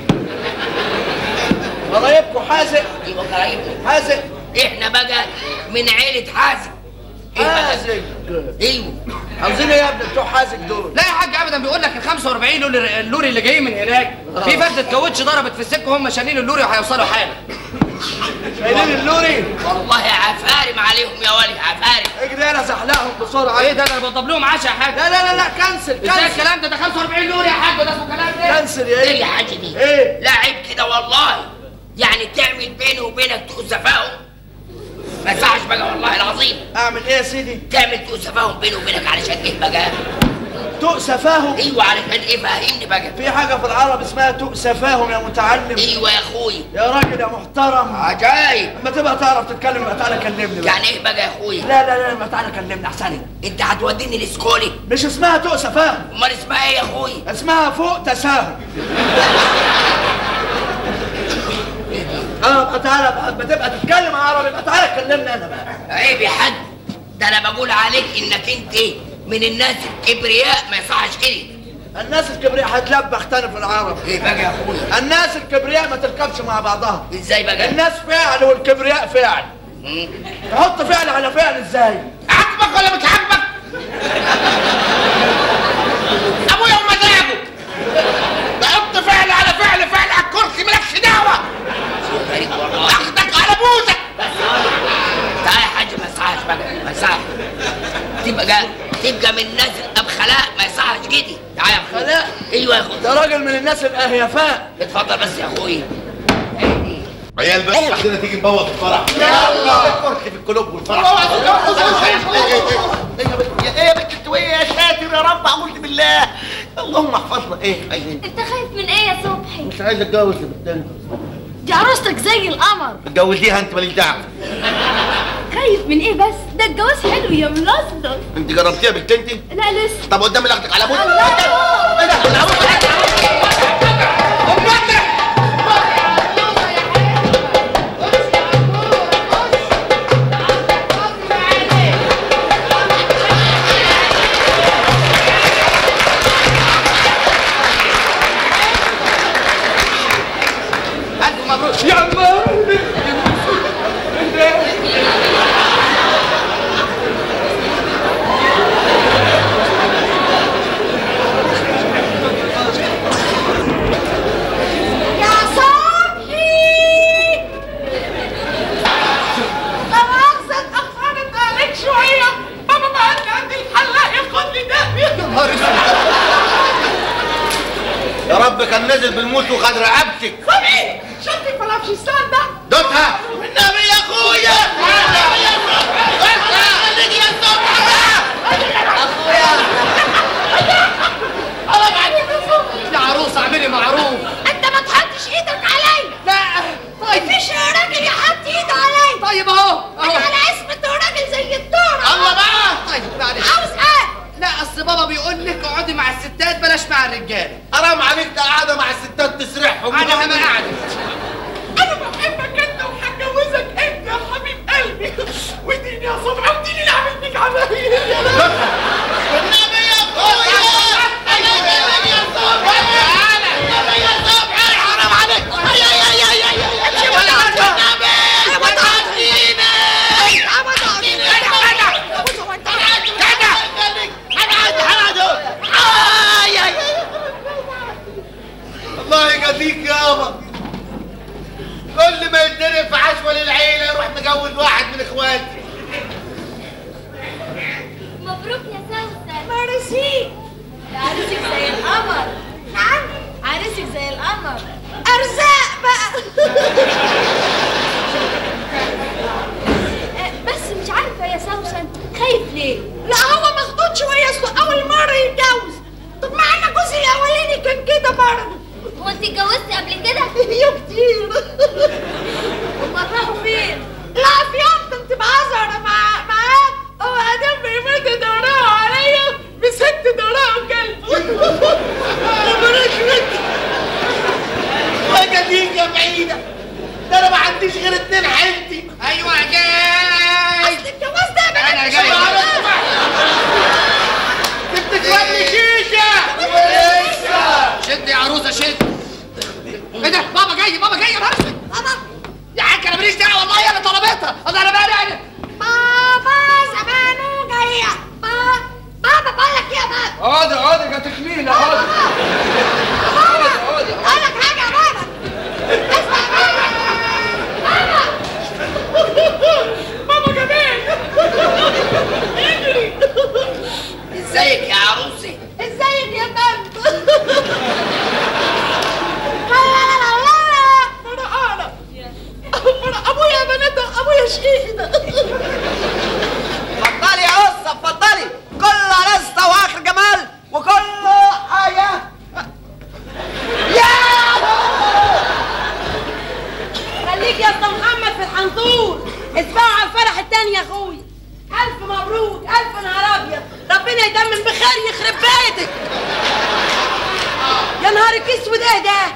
قرايبكم حازق ايوه جرايبني حازق احنا بقى من عيلة حازم إيه بقى؟ حازق ايوه عاوزين ايه يا ابني بتوع حازق دول لا يا حاج ابدا بيقول لك ال 45 لوري اللوري اللي جايين من هناك في فردة كاوتش ضربت في السكه وهم شايلين اللوري وهيوصلوا حالا شايلين اللوري والله عفارم عليهم يا ولي عفارم اجري انا زحلقهم بسرعه ايه ده انا بضرب لهم عشا يا حاج لا لا لا لا كنسل ازاي كنسل الكلام ده ده 45 لوري يا حاج وده اسمه كلام ده كنسل يا ايه ايه يا حاجة دي ايه لا عيب كده والله يعني تعمل بيني وبينك تقول تفاهم ما ينفعش بقى والله العظيم اعمل ايه يا سيدي تعمل تقول تفاهم بيني وبينك علشان ايه بقى تؤسى فاهم ايوه علشان ايه فهمني بقى في حاجه في العرب اسمها تؤسى فاهم يا متعلم ايوه يا اخوي يا راجل يا محترم عجايب لما تبقى تعرف تتكلم يبقى تعالى كلمني بقى يعني ايه بقى يا اخوي لا لا لا ما تعالى كلمني احسن انت هتوديني لسكولي مش اسمها تؤسى فاهم امال اسمها ايه يا اخوي اسمها فوق تساهل اه بقى تعالى بقى ما تبقى تتكلم عربي يبقى تعالى كلمني انا بقى عيب يا حاج ده انا بقول عليك انك انت من الناس الكبرياء ما يصحش كده الناس الكبرياء هتلبخ تاني في العرب ايه بقى يا اخوي الناس الكبرياء ما تركبش مع بعضها ازاي بقى الناس فعل والكبرياء فعل مم. تحط فعل على فعل ازاي عاجبك ولا مش عاجبك؟ ابويا ومزاجه بحط فعل على فعل فعل على الكرسي مالكش دعوه غريب والله اخدك على بوزك تعالى يا حاج ما يصحش بقى ما يصحش تبقى تبقى من الناس الابخلاء ما يصحش كده تعالى يا اخوي خلاء ايوه يا اخوي ده راجل من الناس الاهيفاء اتفضل بس يا اخوي عيال بس عندنا تيجي نبوظ الفرح يلا الكرسي في القلوب والفرح ايه يا بنت انتوا ايه يا ساتر يا رب اعوذ بالله اللهم احفظنا ايه عايزين انت خايف من ايه يا صبحي مش عايز اتجوز يا بنت دي عروستك زي القمر اتجوزيها انت ماليش دعوه خايف من ايه بس ده الجواز حلو يا ملصق انت جربتيها يا بنت انت لا لسه طب قدام اللي اخدك على ابوك الف مبروك يا الله يا صبحي لا مؤاخذة اتأخرت عليك شوية بابا ما قال لي عندي الحلاق ياخد لي دم يا نهار يا رب كان نزل بالموت وخد رقبتك صبحي شفت الفلافشيستان ده دوتها النبي يا اخويا النبي يا صبحي يا يا عروسه اعملي معروف انت ما تحطش ايدك عليا لا طيب مفيش راجل يحط ايده عليا طيب اهو انا اهو على اسم انت راجل زي الدورة الله بقى طيب معلش عاوز ايه لا اصل بابا بيقول لك اقعدي مع الستات بلاش مع الرجاله حرام عليك ده قاعده مع الستات تسرحهم انا ما قاعد انا بحبك انت وهتجوزك انت يا حبيب قلبي وديني يا صبحي وديني اللي عامل فيك عمايل يا رب النبي يا اخويا النبي يا صبحي النبي يا صبحي حرام عليك يا يا يا يا يا امشي ولا عنك. النبي أنا بتعب. وديني الله يقضيك يابا كل ما يتدرب في عشوة للعيلة يروح مجوز واحد من اخواتي مبروك يا سوسن ميرسي عريسك زي القمر نعم عريسك زي القمر ارزاق بقى بس مش عارفه يا سوسن خايف ليه لا هو مخطوط شويه اصله اول مره يتجوز مع ان جوزي الاولاني كان كده برضه هو انت اتجوزتي قبل كده؟ يا كتير جاي بابا جاي يا نهار اسود بابا يا حاج انا ماليش دعوه والله انا طلبتها انا انا مالي انا بابا زمانه جاي بابا بابا بقول لك ايه يا بابا اقعدي اقعدي يا تكميله اقعدي اقعدي اقعدي اقول لك حاجه يا بابا اسمع بابا بابا جميل اجري ازيك يا عروسي ازيك يا بابا لا لا لا لا فرحانة فرح- ابويا يا بنات ابويا شهيد اتفضلي يا قصة اتفضلي كله لسه واخر جمال وكله حياة خليك يا اسطى محمد في الحنطور اسمعوا على الفرح التاني يا اخوي الف مبروك الف نهار ابيض ربنا يتمم بخير يخرب بيتك يا نهارك اسود ايه ده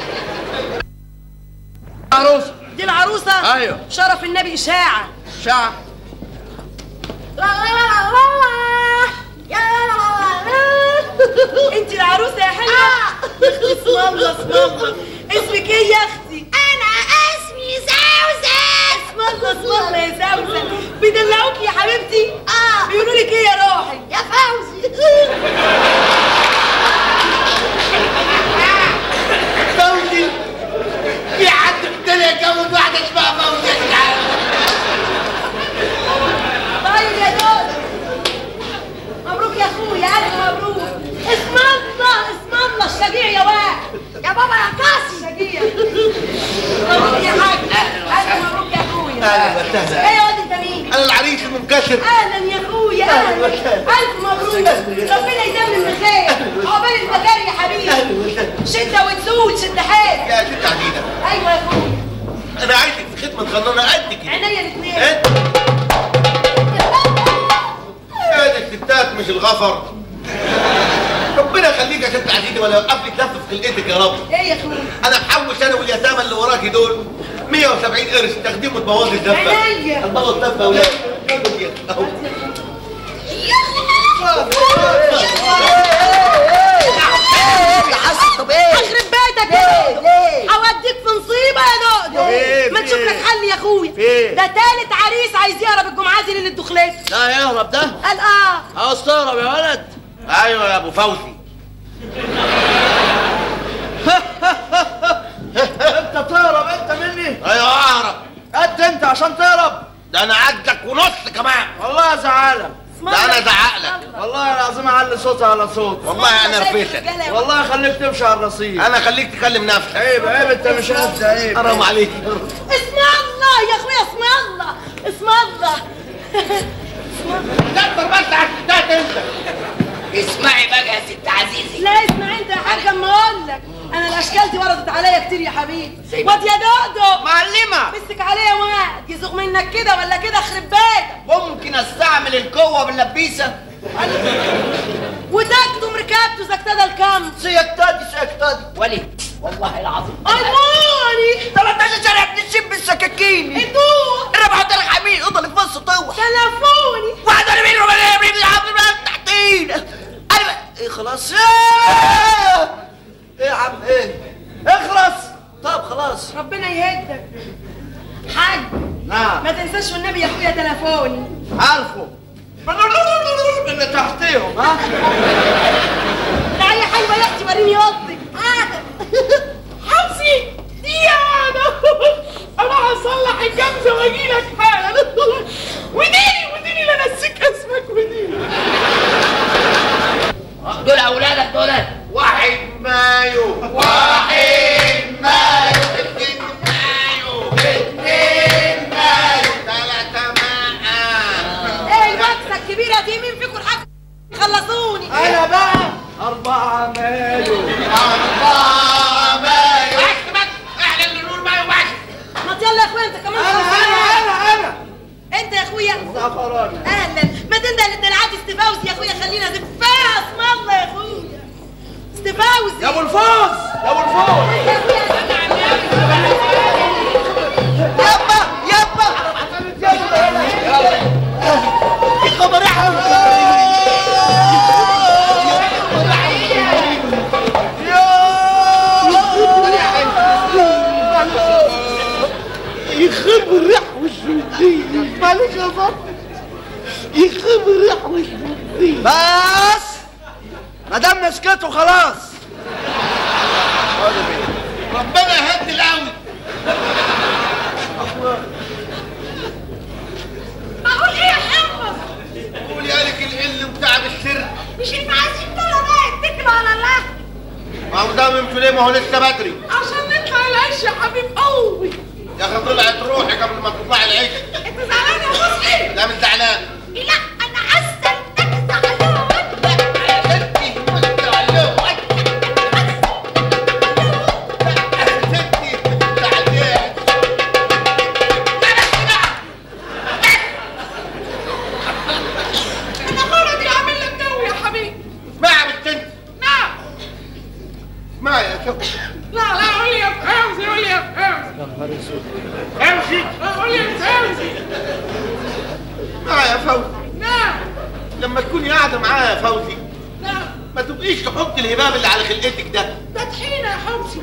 عروسه دي العروسه ايوه شرف النبي اشاعه شعب لا لا لا لا لا يا لا لا لا انت العروسه يا حلوه يا اختي اسم الله اسم الله اسمك ايه يا اختي انا اسمي زوزة اسم الله اسم الله يا زوزة بيدلعوك يا حبيبتي اه بيقولوا لك ايه يا روحي يا فوزي فوزي في حد في الدنيا يتجوز واحدة اسمها فوزي يا جدعان طيب يا دود مبروك يا اخويا الف مبروك اسم الله اسم الله الشجيع يا واد يا بابا يا قاسي شجيع مبروك يا حاج الف مبروك يا اخويا أهلا وسهلا. ايه يا واد انت مين أنا العريس المنكسر اهلا يا اخويا اهلا الف مبروك ربنا يتمم بخير عقبال المكان يا حبيبي شده وتزول شد حيل يا ست عديدة ايوه يا اخويا أنا عايزك في خدمة صغننة قد كده عينيا الاثنين أنت يا دي الستات مش الغفر ربنا يخليك يا ست عزيزي ولا يوقف لك لف في خلقتك يا رب ايه يا اخويا انا محوش انا واليتامى اللي وراكي دول 170 قرش تخدموا تبوظي الدفه عينيا. تبوظ الدفه يا ولاد أهو. طب ايه اخرب بيتك يا دودو اوديك في نصيبه يا دودو إيه، ما في تشوف لك إيه؟ حل يا اخويا في إيه؟ ده تالت عريس عايز يهرب الجمعه دي ليله دخلته لا يهرب ده قال اه عاوز تهرب يا ولد ايوه يا ابو فوزي انت تهرب انت مني ايوه اهرب قد انت عشان تهرب ده انا عدك ونص كمان والله زعلك ده انا زعقلك والله العظيم اعلي صوتي على صوت والله انا رفيتك والله خليك تمشي على الرصيف انا خليك تكلم نفسك عيب عيب انت مش قد عيب حرام عليك اسم الله يا اخويا اسم الله اسم الله تقدر بس على الستات انت اسمعي بقى يا ست عزيزي لا اسمع انت يا حاج اما اقول لك انا الاشكال دي وردت عليا كتير يا حبيبي زي ما- واد يا دودو معلمة مسك عليا يا واد يزوغ منك كده ولا كده خرب بيتك ممكن استعمل القوة باللبيسة وتكتم ركبته زكتة الكم سيكتادي سيكتادي ولي والله العظيم الماني 13 شارع بنشب بالسكاكين انتوا الربع ده الحميد اوضه اللي في نص طوة تلفوني واحد انا مين ربع مين العب بقى تحتين انا بقى ايه خلاص ايه ايه يا عم ايه اخلص طب خلاص ربنا يهدك حاج نعم ما تنساش والنبي يا اخويا تلفوني عارفه اللي تحتيهم ها تعالي يا حلوه يا اختي وريني اوضتك حمسي دي انا انا هصلح الجمزه واجي لك حالا وديني وديني لا نسيك اسمك وديني دول اولادك دول واحد مايو واحد مايو اتنين مايو اتنين مايو تلاتة مايو ايه البكسه الكبيره دي مين فيكم الحاج خلصوني انا بقى أربعة مايو أربعة مايو بس بس احنا اللي نقول مايو بس ما يلا يا اخويا انت كمان أنا خلصوني. أنا أنا يخرب الريح والشمسية معلش يا صاحبي يخرب الريح والشمسية بس ما دام مسكته خلاص ربنا يهدي القوي معقول ايه يا حمص قول يا لك القل وتعب السر مش المعازيم دول بقى اتكلوا على الله ما هو ده يمشوا ليه ما هو لسه بدري عشان نطلع العيش يا حبيب قوي يا اخي طلعت روحي قبل ما تطلعي العيش انت زعلان يا مصري لا مش زعلان لا انا حاسه انك زعلان ستي مش زعلان ستي مش زعلان انا مرضي عامل لك جو يا حبيبي اسمعي يا بنت انت نعم اسمعي يا شوف لا لا قول لي يا فوزي قول لي يا فوزي يا نهار اسود فوزي قول لي يا فوزي اسمعي يا فوزي نعم لما تكوني قاعده معايا يا فوزي نعم ما تبقيش تحط الهباب اللي على خلقتك ده ده طحينه يا حمصي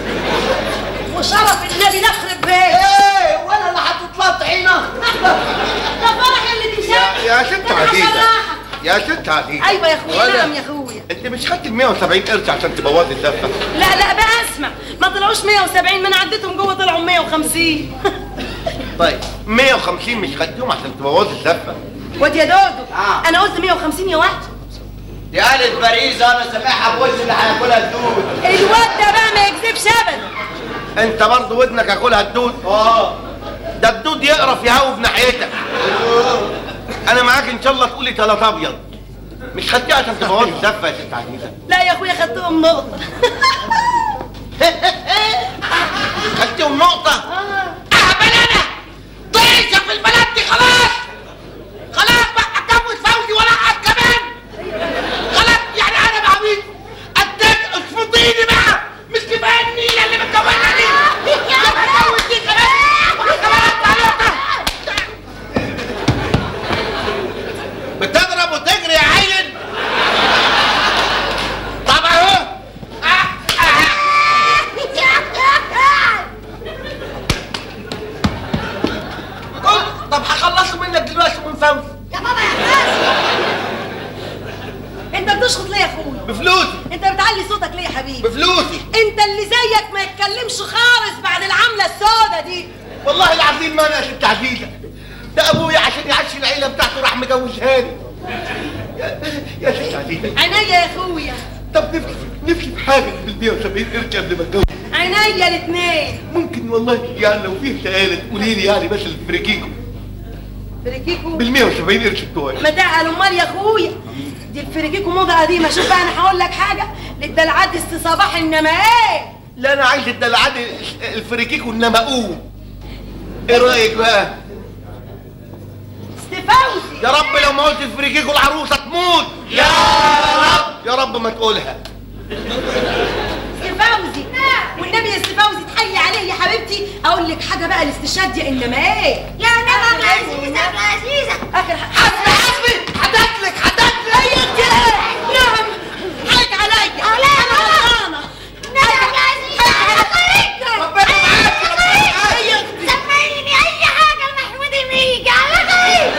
وشرف النبي نخرب بيت ايه وانا اللي هتطلع طحينه ده فرح اللي يا, تنساه يا ست عزيزه يا ست عزيزه ايوه يا اخويا ولا- نعم يا اخويا انت مش خدت ال 170 قرش عشان تبوظي الدفه لا لا بقى اسمع ما طلعوش 170 ما انا عديتهم جوه طلعوا 150 طيب 150 مش خدتهم عشان تبوظي الدفه واد يا دودو آه. انا قلت 150 يا واحد دي قالت باريس انا سامعها بوش اللي هياكلها الدود الواد ده بقى ما يكذبش ابدا انت برضه ودنك اكلها الدود اه ده الدود يقرف يهوب ناحيتك انا معاك ان شاء الله تقولي تلات ابيض مش خدتيه عشان تبوظي الدفه يا ست عزيزه لا يا اخويا خدتهم نقطه خدتيهم نقطه اهبل انا ضيعت في البلد دي خلاص خلاص بقى اتجوز فوزي ولا كمان خلاص يعني انا بعبيد اديك اصفطيني بقى مش كفايه النيله اللي متجوزها دي لما اتجوز دي كمان كمان اطلع نقطه بتضرب وتجري يا عيل طب اهو طب هخلصوا منك دلوقتي من فوزي يا بابا يا حاسس انت بتشخط ليه يا اخويا بفلوسي انت بتعلي صوتك ليه يا حبيبي بفلوسي انت اللي زيك ما يتكلمش خالص بعد العمله السوداء دي والله العظيم ما انا يا ست عزيزه ده ابويا عشان يعشي العيله بتاعته راح مجوزها لي يا- يا ست عزيزه عينيا يا اخويا طب نفسي نفسي في حاجه في ال 170 قرش قبل ما اتجوز عينيا الاثنين ممكن والله يعني لو فيه سؤال تقولي لي يعني بس الفريكيكو فريكيكو بال 170 قرش بتوعي ما تعال امال يا اخويا دي الفريكيكو موضه قديمه شوف بقى انا هقول لك حاجه للدلعات صباح انما ايه لا انا عايز الدلعات الفريكيكو انما اقوم ايه رايك بقى استفوزي يا رب لو ما قلت الفريكيكو العروسه تموت يا رب يا رب ما تقولها استفوزي والنبي يا استفوزي تحيي عليه يا حبيبتي اقول لك حاجه بقى الاستشهاد يا انما ايه يا نبى عزيزه عزيزه اخر حسبي حسبي هتاكلك هتاكلك اي انت نعم حاج عليا انا غلطانه نبى عزيزه ربنا معاك سميني اي حاجه المحمود يجي على خير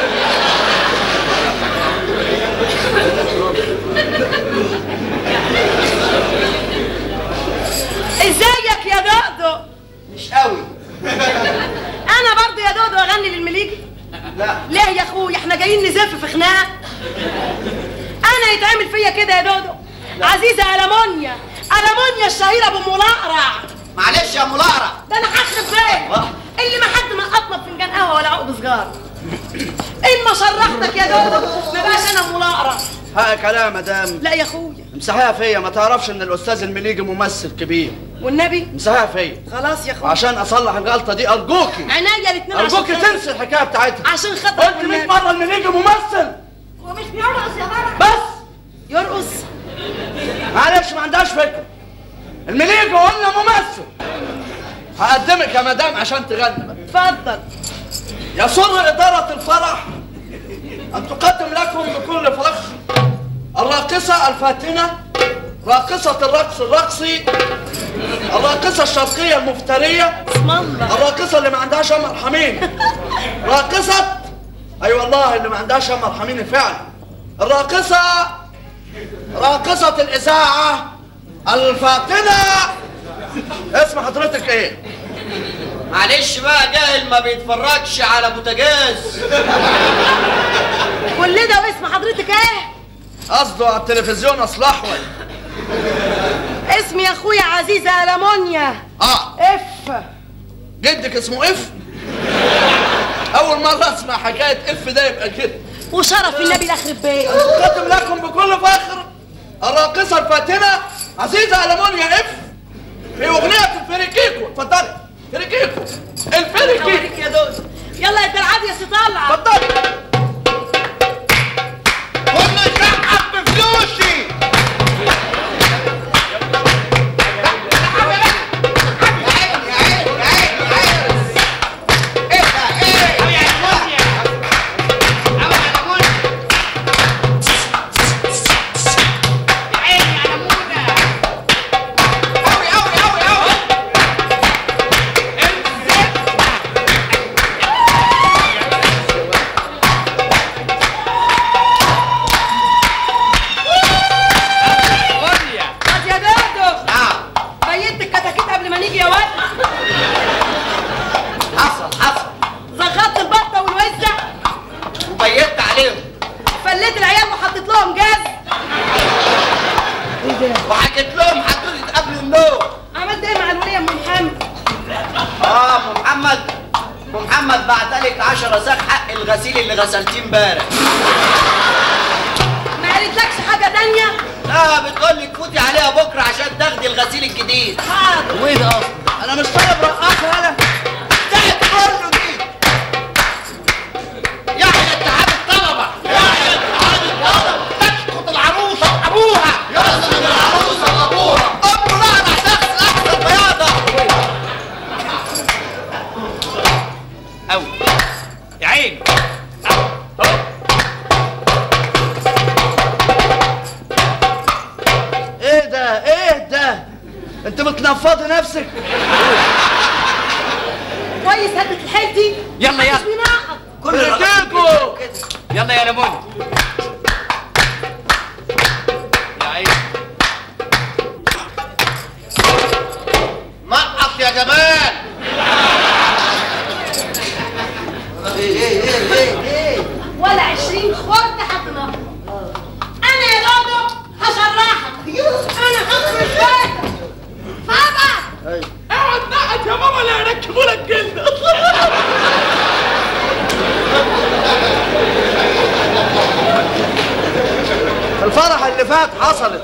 ازيك يا دودو مش قوي انا برضو يا دودو اغني للمليجي لا ليه يا اخويا احنا جايين نزف في خناق انا يتعمل فيا كده يا دودو عزيزه المونيا المونيا الشهيره بام الاقرع معلش يا ملقرع ده انا هخرب بيت اللي ما حد ما اطلب فنجان قهوه ولا عقد سجار ان ما شرحتك يا دودو ما بقاش انا ام الاقرع حقك عليها يا مدام لا يا اخويا امسحيها فيا ما تعرفش ان الاستاذ المليجي ممثل كبير والنبي امسحيها فيا خلاص يا اخويا وعشان اصلح الغلطه دي ارجوكي عينيا الاثنين ارجوكي تنسي الحكايه بتاعتها عشان خاطر قلت 100 مره المليجي ممثل ومش بيرقص يا بابا بس يرقص معلش ما عندهاش فكره المليجي قلنا ممثل هقدمك يا مدام عشان تغني بقى. اتفضل يسر إدارة الفرح أن تقدم لكم بكل فرح الراقصة الفاتنة راقصة الرقص الرقصي الراقصة الشرقية المفترية اسم الله الراقصة اللي ما عندهاش أم ارحميني راقصة أي أيوة والله اللي ما عندهاش أم ارحميني فعلا الراقصة راقصة الإذاعة الفاقدة اسم حضرتك إيه؟ معلش بقى جاهل ما بيتفرجش على بوتاجاز كل ده واسم حضرتك ايه؟ قصده على التلفزيون أصل أحول اسمي يا اخويا عزيزة ألمونيا آه اف جدك اسمه إف؟ أول مرة أسمع حكاية إف ده يبقى كده وشرف النبي لاخرب بيت أقدم لكم بكل فخر الراقصة الفاتنة عزيزة ألمونيا إف في أغنية الفريكيكو اتفضلي فريكيكو الفريكيكو اوريك يا دود يلا يا العب يا سي طلع اتفضلي كله يشقق بفلوسي خد يا دودو بيت الكتاكيت قبل ما نيجي يا واد حصل حصل زغطت البطة والوزة وبيت عليهم فليت العيال وحطيت لهم جاز وحكيت لهم حدوته قبل النوم عملت ايه مع الولية ام محمد اه ام محمد ام محمد بعتلك 10 ساق حق الغسيل اللي غسلتيه امبارح ما قالتلكش حاجة تانية لا بتقول لك فوتي عليها بكره عشان تاخدي الغسيل الجديد حاضر وايه ده اصلا؟ أنا مش طالب رقاصة أنا بتاعت كله دي يحيى اتحاد الطلبة يحيى اتحاد الطلبة تسقط العروسة أبوها يسقط العروسة أبوها امه لعنة شخص احسن بياضة أوي يا عيني إيه ده إيه ده أنت بتنفضي نفسك كويس هدت الحيل دي يلا يلا مش بيناقض فريكيكو يلا يا ليمون يا عيني نقط يا جمال ولا عشرين خرد حطنا انا يا دودو هشرحك انا هخرج بيتك بابا اقعد نقط يا ماما اللي هيركبوا لك جلد الفرح اللي فات حصلت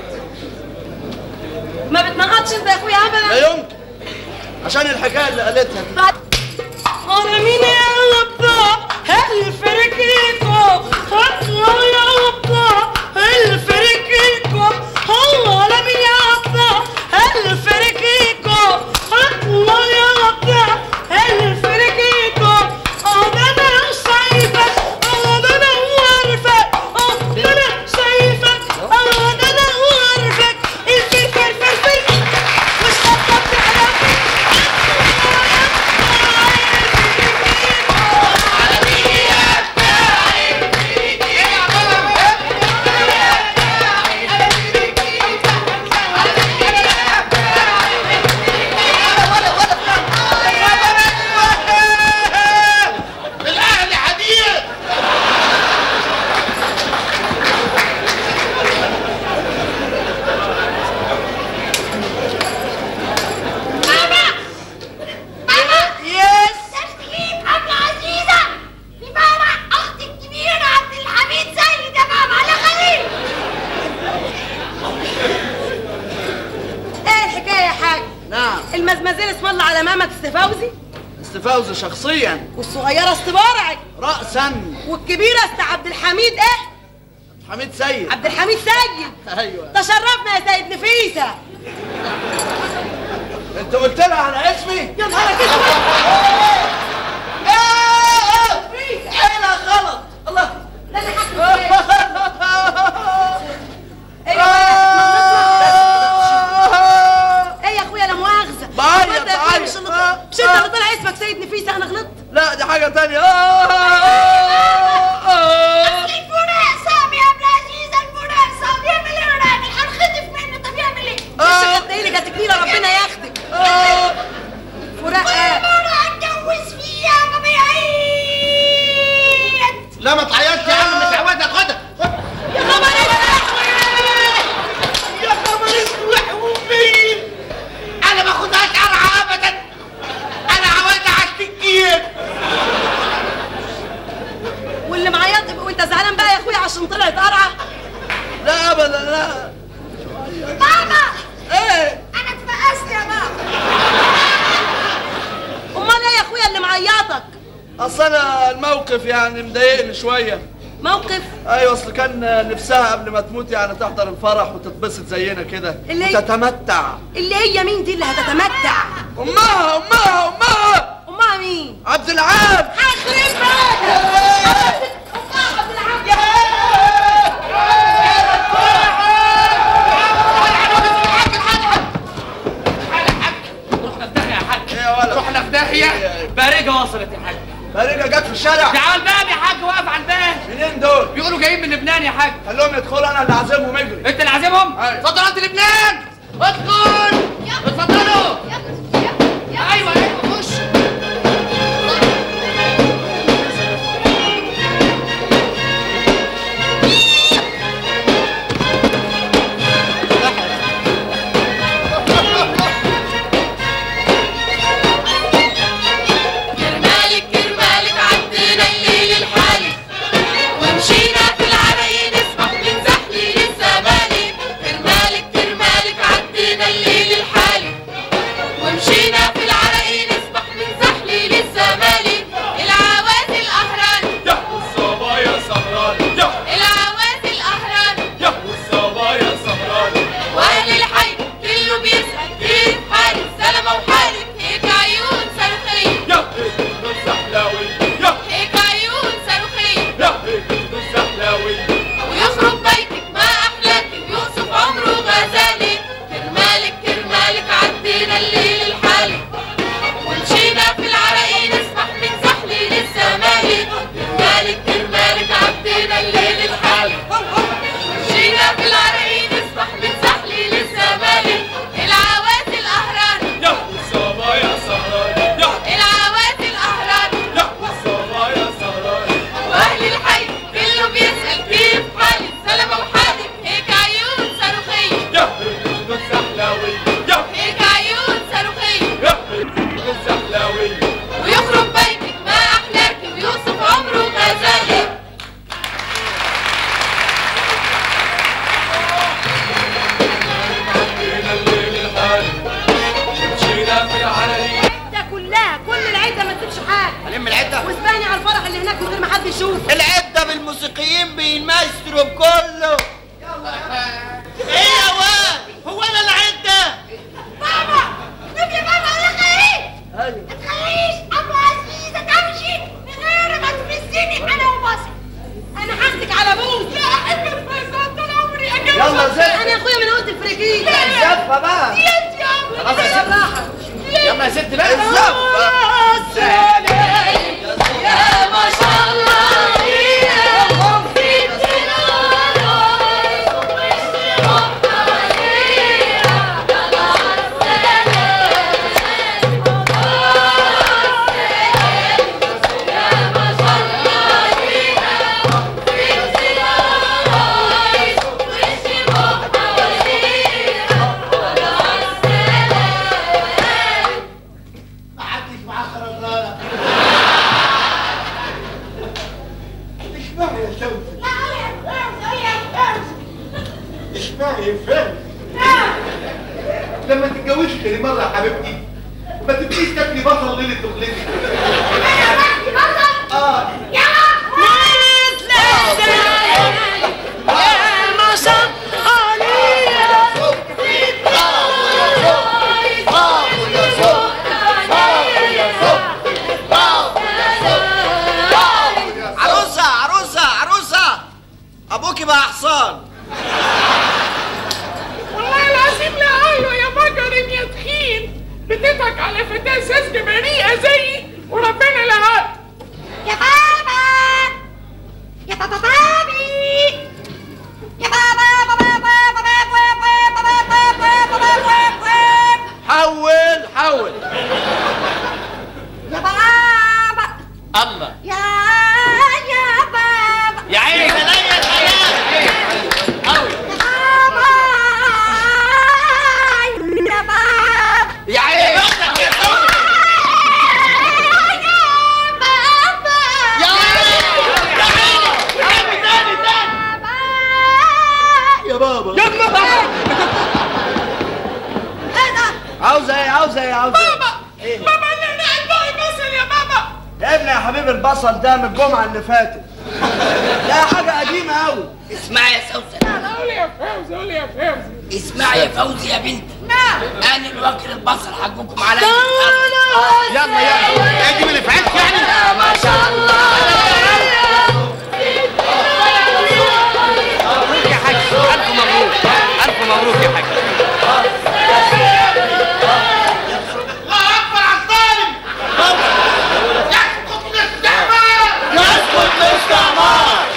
ما بتنقطش انت يا اخويا ابدا لا يمكن عشان الحكايه اللي قالتها دي. انا مين يا ربا الفريكيكو الله يا ربا الفريكيكو الله انا مين يا ربا الفريكيكو الله يا ربا الفريكيكو اه ده انا شايفك اه ده انا عارفك اه ده انا شايفك اه ده انا عارفك الفلفل فلفل مش هتطبق على الأهلي حديد يس تشريف أبلة عزيزة في فرح أختي الكبيرة عبد الحميد سيد يا بابا على خليل ايه الحكايه يا حاج نعم المزمزيل اسم الله على مامك استفوزي استفوز شخصيا والصغيره استبارعي راسا والكبيره است عبد الحميد ايه حميد سيد عبد الحميد سيد ايوه تشرفنا يا سيد نفيسه انت قلت لها على اسمي يا نهارك اسود عيلة غلط الله ده انا حاكم ايه انت اللي طلع اسمك سيد نفيسه انا غلطت لا دي حاجه تانية آه، آه، آه. الفراق صعب يا عبد العزيز الفراق صعب يعمل ايه وانا اعمل هنخطف منه طب يعمل ايه؟ لسه قد ايه اللي كانت كبيره ربنا ياخدك فراق آه. مرة اتجوز فيها ما بيعيد لا ما تعيطش يا عم مش عواد خدها يا خبر يا خبر اسود ومين انا ما باخدهاش قرعه ابدا انا عواد على السكين واللي معيط وانت زعلان بقى يا اخويا عشان طلعت قرعه لا ابدا لا ماما ايه انا اتفقست يا ماما امال ايه يا اخويا اللي معيطك اصل انا الموقف يعني مضايقني شويه موقف ايوه اصل كان نفسها قبل ما تموت يعني تحضر الفرح وتتبسط زينا كده اللي هي- وتتمتع اللي هي مين دي اللي هتتمتع امها امها امها امها مين عبد العال هخرب بيتك امها عبد العال رحنا في داهيه يا حاج ايه يا ولد رحنا في داهيه بارجه وصلت يا حاج فريقة جت في الشارع ده على الباب يا حاج واقف على الباب منين دول بيقولوا جايين من لبنان يا حاج خليهم يدخلوا انا اللي عازمهم اجري انت اللي عازمهم أيوة. اتفضل انت لبنان ادخل اتفضلوا ايوه ايوه خش كرمالك كرمالك عدينا الليل الحالي ومشينا في العراين نسبح من زحلي للزمالك كرمالك كرمالك عدينا الليل الحالي ومشينا في العراين نسبح من زحلي للزمالك العوازي الأهران يحكوا الصبايا سهران يحكوا العوازي الأهران يحكوا الصبايا سهران وأهل الحي كله بيسأل كيف حالي سلامة وحالك هيك عيون صاروخية يحكي كنتو الزحلاوي يحكي هيك عيون صاروخية يحكي كنتو الزحلاوي ويخرب بيتك ما أحلاك ويوصف عمره غزالي كرمالك كرمالك عدينا الليل الحالي ومشينا في العراقين نسبح من زحلي للزمالك كرمالك كرمالك عدينا الليل الحالي مشينا في العراقين نسبح من زحلي للزمالك العوازي الأهران يحكوا الصبايا سهران يحكي العوازي الأهران يحكوا الصبايا سهران واهل الحي كله بيسأل كيف حالي سلامة وحالك هيك عيون صاروخية يحكي كنتو الزحلاوي يحكي هيك عيون صاروخية يحكي كنتو الزحلاوي ويخرب بيتك ما أحلاك ويوصف عمره غزالي عدينا الليل الحالي مشينا في العرايس ده كلها كل العده ما تسيبش حاجه هلم العده واسبقني على الفرح اللي هناك من غير ما حد يشوف العده بالموسيقيين بيمثلوا بكله ايه يا واد هو انا العده بابا شوف يا بابا أنا خايف ايوه ما تخليش أبو عزيزة تمشي من غير ما تفزني أنا وبصر انا هاخدك على بوز يا حبيبي فزت طول عمري أجل يلا زين انا يا اخويا من قلت الفريقين الزفه بقى انت يا أبو خلاص يا ست بالراحه يلا يا ست بقى الزفه يا ما شاء الله يا مفيد ما حدش معاه خرزانه اسمعي يا شوقي اسمعي يا فارس لما تتجوزي تاني مره يا حبيبتي ما تبقيش تاكلي بصل ليله دخلتك اه عروسة عروسة عروسة أبوكي بقى حصان والله العظيم لا ايوه يا مجرم يا تخين بتضحك على فتاة اساس بريئه زيي وربنا لها يا بابا يا بابا بابي يا بابا بابا بابا بابا بابا بابا بابا بابا حول حول يا بابا الله يا يا بابا يا عيني عليا الحياه حول بابا يا بابا يا عيني بختك يا صوتي بابا يا عيني يا عيني يا عيني تاني تاني يا بابا يا بابا ايه ده عاوزه ايه عاوزه ايه عاوزه بابا ايه بابا انا قلبي بصل يا بابا يا ابني يا حبيبي البصل ده من الجمعه اللي فاتت ده حاجه قديمه قوي اسمعي يا سوسن قول يا فوزي قول يا فوزي اسمعي يا فوزي يا بنت انا الوكيل البصل حقكم عليا يلا يلا اجي من فعلك يعني ما شاء الله مبروك يا حاج الف مبروك الف مبروك يا حاج الله اكبر على الظالم يسقط الاستعمار يسقط الاستعمار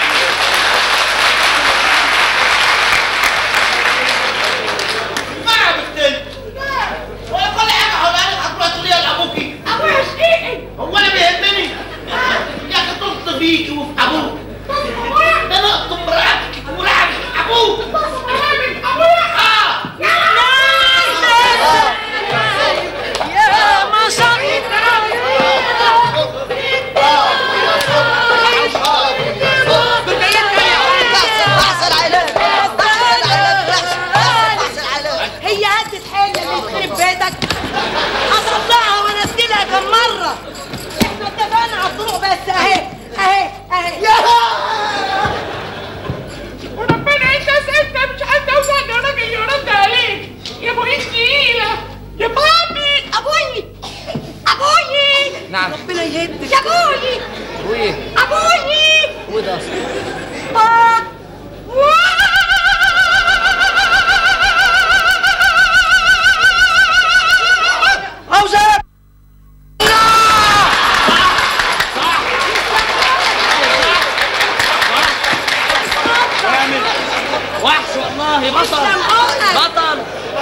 ما بختلف ولا كل حاجه هقولها لك هتروح تقوليها لابوكي ابويا شقيقي هو انا بيهمني يا اخي طلت فيكي وفي ابوك ده انا اقطم رقبتك ورقبة ابوك ابويا اه يا ما شاء هي هدت حيلة اللي تخرب بيتك اطلعها وانزلها كم مرة احنا اتفقنا على الطرق بس اهي اهي اهي وربنا انت سألت مش هتوصل لراجل يرد عليك يا ابو ايد تقيلة يا بابي ابوي ابوي نعم ربنا يهدك يا ابوي وايه ابوي وده آه. عاوزه ايه وحش والله بطل بطل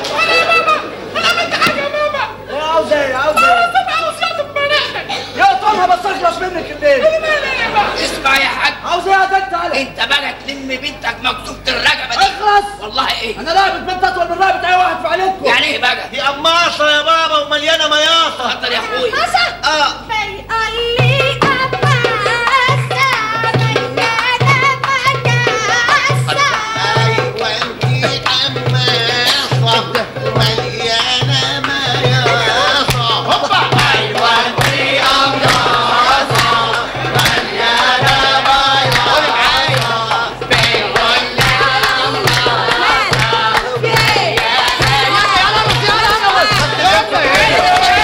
ايه عاوزه ايه عاوزه ايه يقطمها بس اخلص منك الليل اسمع يا حاج عاوزه ايه يا بنت علي انت بقى تلم بنتك مكتوبة الرقبة دي اخلص والله ايه انا لعبة بنت اطول من لعبة اي واحد في عيلتكم يعني ايه بقى دي قماصه يا بابا ومليانه مياصه اتفضل يا اخوي اه ايوه انتي قماصه مليانه مياصه هوبا ايوه انتي قماصه مليانه مياصه يا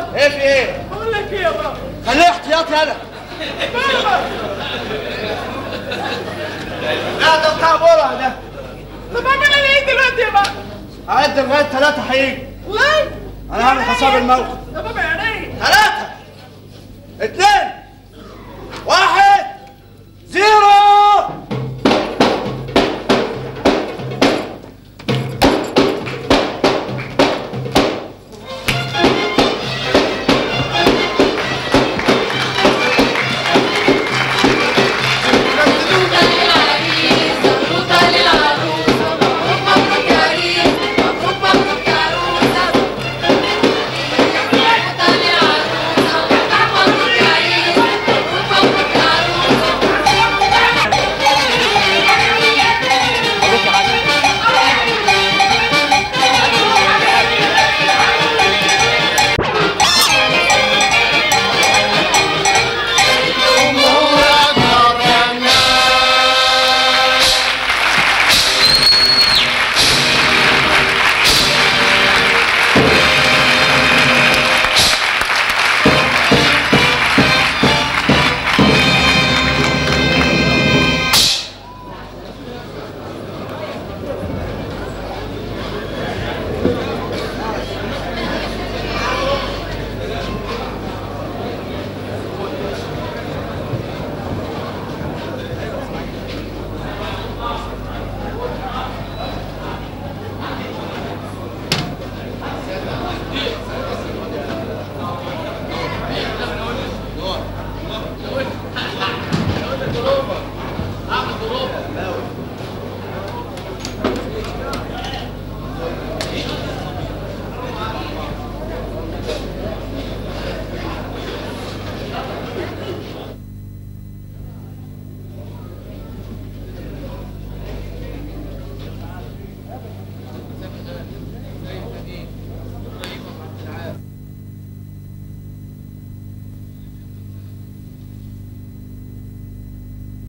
ايه في ايه؟ بقول لك ايه يا بابا خليه احتياطي انا بابا لا ده بتاع بره ده طب اعمل انا ايه دلوقتي يا بابا هعد لغايه ثلاثه هيجي والله انا هعمل حساب الموقف يا بابا يا ريت ثلاثه اثنين